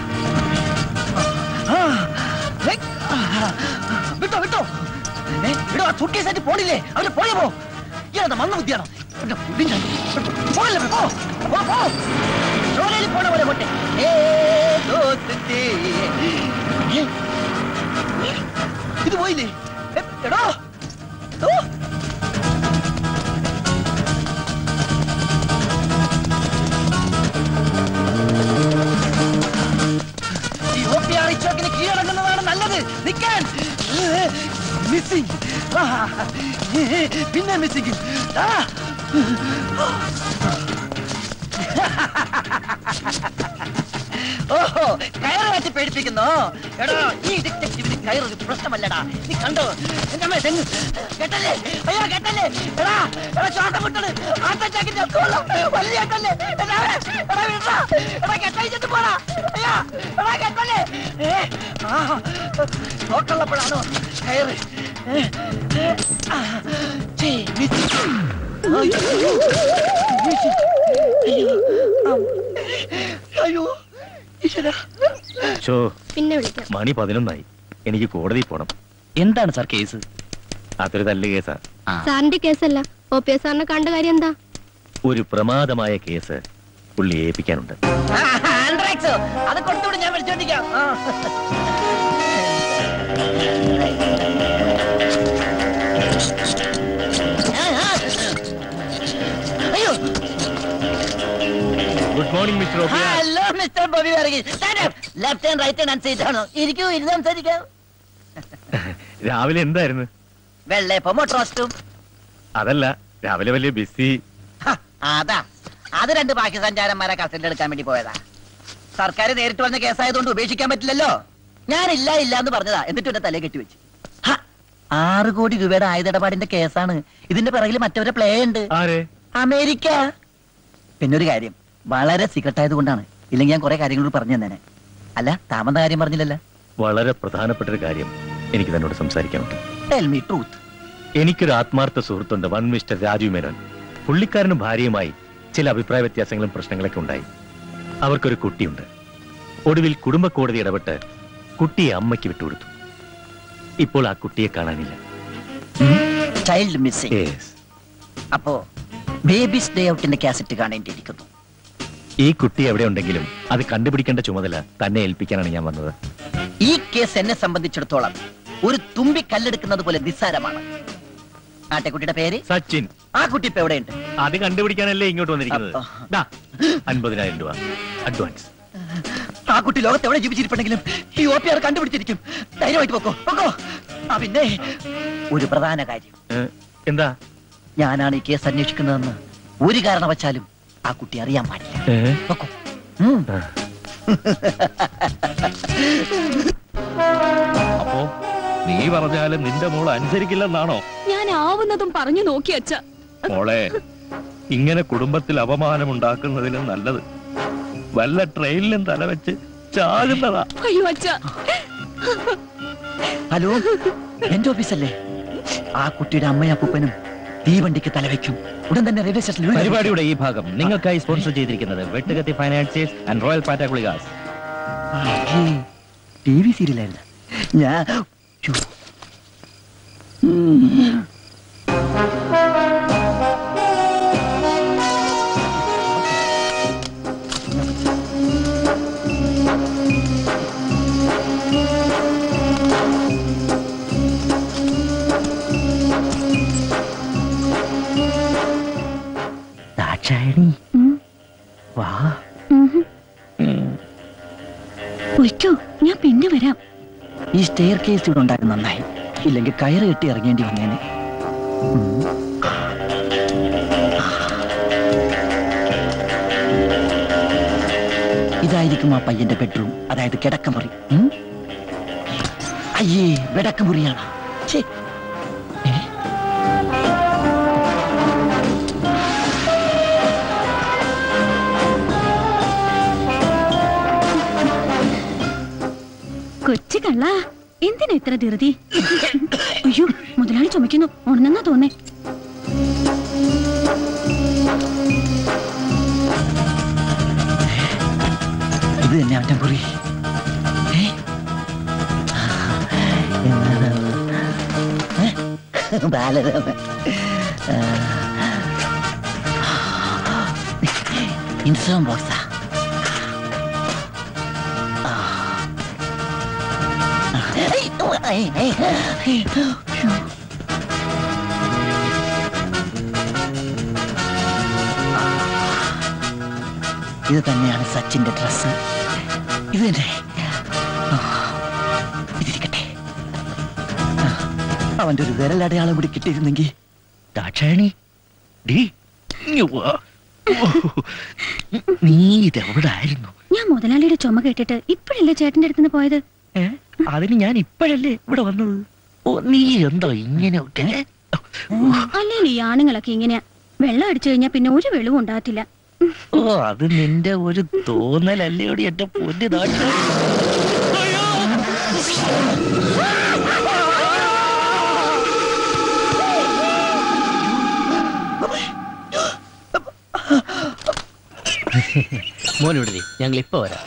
ആ. ഏ, ആ. വിട്ടോ വിട്ടോ ഏ, വിടോ സുട്ടി സെറ്റ് പോണില്ലേ അവര് പോയ പോ ഇയാളെന്താ മണ്ണ ബുദ്ധിയാണോ എന്റെ പുല്ലിൻ ചാടി. പോകല്ലേ, പോ പോ പോ ജോലിയിൽ പോണ പോലെ പോട്ടെ ഏ, ദോസ്തേ. ഏ, ഇത് പോയില്ലേ ഏ, എടോ ഓ. ഈ OPR ഇച്ചോക്കിന് കീഴടങ്ങുന്നതാണ് നല്ലത് നിൽക്കാൻ മിസ്സിംഗ് പിന്നെ മിസ്സിംഗ് ഓഹോ കയറ് വെച്ച് പേടിപ്പിക്കുന്നോ എടോ ഈ ഡിറ്റക്റ്റീവിന് കയറൊരു പ്രശ്നമല്ലടാ നീ കണ്ടോ എന്റെ അമ്മേ തെങ്ങ് കെട്ടല്ലേ അയ്യോ കെട്ടല്ലേ എടാ എടാ ശ്വാസം വിട്ടത് ആട്ടച്ചാക്കി ചെത്തുവല്ലോ വലിയ കെട്ടല്ലേ എടാ എടാ വിടാ എടാ കെട്ടഴിച്ചിട്ട് പോടാ അയ്യോ എടാ കെട്ടല്ലേ ഏ ആ നോക്കുള്ളപ്പോഴാണോ കയറ് ഏ, ഏ, ആ, ഛേ, മിസ്സി. അയ്യോ, മിസ്സി. അയ്യോ ആ, അയ്യോ ഈശ്വരാ ഷോ പിന്നെ വിളിക്കാം മണി പതിനൊന്നായി എനിക്ക് കോടതിയിൽ പോണം എന്താണ് സാർ കേസ് അതൊരു തല്ല് കേസാ സാറിന്റെ കേസല്ല ഒ പി എസ് സാറിനെ കണ്ട കാര്യം എന്താ ഒരു പ്രമാദമായ കേസ് പുള്ളി ഏൽപ്പിക്കാനുണ്ട് ആൻഡ്രാക്സ് അത് കൊടുത്തുവിട് ഞാൻ വിളിച്ചോണ്ടിരിക്കാം ആ. ആ, ആ. അയ്യോ good morning mister hello mister Bobby Varghese stand up left hand right hand seat ആണോ ഇരിക്കൂ ഇരുന്ന് സംസാരിക്കാം രാവിലെ എന്തായിരുന്നു വെള്ളയപ്പം റോസ്റ്റും അതല്ല രാവിലെ വലിയ ബിസി അതാ അത് രണ്ട് ബാക്കി സഞ്ചാരന്മാരെ കസ്റ്റഡി എടുക്കാൻ വേണ്ടി പോയതാ സർക്കാർ നേരിട്ട് വന്ന കേസായതുകൊണ്ട് ഉപേക്ഷിക്കാൻ പറ്റില്ലല്ലോ ഞാൻ ഇല്ല ഇല്ല എന്ന് പറഞ്ഞതാ എന്നിട്ട് എന്റെ തലയെ കെട്ടിവെച്ചു ഹ, ആറ് കോടി രൂപയുടെ ആയുധടപാടിന്റെ കേസാണ് ഇതിന്റെ പിറകിൽ മറ്റവരെ പ്ലേ ഉണ്ട് ആരെ അമേരിക്ക പിന്നെ ഒരു കാര്യം വളരെ സീക്രട്ട് ആയതുകൊണ്ടാണ് ഇല്ലെങ്കിൽ ഞാൻ കുറെ കാര്യങ്ങളോട് പറഞ്ഞു തന്നേനെ അല്ല താമന്ന കാര്യം പറഞ്ഞില്ലല്ലോ വളരെ പ്രധാനപ്പെട്ട ഒരു കാര്യം എനിക്ക് തന്നോട് സംസാരിക്കാനുണ്ട് ടെൽ മീ ട്രൂത്ത് എനിക്കൊരു ആത്മാർത്ഥ സുഹൃത്തുണ്ട് വൺ മിസ്റ്റർ രാജു മേനോൻ പുള്ളിക്കാരനും ഭാര്യയുമായി ചില അഭിപ്രായ വ്യത്യാസങ്ങളും പ്രശ്നങ്ങളൊക്കെ ഉണ്ടായി അവർക്കൊരു കുട്ടിയുണ്ട് ഒടുവിൽ കുടുംബ കോടതി ഇടപെട്ട് കുട്ടിയെ അമ്മയ്ക്ക് വിട്ടുകൊടുത്തു ഇപ്പോൾ ആ കുട്ടിയെ കാണാനില്ല ചൈൽഡ് മിസ്സിംഗ് Yes. അപ്പോ ബേബീസ് ഡേ ഔട്ടിന്റെ കാസറ്റ് കാണേണ്ടിയിരിക്കുന്നു ഈ കുട്ടി എവിടെ ഉണ്ടെങ്കിലും അത് കണ്ടുപിടിക്കേണ്ട ചുമതല തന്നെ ഏൽപ്പിക്കാനാണ് ഞാൻ വന്നത് ഈ കേസ് എന്നെ സംബന്ധിച്ചിടത്തോളം ഒരു തുമ്പി കല്ലെടുക്കുന്നത് പോലെ നിസ്സാരമാണ് ആട്ടെക്കുട്ടിയുടെ പേര് സച്ചിൻ ആ കുട്ടി ഇപ്പൊ എവിടെയുണ്ട് അത് കണ്ടുപിടിക്കാനല്ലേ ഇങ്ങോട്ട് വന്നിരിക്കുന്നത് ദാ, അൻപതിനായിരം രൂപ അഡ്വാൻസ് ആ കുട്ടി ലോകത്ത് എവിടെ ജീവിച്ചിരിപ്പുണ്ടെങ്കിലും ഈ ഒ പി ആർ കണ്ടുപിടിച്ചിരിക്കും ധൈര്യമായിട്ട് പോക്കോ പോക്കോ ആ പിന്നെ ഒരു പ്രധാന കാര്യം എന്താ ഞാനാണ് ഈ കേസ് അന്വേഷിക്കുന്നതെന്ന് ഒരു കാരണവശാലും ആ കുട്ടി അറിയാൻ പാടില്ല ഏ? പൊക്കോ. ഉം. അപ്പോ നീ പറഞ്ഞാലും നിന്റെ മോൾ അനുസരിക്കില്ലെന്നാണോ ഞാൻ ആവുന്നതും പറഞ്ഞു നോക്കി അച്ഛ മോളെ ഇങ്ങനെ കുടുംബത്തിൽ അപമാനം ഉണ്ടാക്കുന്നതിലും നല്ലത് വല്ല ട്രെയിനിലും തലവെച്ച് ചാകുന്നതാ അയ്യോ അച്ഛ ഹലോ എന്റെ ഓഫീസല്ലേ ആ കുട്ടിയുടെ അമ്മയും അപ്പൂപ്പനും തീവണ്ടിക്ക് തലവെക്കും ഉടൻ തന്നെ റെയിൽവേ സ്റ്റേഷനിൽ വിളിച്ചു. പരിപാടിയുടെ ഈ ഭാഗം നിങ്ങൾക്കായി സ്പോൺസർ ചെയ്തിരിക്കുന്നത് വെട്ടുകത്തി ഫൈനാൻസിയേഴ്സ് ആൻഡ് റോയൽ പാറ്റാകുളികാസ് ടി വി സീരിയലായിരുന്നു ഞാൻ ഛോ. ഉം. ദാക്ഷായണി വാ പൊയ്ക്കോ ഞാൻ പിന്നെ വരാം ഈ സ്റ്റെയർ കേസ് ഇവിടെ ഉണ്ടാക്കി നന്നായി ഇല്ലെങ്കിൽ കയറ് കെട്ടി ഇറങ്ങേണ്ടി വന്നേനെ ഉം. ഇതായിരിക്കും ആ പയ്യന്റെ ബെഡ്റൂം അതായത് കിടക്കമുറി ഉം? അയ്യേ കിടക്കമുറിയാണ് ഛേ. ഏ? കൊച്ചു കള്ള എന്തിനാ ഇത്ര ധൃതി അയ്യോ മുതലാളി ചുമക്കുന്നു ഉണന്നെന്നാ തോന്നേ ഇത് തന്നെ അവന്റെ മുറി ഏ? എന്താണ്? ഏ? ബാലരാമ ഇൻസുറൻസ് ബോക്സാ ഇത് തന്നെയാണ് സച്ചിന്റെ ഡ്രസ് ഇത് തന്നെ ആ, ഇതിരിക്കട്ടെ ആ, അവന്റെ ഒരു വിരലടയാളം കൂടി കിട്ടിയിരുന്നെങ്കിൽ ദാക്ഷായണി ഡീ ഇങ്ങ് വാ. ഓ, നീ ഇതെവിടായിരുന്നു ഞാൻ മുതലാളിയുടെ ചുമ കേട്ടിട്ട് ഇപ്പോഴല്ലേ ചേട്ടന്റെ അടുത്ത് നിന്ന് പോയത് ഏ? അതിന് ഞാൻ ഇപ്പോഴല്ലേ ഇവിടെ വന്നത് ഓ നീ എന്താ ഇങ്ങനെ ഒക്കെ? അല്ലെങ്കിൽ ഈ ആണുങ്ങളൊക്കെ ഇങ്ങനെയാ വെള്ളം അടിച്ചു കഴിഞ്ഞാൽ പിന്നെ ഒരു വെളിവും ഉണ്ടാകത്തില്ല ഓ അത് നിന്റെ ഒരു തോന്നലല്ലേടി എന്റെ പൊന്നു ദാക്ഷായണി മോൻ ഇവിടെ ഞങ്ങൾ ഇപ്പൊ വരാം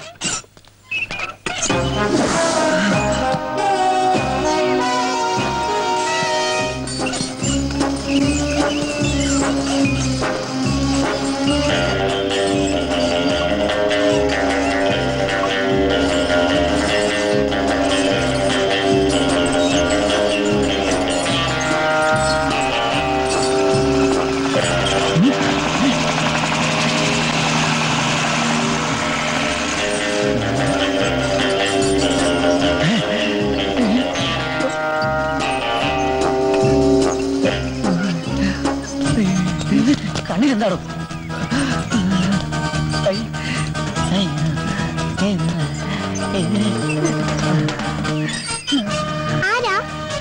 ആ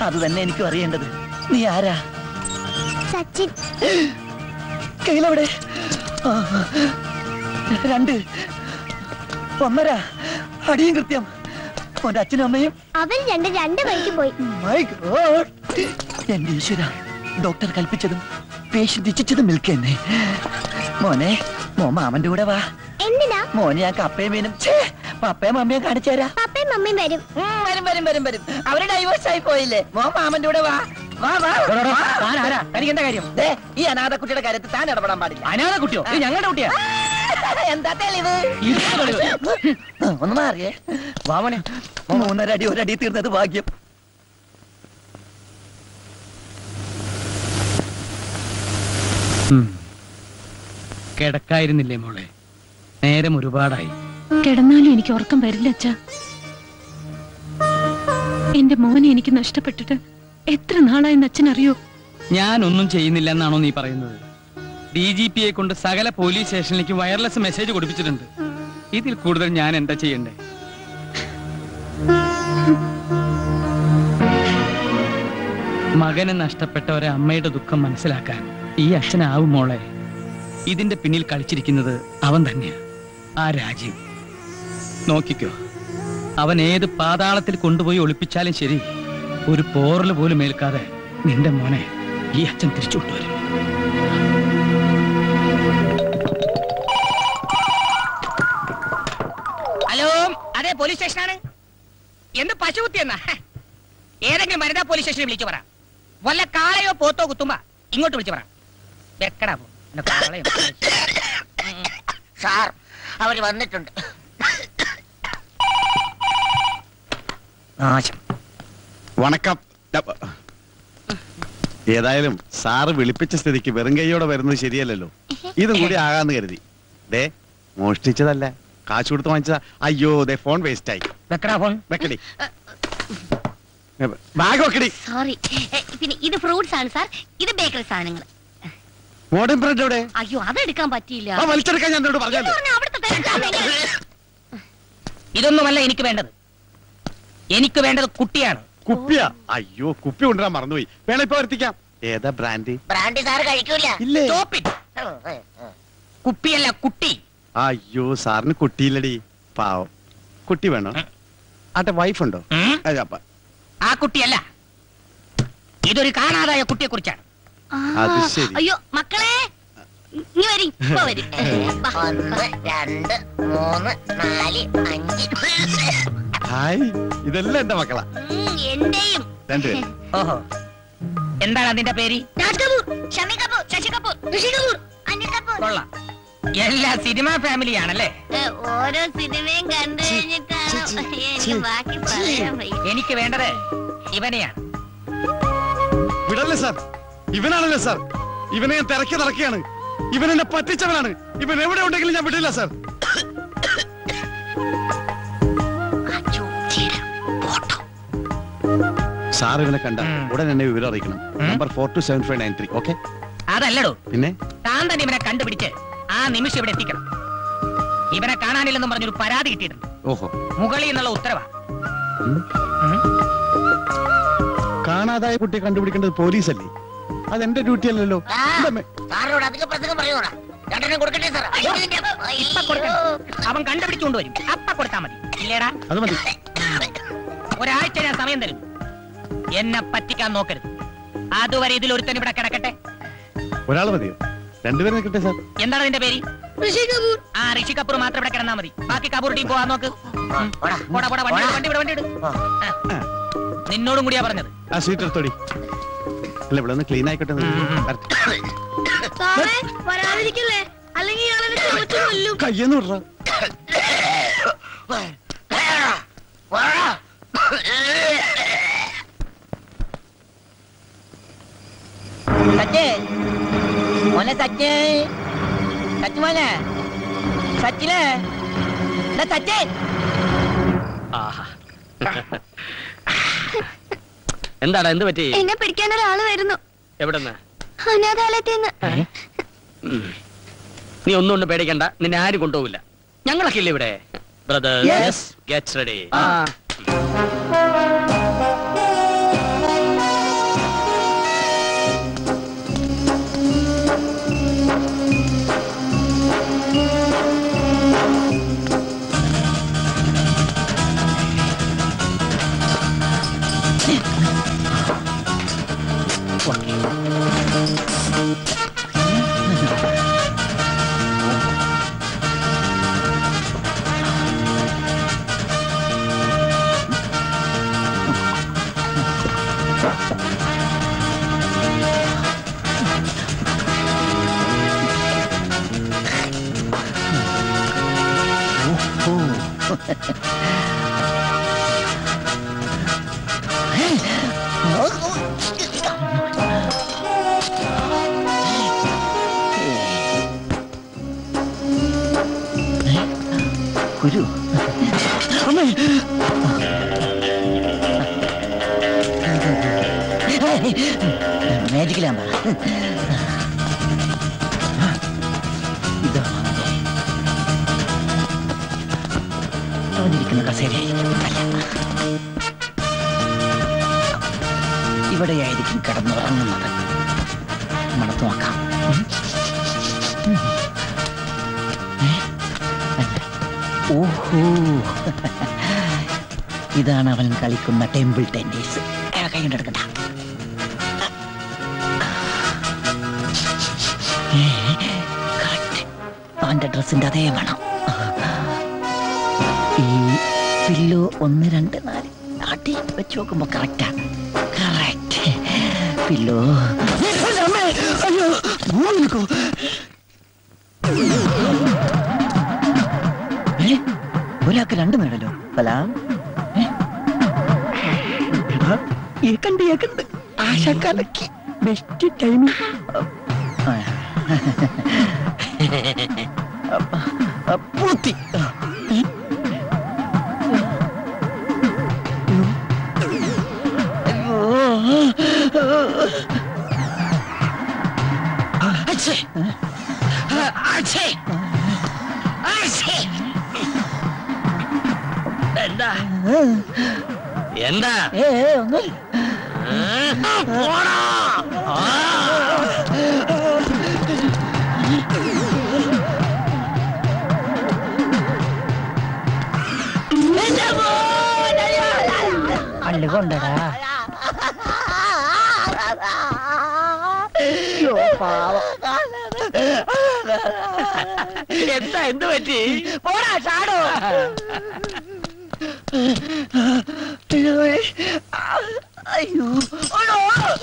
അത് തന്നെ എനിക്കും അറിയേണ്ടത് നീ ആരാ സച്ചിൻ കയ്യിലെവിടെ ആ, രണ്ട് ഒന്നര അടിയും കൃത്യം ഓന്റെ അച്ഛനും അമ്മയും അവൻ രണ്ട് രണ്ട് വഴിക്ക് പോയി മൈ ഗോഡ് എന്റെ ഈശ്വര ഡോക്ടർ കൽപ്പിച്ചതും പേഷ്യന്റ് ഇച്ഛിച്ചതും മിൽക്ക് തന്നെ മോനെ മോ മാമന്റെ കൂടെ വാ എന്തിനാ മോനെ ഞാൻ കപ്പയും മീനും ഛേ, പപ്പയും മമ്മിയും കാണിച്ചു തരാം പപ്പയും മമ്മിയും വരും വരും വരും വരും വരും അവര് ഡൈവേഴ്സ് ആയി പോയില്ലേ മോ മാമന്റെ കൂടെ വാ വാ വാ ആരാ തനിക്ക് എന്താ കാര്യം ദേ, ഈ അനാഥ കുട്ടിയുടെ കാര്യത്തിൽ താൻ ഇടപെടാൻ പാടില്ല അനാഥ കുട്ടിയോ ഇത് ഞങ്ങളുടെ കുട്ടിയാ എന്താ തെളിവ് ഇത് തെളിവ്. ഒന്ന് മാറിയേ വാമനെ മൂന്നര അടി ഒരടി തീർന്നത് ഭാഗ്യം കിടക്കായിരുന്നില്ലേ മോളെ നേരം ഒരുപാടായി കിടന്നാലും എനിക്ക് ഉറക്കം വരില്ല അച്ഛാ എന്റെ മോനെ എനിക്ക് നഷ്ടപ്പെട്ടിട്ട് എത്ര നാളായെന്ന് അച്ഛൻ അറിയോ ഞാൻ ഒന്നും ചെയ്യുന്നില്ല എന്നാണോ നീ പറയുന്നത് ഡി ജി പിയെ കൊണ്ട് സകല പോലീസ് സ്റ്റേഷനിലേക്ക് വയർലെസ് മെസ്സേജ് കൊടുപ്പിച്ചിട്ടുണ്ട് ഇതിൽ കൂടുതൽ ഞാൻ എന്താ ചെയ്യണ്ടേ മകനെ നഷ്ടപ്പെട്ട ഒരു അമ്മയുടെ ദുഃഖം മനസ്സിലാക്കാൻ ഈ അച്ഛനാവും മോളെ ഇതിന്റെ പിന്നിൽ കളിച്ചിരിക്കുന്നത് അവൻ തന്നെയാ ആ രാജീവ് നോക്കിക്കോ അവൻ ഏത് പാതാളത്തിൽ കൊണ്ടുപോയി ഒളിപ്പിച്ചാലും ശരി ഒരു പോറൽ പോലും ഏൽക്കാതെ നിന്റെ മോനെ ഈ അച്ഛൻ തിരിച്ചു കൊണ്ടുവരും ഹലോ അതെ പോലീസ് സ്റ്റേഷനാണ് എന്ത് പശു കുത്തിയെന്നാ ഹെ. ഏതെങ്കിലും വനിതാ പോലീസ് സ്റ്റേഷനിൽ വിളിച്ചു പറ വല്ല കാളയോ പോത്തോ കുത്തുമ്പോ ഇങ്ങോട്ട് വിളിച്ചു പറ വെക്കടാ പോ എന്റെ കാളയോ സാർ അവര് വന്നിട്ടുണ്ട് നാശം വണക്കം ഡ- ഏതായാലും സാറ് വിളിപ്പിച്ച സ്ഥിതിക്ക് വെറും കൈയോടെ വരുന്നത് ശരിയല്ലല്ലോ ഇതും കൂടി ആകാന്ന് കരുതി ദേ മോഷ്ടിച്ചതല്ല കാശ് കൊടുത്ത് വാങ്ങിച്ചതാ അയ്യോ ദേ ഫോൺ വേസ്റ്റ് ആയി വെക്കടാ ഫോൺ വെക്കടി ബാഗ് വെക്കടി സോറി പിന്നെ ഇത് ഫ്രൂട്ട്സ് ആണ് സാർ ഇത് ബേക്കറി സാധനങ്ങൾ മോഡേൺ ബ്രെഡ് എവിടെ അയ്യോ അതെടുക്കാൻ പറ്റിയില്ല ആ വലിച്ചെടുക്കാൻ ഞാൻ എന്നോട് ഇത് പറഞ്ഞല്ലോ പറഞ്ഞാ അവിടുത്തെ തിരക്കാണ് എങ്ങനെ- ഇതൊന്നുമല്ല എനിക്ക് വേണ്ടത് എനിക്ക് വേണ്ടത് കുട്ടിയാണ് കുപ്പിയാ അയ്യോ കുപ്പി കൊണ്ടുവരാൻ മറന്നുപോയി വേണേ ഇപ്പൊ വരുത്തിക്കാം ഏതാ ബ്രാൻഡ് ബ്രാൻഡി സാർ കഴിക്കൂല ഇല്ലേ Stop it. കുപ്പിയല്ല കുട്ടി അയ്യോ സാറിന് കുട്ടിയില്ലടി പാവം കുട്ടി വേണോ ആട്ടെ വൈഫ് ഉണ്ടോ ഉം? അയ്യോ, അപ്പ ആ കുട്ടിയല്ല ഇതൊരു കാണാതായ കുട്ടിയെ കുറിച്ചാണ് ആ, അത് ശരി. അയ്യോ മക്കളെ ഇനി വരി ഇപ്പൊ വരും വാ. ഒന്ന് രണ്ട് മൂന്ന് നാല് അഞ്ച് ഹായ് ഇതെല്ലാം എന്റെ മക്കളാ ഉം, എന്റെയും രണ്ടുപേരും ഓഹോ എന്താണ് അതിന്റെ പേര് രാജ് കപൂർ ഷമി കപൂർ ശശി കപൂർ ഋഷി കപൂർ അനിൽ കപൂർ കൊള്ളാം എല്ലാ സിനിമ ഫാമിലിയാണല്ലേ ഏ, ഓരോ സിനിമയും കണ്ടു കഴിഞ്ഞിട്ടാണ് എനിക്ക് ബാക്കി പറയാൻ വയ്യ എനിക്ക് വേണ്ടത് ഇവനെയാണ് വിടല്ലേ സാർ ഇവനാണല്ലോ സാർ ഇവനെ ഞാൻ തിരക്കി നടക്കുകയാണ് ഇവൻ എന്നെ പറ്റിച്ചവനാണ് ഇവൻ എവിടെ ഉണ്ടെങ്കിലും ഞാൻ വിടില്ല സാർ ആ ചോദിച്ചിടാം ഫോട്ടോ സാർ ഇവനെ കണ്ട ഉം. ഉടൻ എന്നെ വിവരം അറിയിക്കണം ഉം. Number four two seven five nine three okay അതല്ലടോ പിന്നെ താൻ തന്നെ ഇവനെ കണ്ടുപിടിച്ച് ആ നിമിഷം ഇവിടെ എത്തിക്കണം ഇവനെ കാണാനില്ലെന്നും പറഞ്ഞൊരു പരാതി കിട്ടിയിട്ടുണ്ട് ഓഹോ മുകളിൽ നിന്നുള്ള ഉത്തരവാ ഉം. ഉം. കാണാതായ കുട്ടിയെ കണ്ടുപിടിക്കേണ്ടത് പോലീസല്ലേ അത് എന്റെ ഡ്യൂട്ടി അല്ലല്ലോ ഇല്ല, മേ- സാറിനോട് അധികം പ്രസംഗം പറയൂടാ രണ്ടെണ്ണം കൊടുക്കട്ടെ സാർ ഇപ്പൊ കൊടുക്കണം അവൻ കണ്ടുപിടിച്ചുകൊണ്ടുവരും അപ്പ കൊടുത്താ മതി ഇല്ലേടാ അത് മതി ഒരാഴ്ച ഞാൻ സമയം തരും എന്നെ പറ്റിക്കാൻ നോക്കരുത് അതുവരെ ഇതിൽ ഒരുത്തൻ ഇവിടെ കിടക്കട്ടെ ഒരാൾ മതിയോ രണ്ടുപേരും നിൽക്കട്ടെ സാർ എന്താണ് അതിന്റെ പേര് ഋഷി കപൂർ ആ ഋഷി കപൂർ മാത്രം ഇവിടെ കിടന്നാ മതി ബാക്കി കപൂർ ടീം പോവാൻ നോക്ക് ഉം. പോടാ പോടാ വണ്ടി വിട്, വണ്ടി വിട്, വണ്ടി വിട്. ആ. നിന്നോടും കൂടിയാ പറഞ്ഞത് ആ സ്വീറ്റ് എടുത്തോടി അല്ല ഇവിടെ ഒന്ന് ക്ലീൻ ആയിക്കോട്ടെ എന്ന്. ഉം, ഉം. വരട്ടെ. സാറേ വരാതിരിക്കല്ലേ അല്ലെങ്കിൽ ഇയാളെ ചോദിച്ചു കൊല്ലും കയ്യെന്ന് വിടറ സച്ചേ മോനെ സച്ചേ സച്ചു മോനെ സച്ചിനെ എടാ സച്ചേ ആഹാ എന്താടാ എന്ത് പറ്റി എന്നെ പിടിക്കാൻ ഒരാള് വരുന്നു എവിടെന്ന് അനാഥാലയത്തിൽ നിന്ന് നീ ഒന്നും കൊണ്ട് പേടിക്കണ്ട നിന്നെ ആരും കൊണ്ടുപോകില്ല ഞങ്ങളൊക്കെ ഇല്ലേ ഇവിടെ ബ്രദർ Yes. ഗെറ്റ് റെഡി ചെല്ലാൻ പറ ഇതാണോ അവനിരിക്കുന്ന കസേരയായിരിക്കും അല്ല ഇവിടെയായിരിക്കും കിടന്നുറങ്ങുന്നത് മണത്ത് നോക്കാം ഉം. ഉം. ഏ? അല്ല. ഓഹോ ഇതാണ് അവൻ കളിക്കുന്ന ടെമ്പിൾ ടെന്നീസ് കൈ കൊണ്ടെടുക്കണ്ട അവന്റെ ഡ്രസ്സിന്റെ അതേ മണം ഈ പില്ലോ ഒന്ന് രണ്ട് നാല് അടി വെച്ച് നോക്കുമ്പോ കറക്റ്റാണ് കറക്റ്റ് പില്ലോ അയ്യോ മോള് നിൽക്കൂ. ഏ? ഒരാൾക്ക് രണ്ട് മേടല്ലോ സലാം ഏക്കണ്ട് ഏക്കണ്ട് ആശാക്കാലക്ക് ബെസ്റ്റ് ടൈമിംഗ് പൂത്തി എന്താ എന്താ ഏ ഒന്നും കള്ളു കൊണ്ടടാ എന്താ എന്ത് പറ്റി പോടാ ഷാഡോ അയ്യോ അയ്യോ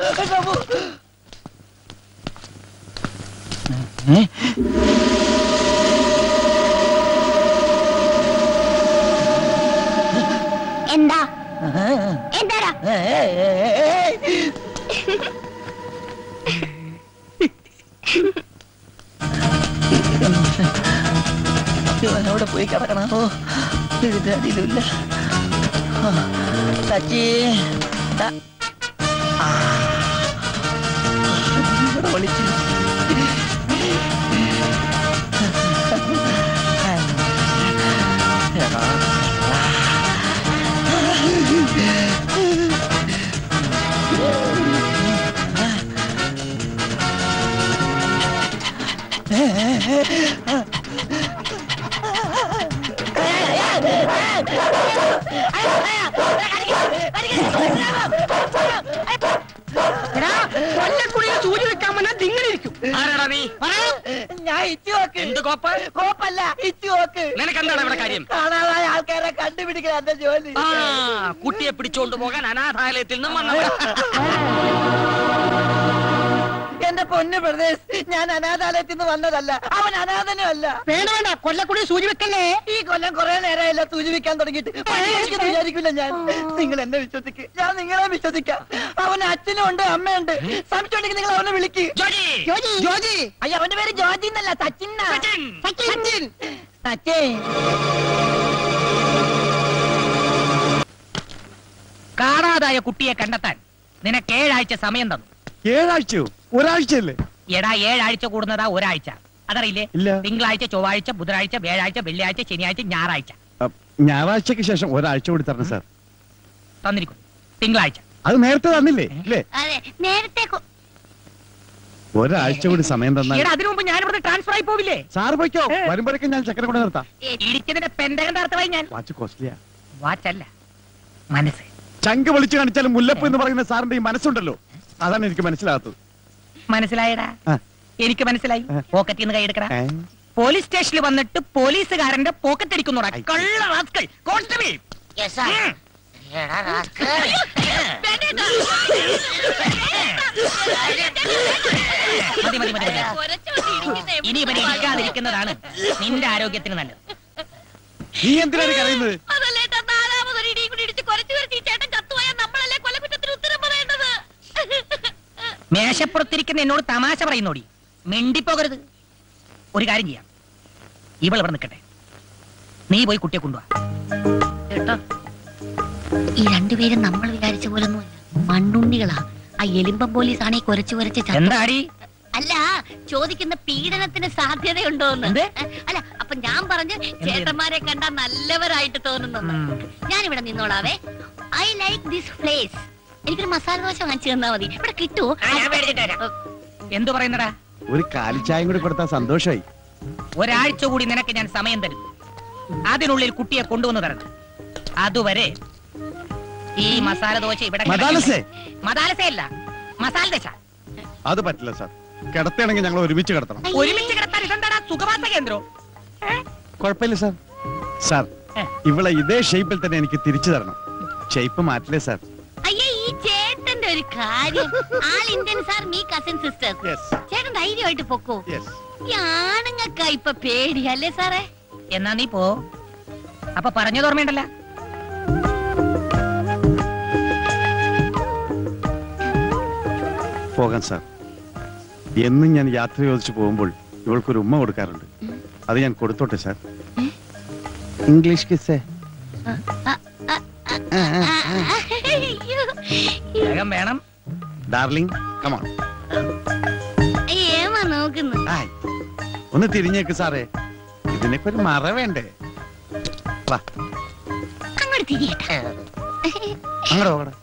എന്താ എന്താടാ അവിടെ പോയി കിടക്കണോ ഇതിന്റെ അടിയിലില്ല സച്ചി ത- ആ. ഇവിടെ ഒളിച്ചു കൊല്ലക്കുടിയിൽ സൂചി വെക്കാൻ വന്നാൽ ദിങ്ങളിരിക്കും ആരാടാ നീ ഞാൻ ഇച്ചുവോക്ക് എന്ത് കോപ്പ് കോപ്പല്ല ഇച്ചുവോക്ക് നിനക്കെന്താണ് ഇവിടെ കാര്യം കാണാതായ ആൾക്കാരെ കണ്ടുപിടിക്കാൻ എന്റെ ജോലി ആ കുട്ടിയെ പിടിച്ചോണ്ട് പോകാൻ അനാഥാലയത്തിൽ നിന്നും വന്നവൻ എന്റെ പൊന്ന് പ്രദേശ് ഞാൻ അനാഥാലയത്തിൽ നിന്ന് വന്നതല്ല അവൻ അനാഥനും അല്ല വേണ്ട വേണ്ട കൊല്ലക്കുടി സൂചി വെക്കല്ലേ ഈ കൊല്ലം കുറെ നേരമായില്ല സൂചിപ്പിക്കാൻ തുടങ്ങിയിട്ട് പണിയെടുക്കുന്നു വിചാരിക്കില്ല ഞാൻ നിങ്ങൾ എന്നെ വിശ്വസിക്ക് ഞാൻ നിങ്ങളെ വിശ്വസിക്കാം അവന് അച്ഛനും ഉണ്ട് അമ്മയുണ്ട് സംശയമുണ്ടെങ്കിൽ നിങ്ങൾ അവനെ വിളിക്ക് ജോജി ജോജി ജോജി അയ്യ അവന്റെ പേര് ജോജി എന്നല്ല സച്ചിൻ സച്ചിൻ. സച്ചിൻ സച്ചിൻ കാണാതായ കുട്ടിയെ കണ്ടെത്താൻ നിനക്ക് ഏഴാഴ്ച സമയം തന്നു ഏഴാഴ്ചയോ ഒരാഴ്ചയല്ലേ എടാ ഏഴാഴ്ച കൂടുന്നതാ ഒരാഴ്ച അതറിയില്ലേ ഇല്ല. തിങ്കളാഴ്ച ചൊവ്വാഴ്ച ബുധനാഴ്ച വ്യാഴാഴ്ച വെള്ളിയാഴ്ച ശനിയാഴ്ച ഞായറാഴ്ച അ, ഞായറാഴ്ചക്ക് ശേഷം ഒരാഴ്ച കൂടി തരണം സാർ തന്നിരിക്കും തിങ്കളാഴ്ച അത് നേരത്തെ തന്നില്ലേ ഇല്ലേ അതെ നേരത്തെ കൊ- ഒരാഴ്ച കൂടി സമയം തന്നാൽ എടാ അതിനു മുമ്പ് ഞാൻ ഇവിടുന്ന് ട്രാൻസ്ഫർ ആയി പോവില്ലേ സാർ പോയിക്കോ വരുമ്പോഴേക്കും ഞാൻ ചക്കര കൊണ്ട് നിർത്താം ഇടിച്ചതിന്റെ പെന്തകം തർത്തമായി ഞാൻ വാച്ച് കോസ്റ്റ്ലിയാ വാച്ചല്ല മനസ്സ് ചങ്ക് വിളിച്ചു കാണിച്ചാലും മുല്ലപ്പ് എന്ന് പറയുന്ന സാറിന്റെ ഈ മനസ്സുണ്ടല്ലോ അതാണ് എനിക്ക് മനസ്സിലാകാത്തത് മനസ്സിലായടാ ആ. എനിക്ക് മനസ്സിലായി പോക്കറ്റിൽ നിന്ന് കൈയെടുക്കടാ ഏ? പോലീസ് സ്റ്റേഷനിൽ വന്നിട്ട് പോലീസുകാരന്റെ പോക്കറ്റ് അടിക്കുന്നോടാ കള്ള റാസ്കൽ കോൺസ്റ്റബിൾ മതി മതി മതി മതി ഒരച്ചോട്ടി ഇരിക്കുന്ന ഇനി ഇവൻ ഇരിക്കാതിരിക്കുന്നതാണ് നിന്റെ ആരോഗ്യത്തിന് നല്ലത് നീ എന്തിനാണ് കരയുന്നത് അതല്ലേട്ടാ നാലാമതൊരു ഇടിയും കൂടി ഇടിച്ച് കുറച്ചു വരുത്തി ചേട്ടൻ ചത്തുപോയാൽ നമ്മളല്ലേ കൊലക്കുറ്റത്തിന് ഉത്തരം പറയേണ്ടത് മേശപ്പുറത്തിരിക്കുന്ന എന്നോട് തമാശ പറയുന്നോടി മിണ്ടിപ്പോകരുത് ഒരു കാര്യം ചെയ്യാം ഇവൾ ഇവിടെ നിൽക്കട്ടെ നീ പോയി കുട്ടിയെ കൊണ്ടുവാ കേട്ടോ ഈ രണ്ടുപേരും നമ്മൾ വിചാരിച്ച പോലൊന്നും മണ്ണുണ്ണികളാ ആ എലിമ്പം പോലീസ് ആണെ കുരച്ചു കുരച്ച് ചത്തു. എന്താടി അല്ല ചോദിക്കുന്ന പീഡനത്തിന് സാധ്യതയുണ്ടോന്ന് അല്ല അപ്പൊ ഞാൻ പറഞ്ഞു ചേട്ടന്മാരെ കണ്ടാ നല്ലവരായിട്ട് തോന്നുന്നു ഞാൻ ഇവിടെ നിന്നോളാവേ ഐ ലൈക്ക് ദിസ് പ്ലേസ് എനിക്കൊരു മസാല ദോശ വാങ്ങിച്ചു തന്നാ മതി ഇവിടെ കിട്ടുമോ എന്തു പറയുന്നടാ ഒരു കാലിച്ചായം കൂടി കൊടുത്താൽ സന്തോഷമായി ഒരാഴ്ച കൂടി നിനക്ക് ഞാൻ സമയം തരും അതിനുള്ളിൽ കുട്ടിയെ കൊണ്ടുവന്ന് തരണം അതുവരെ ഈ മസാല ദോശ ഇവിടെ മദാലസേ? മദാലസയല്ല മസാല ദശ അത് പറ്റില്ല സാർ കിടത്തണമെങ്കിൽ ഞങ്ങൾ ഒരുമിച്ച് കിടത്തണം ഒരുമിച്ച് കിടത്താൻ ഇതെന്താടാ സുഖവാസ കേന്ദ്രം കുഴപ്പമില്ല സാർ സാർ ഇവളെ ഇതേ ഷേപ്പിൽ തന്നെ എനിക്ക് തിരിച്ചു തരണം ഷേപ്പ് മാറ്റില്ലേ സാർ അയ്യേ ഈ ചേട്ടന്റെ ഒരു കാര്യം all Indians are me cousin sisters ചേട്ടൻ ധൈര്യമായിട്ട് പൊക്കോ ഈ ആണുങ്ങൾക്കാ ഇപ്പൊ പേടി അല്ലേ സാറേ എന്നാ നീ പോ അപ്പൊ പറഞ്ഞത് ഓർമ്മയുണ്ടല്ല പോകാം സാർ എന്നും ഞാൻ യാത്ര ചോദിച്ചു പോകുമ്പോൾ ഇവൾക്കൊരു ഉമ്മ കൊടുക്കാറുണ്ട് അത് ഞാൻ കൊടുത്തോട്ടെ സാർ ഇംഗ്ലീഷ് കിസ്സേ വേഗം വേണം ഡാർലിംഗ് കമാൺ ഏമാ നോക്കുന്നു ഒന്ന് തിരിഞ്ഞേക്ക് സാറേ ഇതിനൊക്കെ ഒരു മറ വേണ്ടേ വാ അങ്ങോട്ട് തിരിയട്ടെ അങ്ങോട്ട് പോകട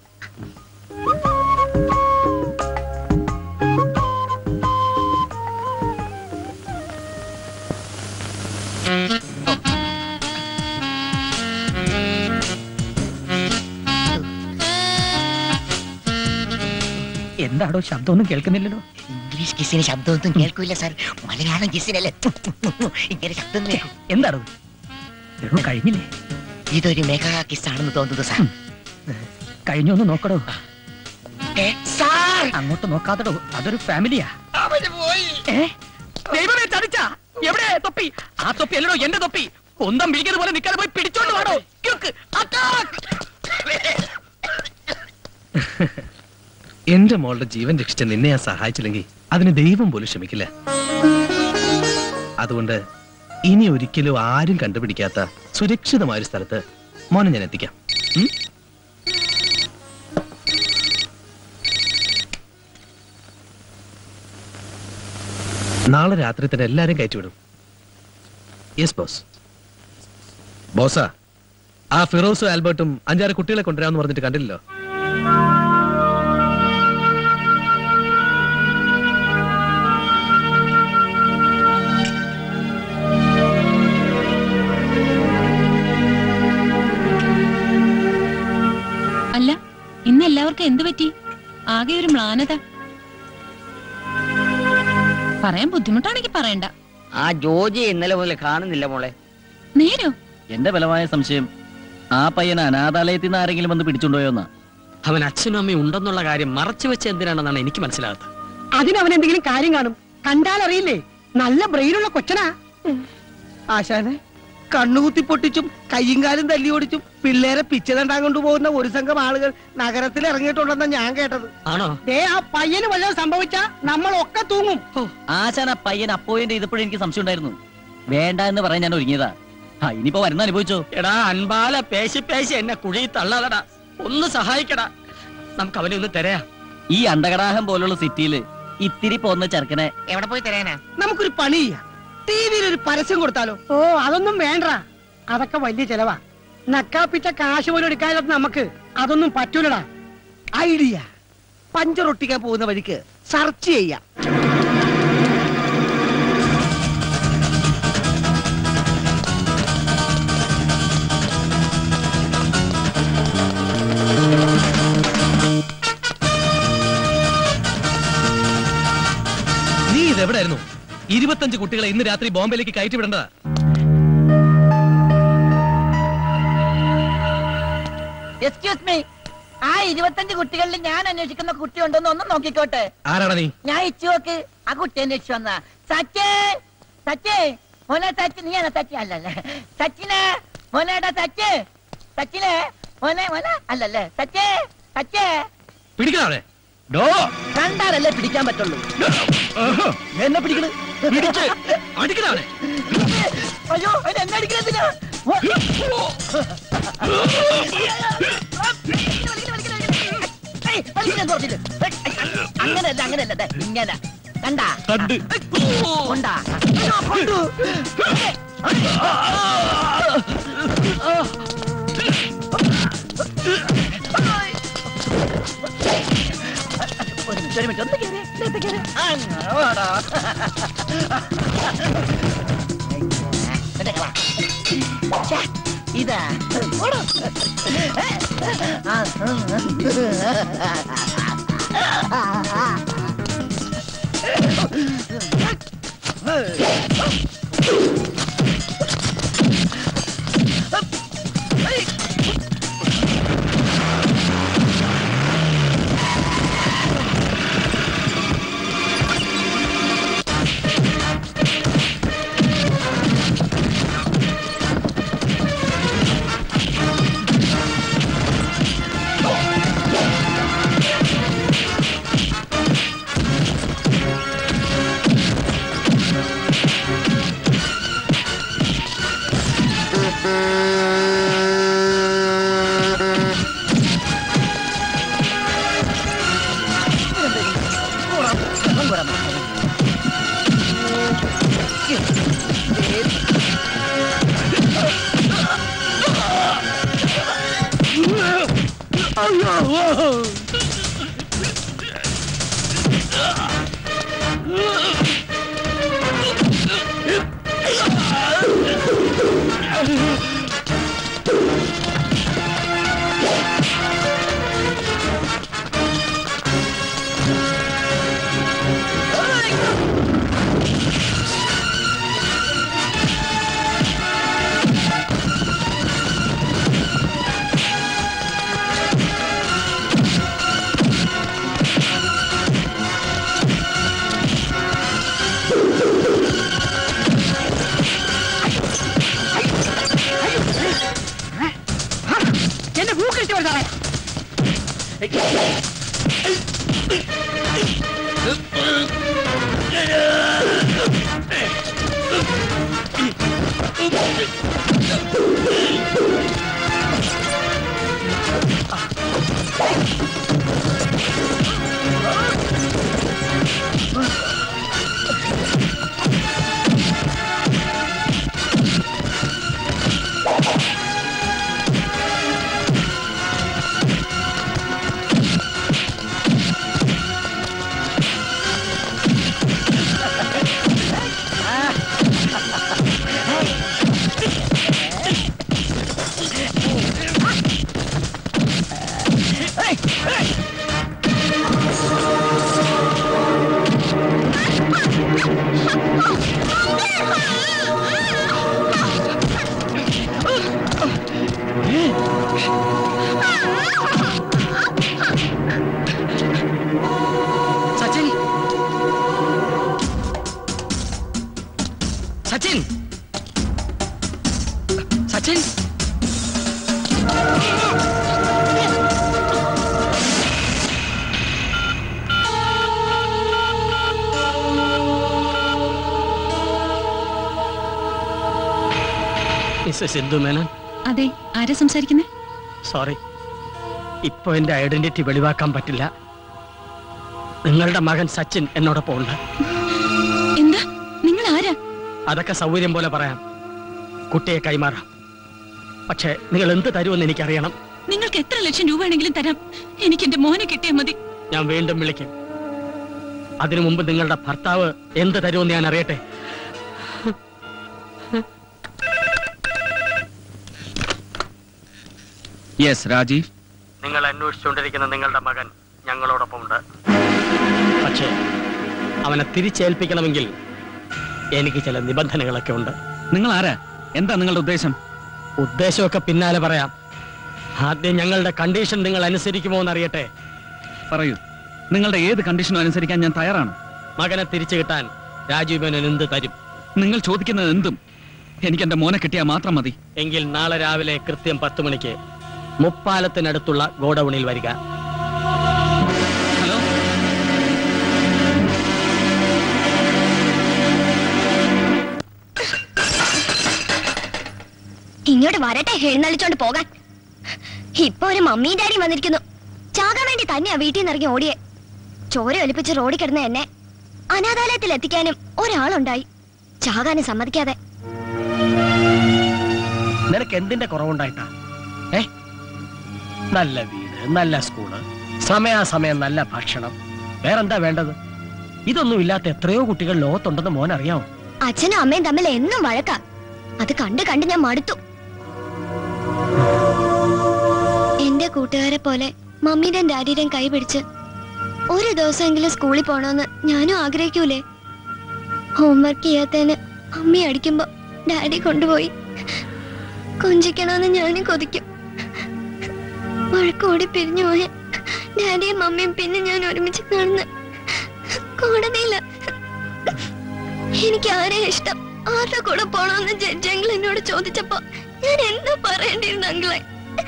എന്താടോ ശബ്ദമൊന്നും കേൾക്കുന്നില്ലല്ലോ ഇംഗ്ലീഷ് കിസിന് ശബ്ദമൊന്നും കേൾക്കൂല സാർ മലയാളം കിസിനല്ലേ ഇങ്ങനെ ശബ്ദം കേൾക്കും എന്താണോ എടോ കഴിഞ്ഞില്ലേ ഇതൊരു മെഗാ കിസ് ആണെന്ന് തോന്നുന്നു സാർ കഴിഞ്ഞൊന്ന് നോക്കടോ സാർ അങ്ങോട്ട് നോക്കാത്തടോ അതൊരു ഫാമിലിയാ അവന് പോയി ഏ? ദൈവമേ ചതിച്ച എവിടെ തൊപ്പി ആ തൊപ്പി അല്ലടോ എന്റെ തൊപ്പി കൊന്തം വിളിക്കുന്നത് പോലെ നിൽക്കാതെ പോയി പിടിച്ചോണ്ട് വാടോ ക്യുക്ക്, അറ്റാക്ക്! എന്റെ മോളുടെ ജീവൻ രക്ഷിച്ച നിന്നെ ഞാൻ സഹായിച്ചില്ലെങ്കിൽ അതിന് ദൈവം പോലും ക്ഷമിക്കില്ല അതുകൊണ്ട് ഇനി ഒരിക്കലും ആരും കണ്ടുപിടിക്കാത്ത സുരക്ഷിതമായ ഒരു സ്ഥലത്ത് മോനെ ഞാൻ എത്തിക്കാം ഉം? നാളെ രാത്രി തന്നെ എല്ലാരും കയറ്റിവിടും യെസ് ബോസ് ബോസാ ആ ഫിറോസും ആൽബർട്ടും അഞ്ചാറ് കുട്ടികളെ കൊണ്ടുവരാമെന്ന് പറഞ്ഞിട്ട് കണ്ടില്ലല്ലോ അല്ല ഇന്ന് എല്ലാവർക്കും എന്ത് പറ്റി ആകെ ഒരു മ്ലാനത പറയാൻ ബുദ്ധിമുട്ടാണെങ്കിൽ പറയണ്ട ആ ജോജി ഇന്നലെ മുതൽ കാണുന്നില്ല മോളെ നേരോ എന്റെ ബലമായ സംശയം ആ പയ്യനെ അനാഥാലയത്തിൽ നിന്ന് ആരെങ്കിലും വന്ന് പിടിച്ചുകൊണ്ടുപോയോന്നാ അവൻ അച്ഛനും അമ്മയും ഉണ്ടെന്നുള്ള കാര്യം മറച്ചു വെച്ച് എന്തിനാണെന്നാണ് എനിക്ക് മനസ്സിലാകാത്തത് അതിനവൻ എന്തെങ്കിലും കാര്യം കാണും കണ്ടാൽ അറിയില്ലേ നല്ല ബ്രെയിനുള്ള കൊച്ചനാ ആശാനെ കണ്ണുകുത്തി പൊട്ടിച്ചും കയ്യും കാലും തല്ലി ഓടിച്ചും പിള്ളേരെ പിച്ചതണ്ടാൻ കൊണ്ടുപോകുന്ന ഒരു സംഘം ആളുകൾ നഗരത്തിൽ ഇറങ്ങിയിട്ടുണ്ടെന്നാ ഞാൻ കേട്ടത് ആണോ ദേ ആ പയ്യന് വല്ലതും സംഭവിച്ചാ നമ്മളൊക്കെ തൂങ്ങും ആശാൻ ആ പയ്യൻ അപ്പോയിന്റ് ചെയ്തപ്പോഴും എനിക്ക് സംശയം ഉണ്ടായിരുന്നു വേണ്ട എന്ന് പറയാൻ ഞാൻ ഒരുങ്ങിയതാ ആ ഇനിയിപ്പോ വരുന്ന അനുഭവിച്ചോ എടാ അൻപാല പേശി പേശി എന്നെ കുഴി തള്ളാതടാ ഒന്ന് സഹായിക്കടാ നമുക്ക് അവനെ ഒന്ന് തരാ ഈ അണ്ടകടാഹം പോലുള്ള സിറ്റിയില് ഇത്തിരി പോന്ന ചെറുക്കനെ എവിടെ പോയി തരാനാ നമുക്കൊരു പണി ചെയ്യാം ടി വിയിൽ ഒരു പരസ്യം കൊടുത്താലോ ഓ അതൊന്നും വേണ്ട അതൊക്കെ വലിയ ചെലവാ നക്കാപ്പിച്ച കാശ് പോലും എടുക്കാതെ നമുക്ക് അതൊന്നും പറ്റൂലടാ ഐഡിയ പഞ്ചറൊട്ടിക്കാൻ പോകുന്ന വഴിക്ക് സെർച്ച് ചെയ്യാം നീ ഇതെവിടായിരുന്നു ഇരുപത്തഞ്ച് കുട്ടികളെ ഇന്ന് രാത്രി ബോംബെയിലേക്ക് കയറ്റി വിടേണ്ടതാ എക്സ്ക്യൂസ് മീ ആ ഇരുപത്തഞ്ച് കുട്ടികളിൽ ഞാൻ അന്വേഷിക്കുന്ന കുട്ടി ഉണ്ടോന്ന് ഒന്ന് നോക്കിക്കോട്ടെ ആരാടാ നീ ഞാൻ ഇച്ചു നോക്ക് ആ കുട്ടി അന്വേഷിച്ചു വന്ന സച്ചേ സച്ചേ മോനെ സച്ചി നീയാണോ സച്ചി അല്ലല്ലേ സച്ചിനെ മോനേടാ സച്ച് സച്ചിനെ മോനെ മോനെ അല്ലല്ലേ സച്ചേ സച്ചേ പിടിക്കണേ ഡോ കണ്ടാലല്ലേ പിടിക്കാൻ പറ്റുള്ളൂ എന്നെ പിടിക്കണ് പിടിച്ച് അടിക്കണവനെ അയ്യോ അവൻ എന്നെ അടിക്കുന്നതിനാ ഏയ്, വലിക്കണ എന്ന് പറഞ്ഞില്ലേ? ഏയ്, അങ്ങനെയല്ല അങ്ങനെയല്ല ദേ, ഇങ്ങനെ കണ്ടാ കണ്ട് കൊണ്ടാ അയ്യോ, കൊണ്ടു. ഒരു മിനിറ്റ് ഒരു മിനിറ്റ് ഒന്ന് കേറി ഇതിനകത്ത് കേറി അങ്ങനെ വാടാ. ഇങ്ങോട്ടേക്ക് വാ. ഛെ, ഇതാ ഓടോ. ആ, എന്റെ മൂക്കിട്ട് കൊടുത്താളെ സച്ചിൻ സച്ചിൻ സച്ചിൻ മിസ്സസ് സിന്ധു മേനോൻ അതെ ആരാ സംസാരിക്കുന്നേ സോറി ഇപ്പൊ എന്റെ ഐഡന്റിറ്റി വെളിവാക്കാൻ പറ്റില്ല നിങ്ങളുടെ മകൻ സച്ചിൻ എന്നോടൊപ്പം ഉണ്ട് എന്താ നിങ്ങൾ ആരാ അതൊക്കെ സൗകര്യം പോലെ പറയാം കുട്ടിയെ കൈമാറാം പക്ഷേ നിങ്ങൾ എന്ത് തരുമെന്ന് എനിക്കറിയണം നിങ്ങൾക്ക് എത്ര ലക്ഷം രൂപ വേണമെങ്കിലും തരാം എനിക്ക് എന്റെ മോനെ കിട്ടിയാൽ മതി ഞാൻ വീണ്ടും വിളിക്കും അതിനു മുമ്പ് നിങ്ങളുടെ ഭർത്താവ് എന്ത് തരുമെന്ന് ഞാൻ അറിയട്ടെ യെസ് രാജീവ് നിങ്ങൾ അന്വേഷിച്ചുകൊണ്ടിരിക്കുന്ന നിങ്ങളുടെ മകൻ ഞങ്ങളോടൊപ്പം ഉണ്ട് പക്ഷേ അവനെ തിരിച്ചേൽപ്പിക്കണമെങ്കിൽ എനിക്ക് ചില നിബന്ധനകളൊക്കെ ഉണ്ട് നിങ്ങൾ ആരാ എന്താ നിങ്ങളുടെ ഉദ്ദേശം ഉദ്ദേശമൊക്കെ പിന്നാലെ പറയാം ആദ്യം ഞങ്ങളുടെ കണ്ടീഷൻ നിങ്ങൾ അനുസരിക്കുമോ എന്നറിയട്ടെ പറയൂ നിങ്ങളുടെ ഏത് കണ്ടീഷനും അനുസരിക്കാൻ ഞാൻ തയ്യാറാണ് മകനെ തിരിച്ചു കിട്ടാൻ രാജീവ് മേനോൻ എന്ത് തരും നിങ്ങൾ ചോദിക്കുന്നത് എന്തും എനിക്ക് എന്റെ മോനെ കിട്ടിയാൽ മാത്രം മതി എങ്കിൽ നാളെ രാവിലെ കൃത്യം പത്ത് മണിക്ക് മുപ്പാലത്തിനടുത്തുള്ള ഗോഡൌണിൽ വരിക ഹലോ ഇങ്ങോട്ട് വരട്ടെ എഴുന്നള്ളിച്ചോണ്ട് പോകാൻ ഇപ്പൊ ഒരു മമ്മിയും ഡാഡിയും വന്നിരിക്കുന്നു ചാകാൻ വേണ്ടി തന്നെയാ വീട്ടിൽ നിന്ന് ഇറങ്ങി ഓടിയേ ചോര ഒലിപ്പിച്ച് റോഡിൽ കിടന്ന എന്നെ അനാഥാലയത്തിൽ എത്തിക്കാനും ഒരാളുണ്ടായി ചാകാനും സമ്മതിക്കാതെ നിനക്ക് എന്തിന്റെ കുറവുണ്ടായിട്ടാ ഏ നല്ല വീട് നല്ല സ്കൂള് സമയാസമയം നല്ല ഭക്ഷണം വേറെന്താ വേണ്ടത് ഇതൊന്നും ഇല്ലാത്ത എത്രയോ കുട്ടികൾ ലോകത്തുണ്ടെന്ന് മോൻ അറിയാമോ അച്ഛനും അമ്മയും തമ്മിൽ എന്നും വഴക്കാ അത് കണ്ട് കണ്ട് ഞാൻ മടുത്തു എന്റെ കൂട്ടുകാരെ പോലെ മമ്മീടെയും ഡാഡിയുടെയും കൈ പിടിച്ച് ഒരു ദിവസമെങ്കിലും സ്കൂളിൽ പോണോന്ന് ഞാനും ആഗ്രഹിക്കൂലേ ഹോംവർക്ക് ചെയ്യാത്തതിന് മമ്മി അടിക്കുമ്പോ ഡാഡി കൊണ്ടുപോയി കൊഞ്ചിക്കണമെന്ന് ഞാനും കൊതിക്കും വഴക്കോടി പിരിഞ്ഞു പോയ ഡാഡിയും മമ്മിയും പിന്നെ ഞാൻ ഒരുമിച്ച് കാണുന്ന കോടതിയില എനിക്ക് ആരെ ഇഷ്ടം ആരുടെ കൂടെ പോണോന്ന് ജഡ്ജ് അങ്കിൾ എന്നോട് ചോദിച്ചപ്പോ ഞാൻ എന്താ പറയേണ്ടിരുന്ന അങ്കിളെ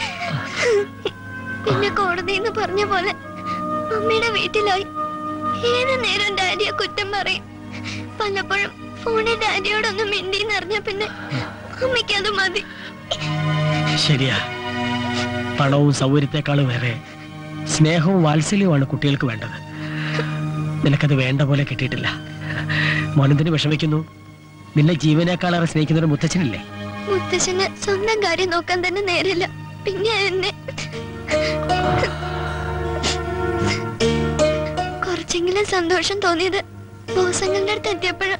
പിന്നെ കോടതി എന്ന് പറഞ്ഞ പോലെ അമ്മയുടെ വീട്ടിലായി ഏത് നേരം ഡാഡിയെ കുറ്റം പറയും പലപ്പോഴും ഫോണിൽ ഡാഡിയോടൊന്നും മിണ്ടിന്ന് അറിഞ്ഞ പിന്നെ അമ്മയ്ക്ക് അത് മതി ശരിയാ പണവും സൗകര്യത്തെക്കാളും വേറെ സ്നേഹവും വാത്സല്യവുമാണ് കുട്ടികൾക്ക് വേണ്ടത് നിനക്കത് വേണ്ട പോലെ കിട്ടിയിട്ടില്ല മോനെന്തിന് വിഷമിക്കുന്നു നിന്നെ ജീവനേക്കാളേറെ സ്നേഹിക്കുന്ന ഒരു മുത്തച്ഛനില്ലേ മുത്തശ്ശന് സ്വന്തം കാര്യം നോക്കാൻ തന്നെ നേരില്ല പിന്നെ എന്നെ കുറച്ചെങ്കിലും സന്തോഷം തോന്നിയത് ബോസങ്ങളുടെ അടുത്ത് എത്തിയപ്പോഴ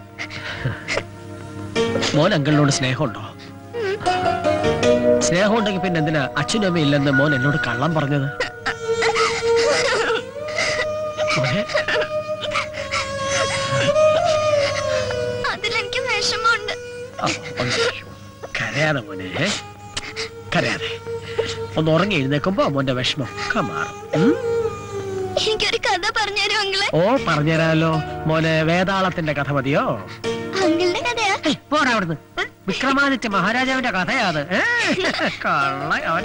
മോൻ അങ്കിളിനോട് സ്നേഹമുണ്ടോ സ്നേഹം ഉണ്ടെങ്കിൽ പിന്നെ എന്തിനാ അച്ഛനും അമ്മയും ഇല്ലെന്ന് മോൻ എന്നോട് കള്ളം പറഞ്ഞത് മോനെ, അതിലെനിക്ക് വിഷമമുണ്ട് ആ, അയ്യോ. കരയാതെ മോനെ ഏ? കരയാതെ ഒന്ന് ഉറങ്ങി എഴുന്നേക്കുമ്പോ മോന്റെ വിഷമം ഒക്കെ മാറും ഉം? എനിക്കൊരു കഥ പറഞ്ഞുതരും അങ്കിളെ ഓ പറഞ്ഞുതരാലോ മോനെ വേതാളത്തിന്റെ കഥ മതിയോ അങ്കിളുടെ കഥയാ പോടാ അവിടുന്ന് വിക്രമാദിത്യ മഹാരാജാവിന്റെ കഥയാത് ഏ? കള്ള അവൻ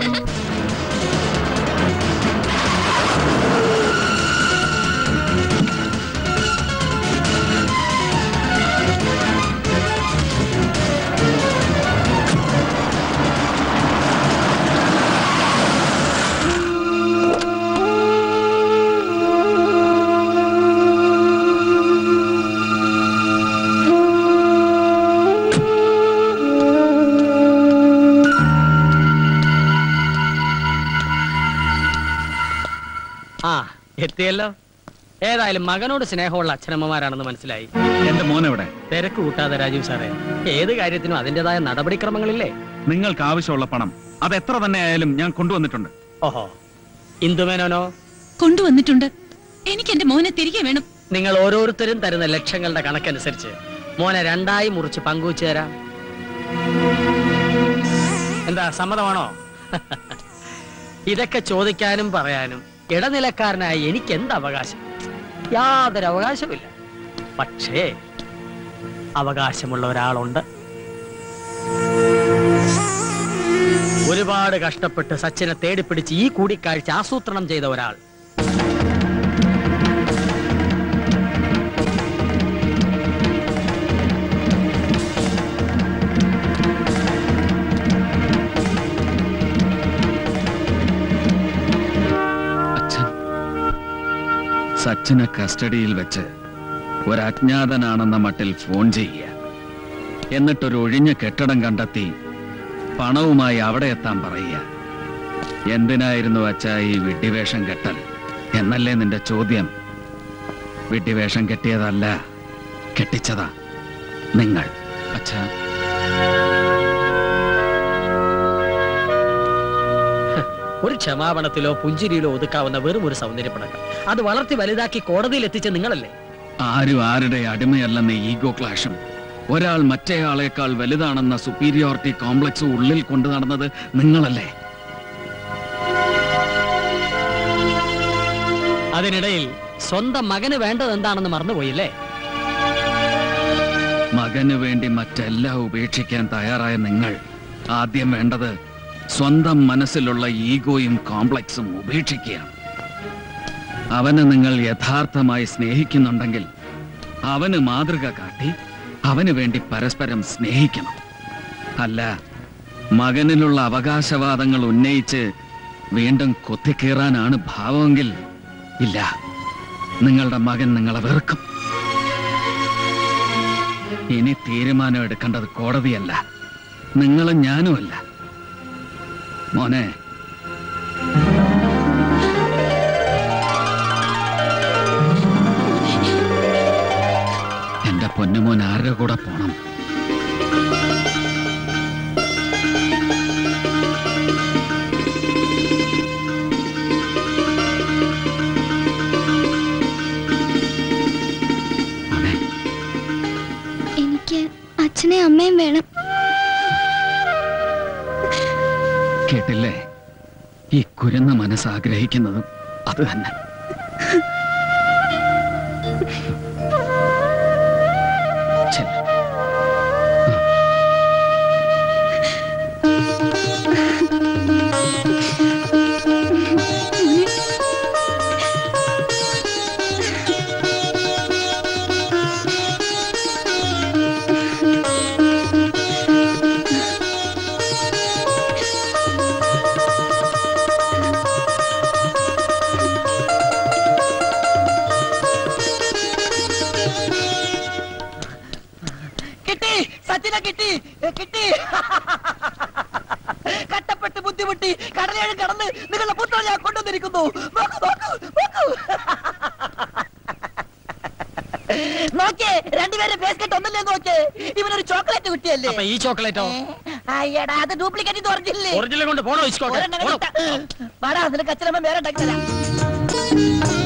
ആ എത്തിയല്ലോ ഏതായാലും മകനോട് സ്നേഹമുള്ള അച്ഛനമ്മമാരാണെന്ന് മനസ്സിലായി എന്റെ മോൻ എവിടെ തിരക്ക് കൂട്ടാതെ രാജീവ് സാറേ ഏത് കാര്യത്തിനും അതിന്റേതായ നടപടിക്രമങ്ങളില്ലേ നിങ്ങൾക്ക് ആവശ്യമുള്ള പണം അത് എത്ര തന്നെ ആയാലും ഞാൻ കൊണ്ടുവന്നിട്ടുണ്ട് ഓഹോ ഇന്ദുമേനോനോ കൊണ്ടുവന്നിട്ടുണ്ട് എനിക്ക് എന്റെ മോനെ തിരികെ വേണം നിങ്ങൾ ഓരോരുത്തരും തരുന്ന ലക്ഷ്യങ്ങളുടെ കണക്കനുസരിച്ച് മോനെ രണ്ടായി മുറിച്ച് പങ്കുവച്ചു തരാം എന്താ സമ്മതമാണോ ഇതൊക്കെ ചോദിക്കാനും പറയാനും ഇടനിലക്കാരനായ എനിക്ക് എന്ത് അവകാശം യാതൊരു അവകാശമില്ല പക്ഷേ അവകാശമുള്ള ഒരാളുണ്ട് ഒരുപാട് കഷ്ടപ്പെട്ട് സച്ചിനെ തേടിപ്പിടിച്ച് ഈ കൂടിക്കാഴ്ച ആസൂത്രണം ചെയ്ത ഒരാൾ അച്ഛൻ സച്ചിനെ കസ്റ്റഡിയിൽ വെച്ച് ഒരു അജ്ഞാതനാണെന്ന മട്ടിൽ ഫോൺ ചെയ്യുക എന്നിട്ടൊരു ഒഴിഞ്ഞ കെട്ടിടം കണ്ടെത്തി പണവുമായി അവിടെ എത്താൻ പറയുക എന്തിനായിരുന്നു അച്ഛാ ഈ വിഡ്ഢിവേഷം കെട്ടൽ എന്നല്ലേ നിന്റെ ചോദ്യം വിഡ്ഢിവേഷം കെട്ടിയതല്ല കെട്ടിച്ചതാ നിങ്ങൾ അച്ഛാ ഒരു ക്ഷമാപണത്തിലോ പുഞ്ചിരിയിലോ ഒതുക്കാവുന്ന വെറും ഒരു സൗന്ദര്യപ്പടക്കം അത് വളർത്തി വലുതാക്കി കോടതിയിൽ എത്തിച്ച നിങ്ങളല്ലേ ആരും ആരുടെ അടിമയല്ലെന്ന ഈഗോ ക്ലാഷും ഒരാൾ മറ്റേയാളേക്കാൾ വലുതാണെന്ന സുപ്പീരിയോറിറ്റി കോംപ്ലക്സ് ഉള്ളിൽ കൊണ്ടു നടന്നത് നിങ്ങളല്ലേ അതിനിടയിൽ സ്വന്തം മകന് വേണ്ടത് എന്താണെന്ന് മറന്നുപോയില്ലേ മകന് വേണ്ടി മറ്റെല്ലാം ഉപേക്ഷിക്കാൻ തയ്യാറായ നിങ്ങൾ ആദ്യം വേണ്ടത് സ്വന്തം മനസ്സിലുള്ള ഈഗോയും കോംപ്ലക്സും ഉപേക്ഷിക്കുകയാണ് അവനെ നിങ്ങൾ യഥാർത്ഥമായി സ്നേഹിക്കുന്നുണ്ടെങ്കിൽ അവന് മാതൃക കാട്ടി അവന് വേണ്ടി പരസ്പരം സ്നേഹിക്കണം അല്ല മകനിലുള്ള അവകാശവാദങ്ങൾ ഉന്നയിച്ച് വീണ്ടും കൊത്തിക്കീറാനാണ് ഭാവമെങ്കിൽ ഇല്ല നിങ്ങളുടെ മകൻ നിങ്ങളെ വെറുക്കും ഇനി തീരുമാനം എടുക്കേണ്ടത് കോടതിയല്ല നിങ്ങളും ഞാനുമല്ല മോനെ എന്റെ പൊന്നുമോൻ ആരുടെ കൂടെ പോണം എനിക്ക് അച്ഛനെയും അമ്മയും വേണം കേട്ടില്ലേ ഈ കുരുന്ന മനസ്സ് ആഗ്രഹിക്കുന്നതും അത് തന്നെ ചെല്ല്. കിട്ടി സച്ചിനെ കിട്ടി ഏ, കിട്ടി കട്ടപ്പെട്ട് ബുദ്ധിമുട്ടി കടലേഴും കടന്ന് നിങ്ങളുടെ പുത്രം ഞാൻ കൊണ്ടുവന്നിരിക്കുന്നു നോക്കൂ നോക്കൂ നോക്കൂ നോക്കേ രണ്ടുപേരെ ഫേസ് കെട്ട് ഒന്നല്ലേ നോക്കേ ഇവനൊരു ചോക്ലേറ്റ് കുട്ടിയല്ലേ അപ്പൊ ഈ ചോക്ലേറ്റോ അയ്യടാ അത് ഡ്യൂപ്ലിക്കേറ്റ് ഇത് ഒറിജിനല്ലേ ഒറിജിനൽ കൊണ്ട് പോണോ ഇസ്കോട്ടെ ഒരെണ്ണം കിട്ടാ. വാടാ നിനക്ക് അച്ഛനമ്മ വേറെ ഉണ്ടാക്കി തരാം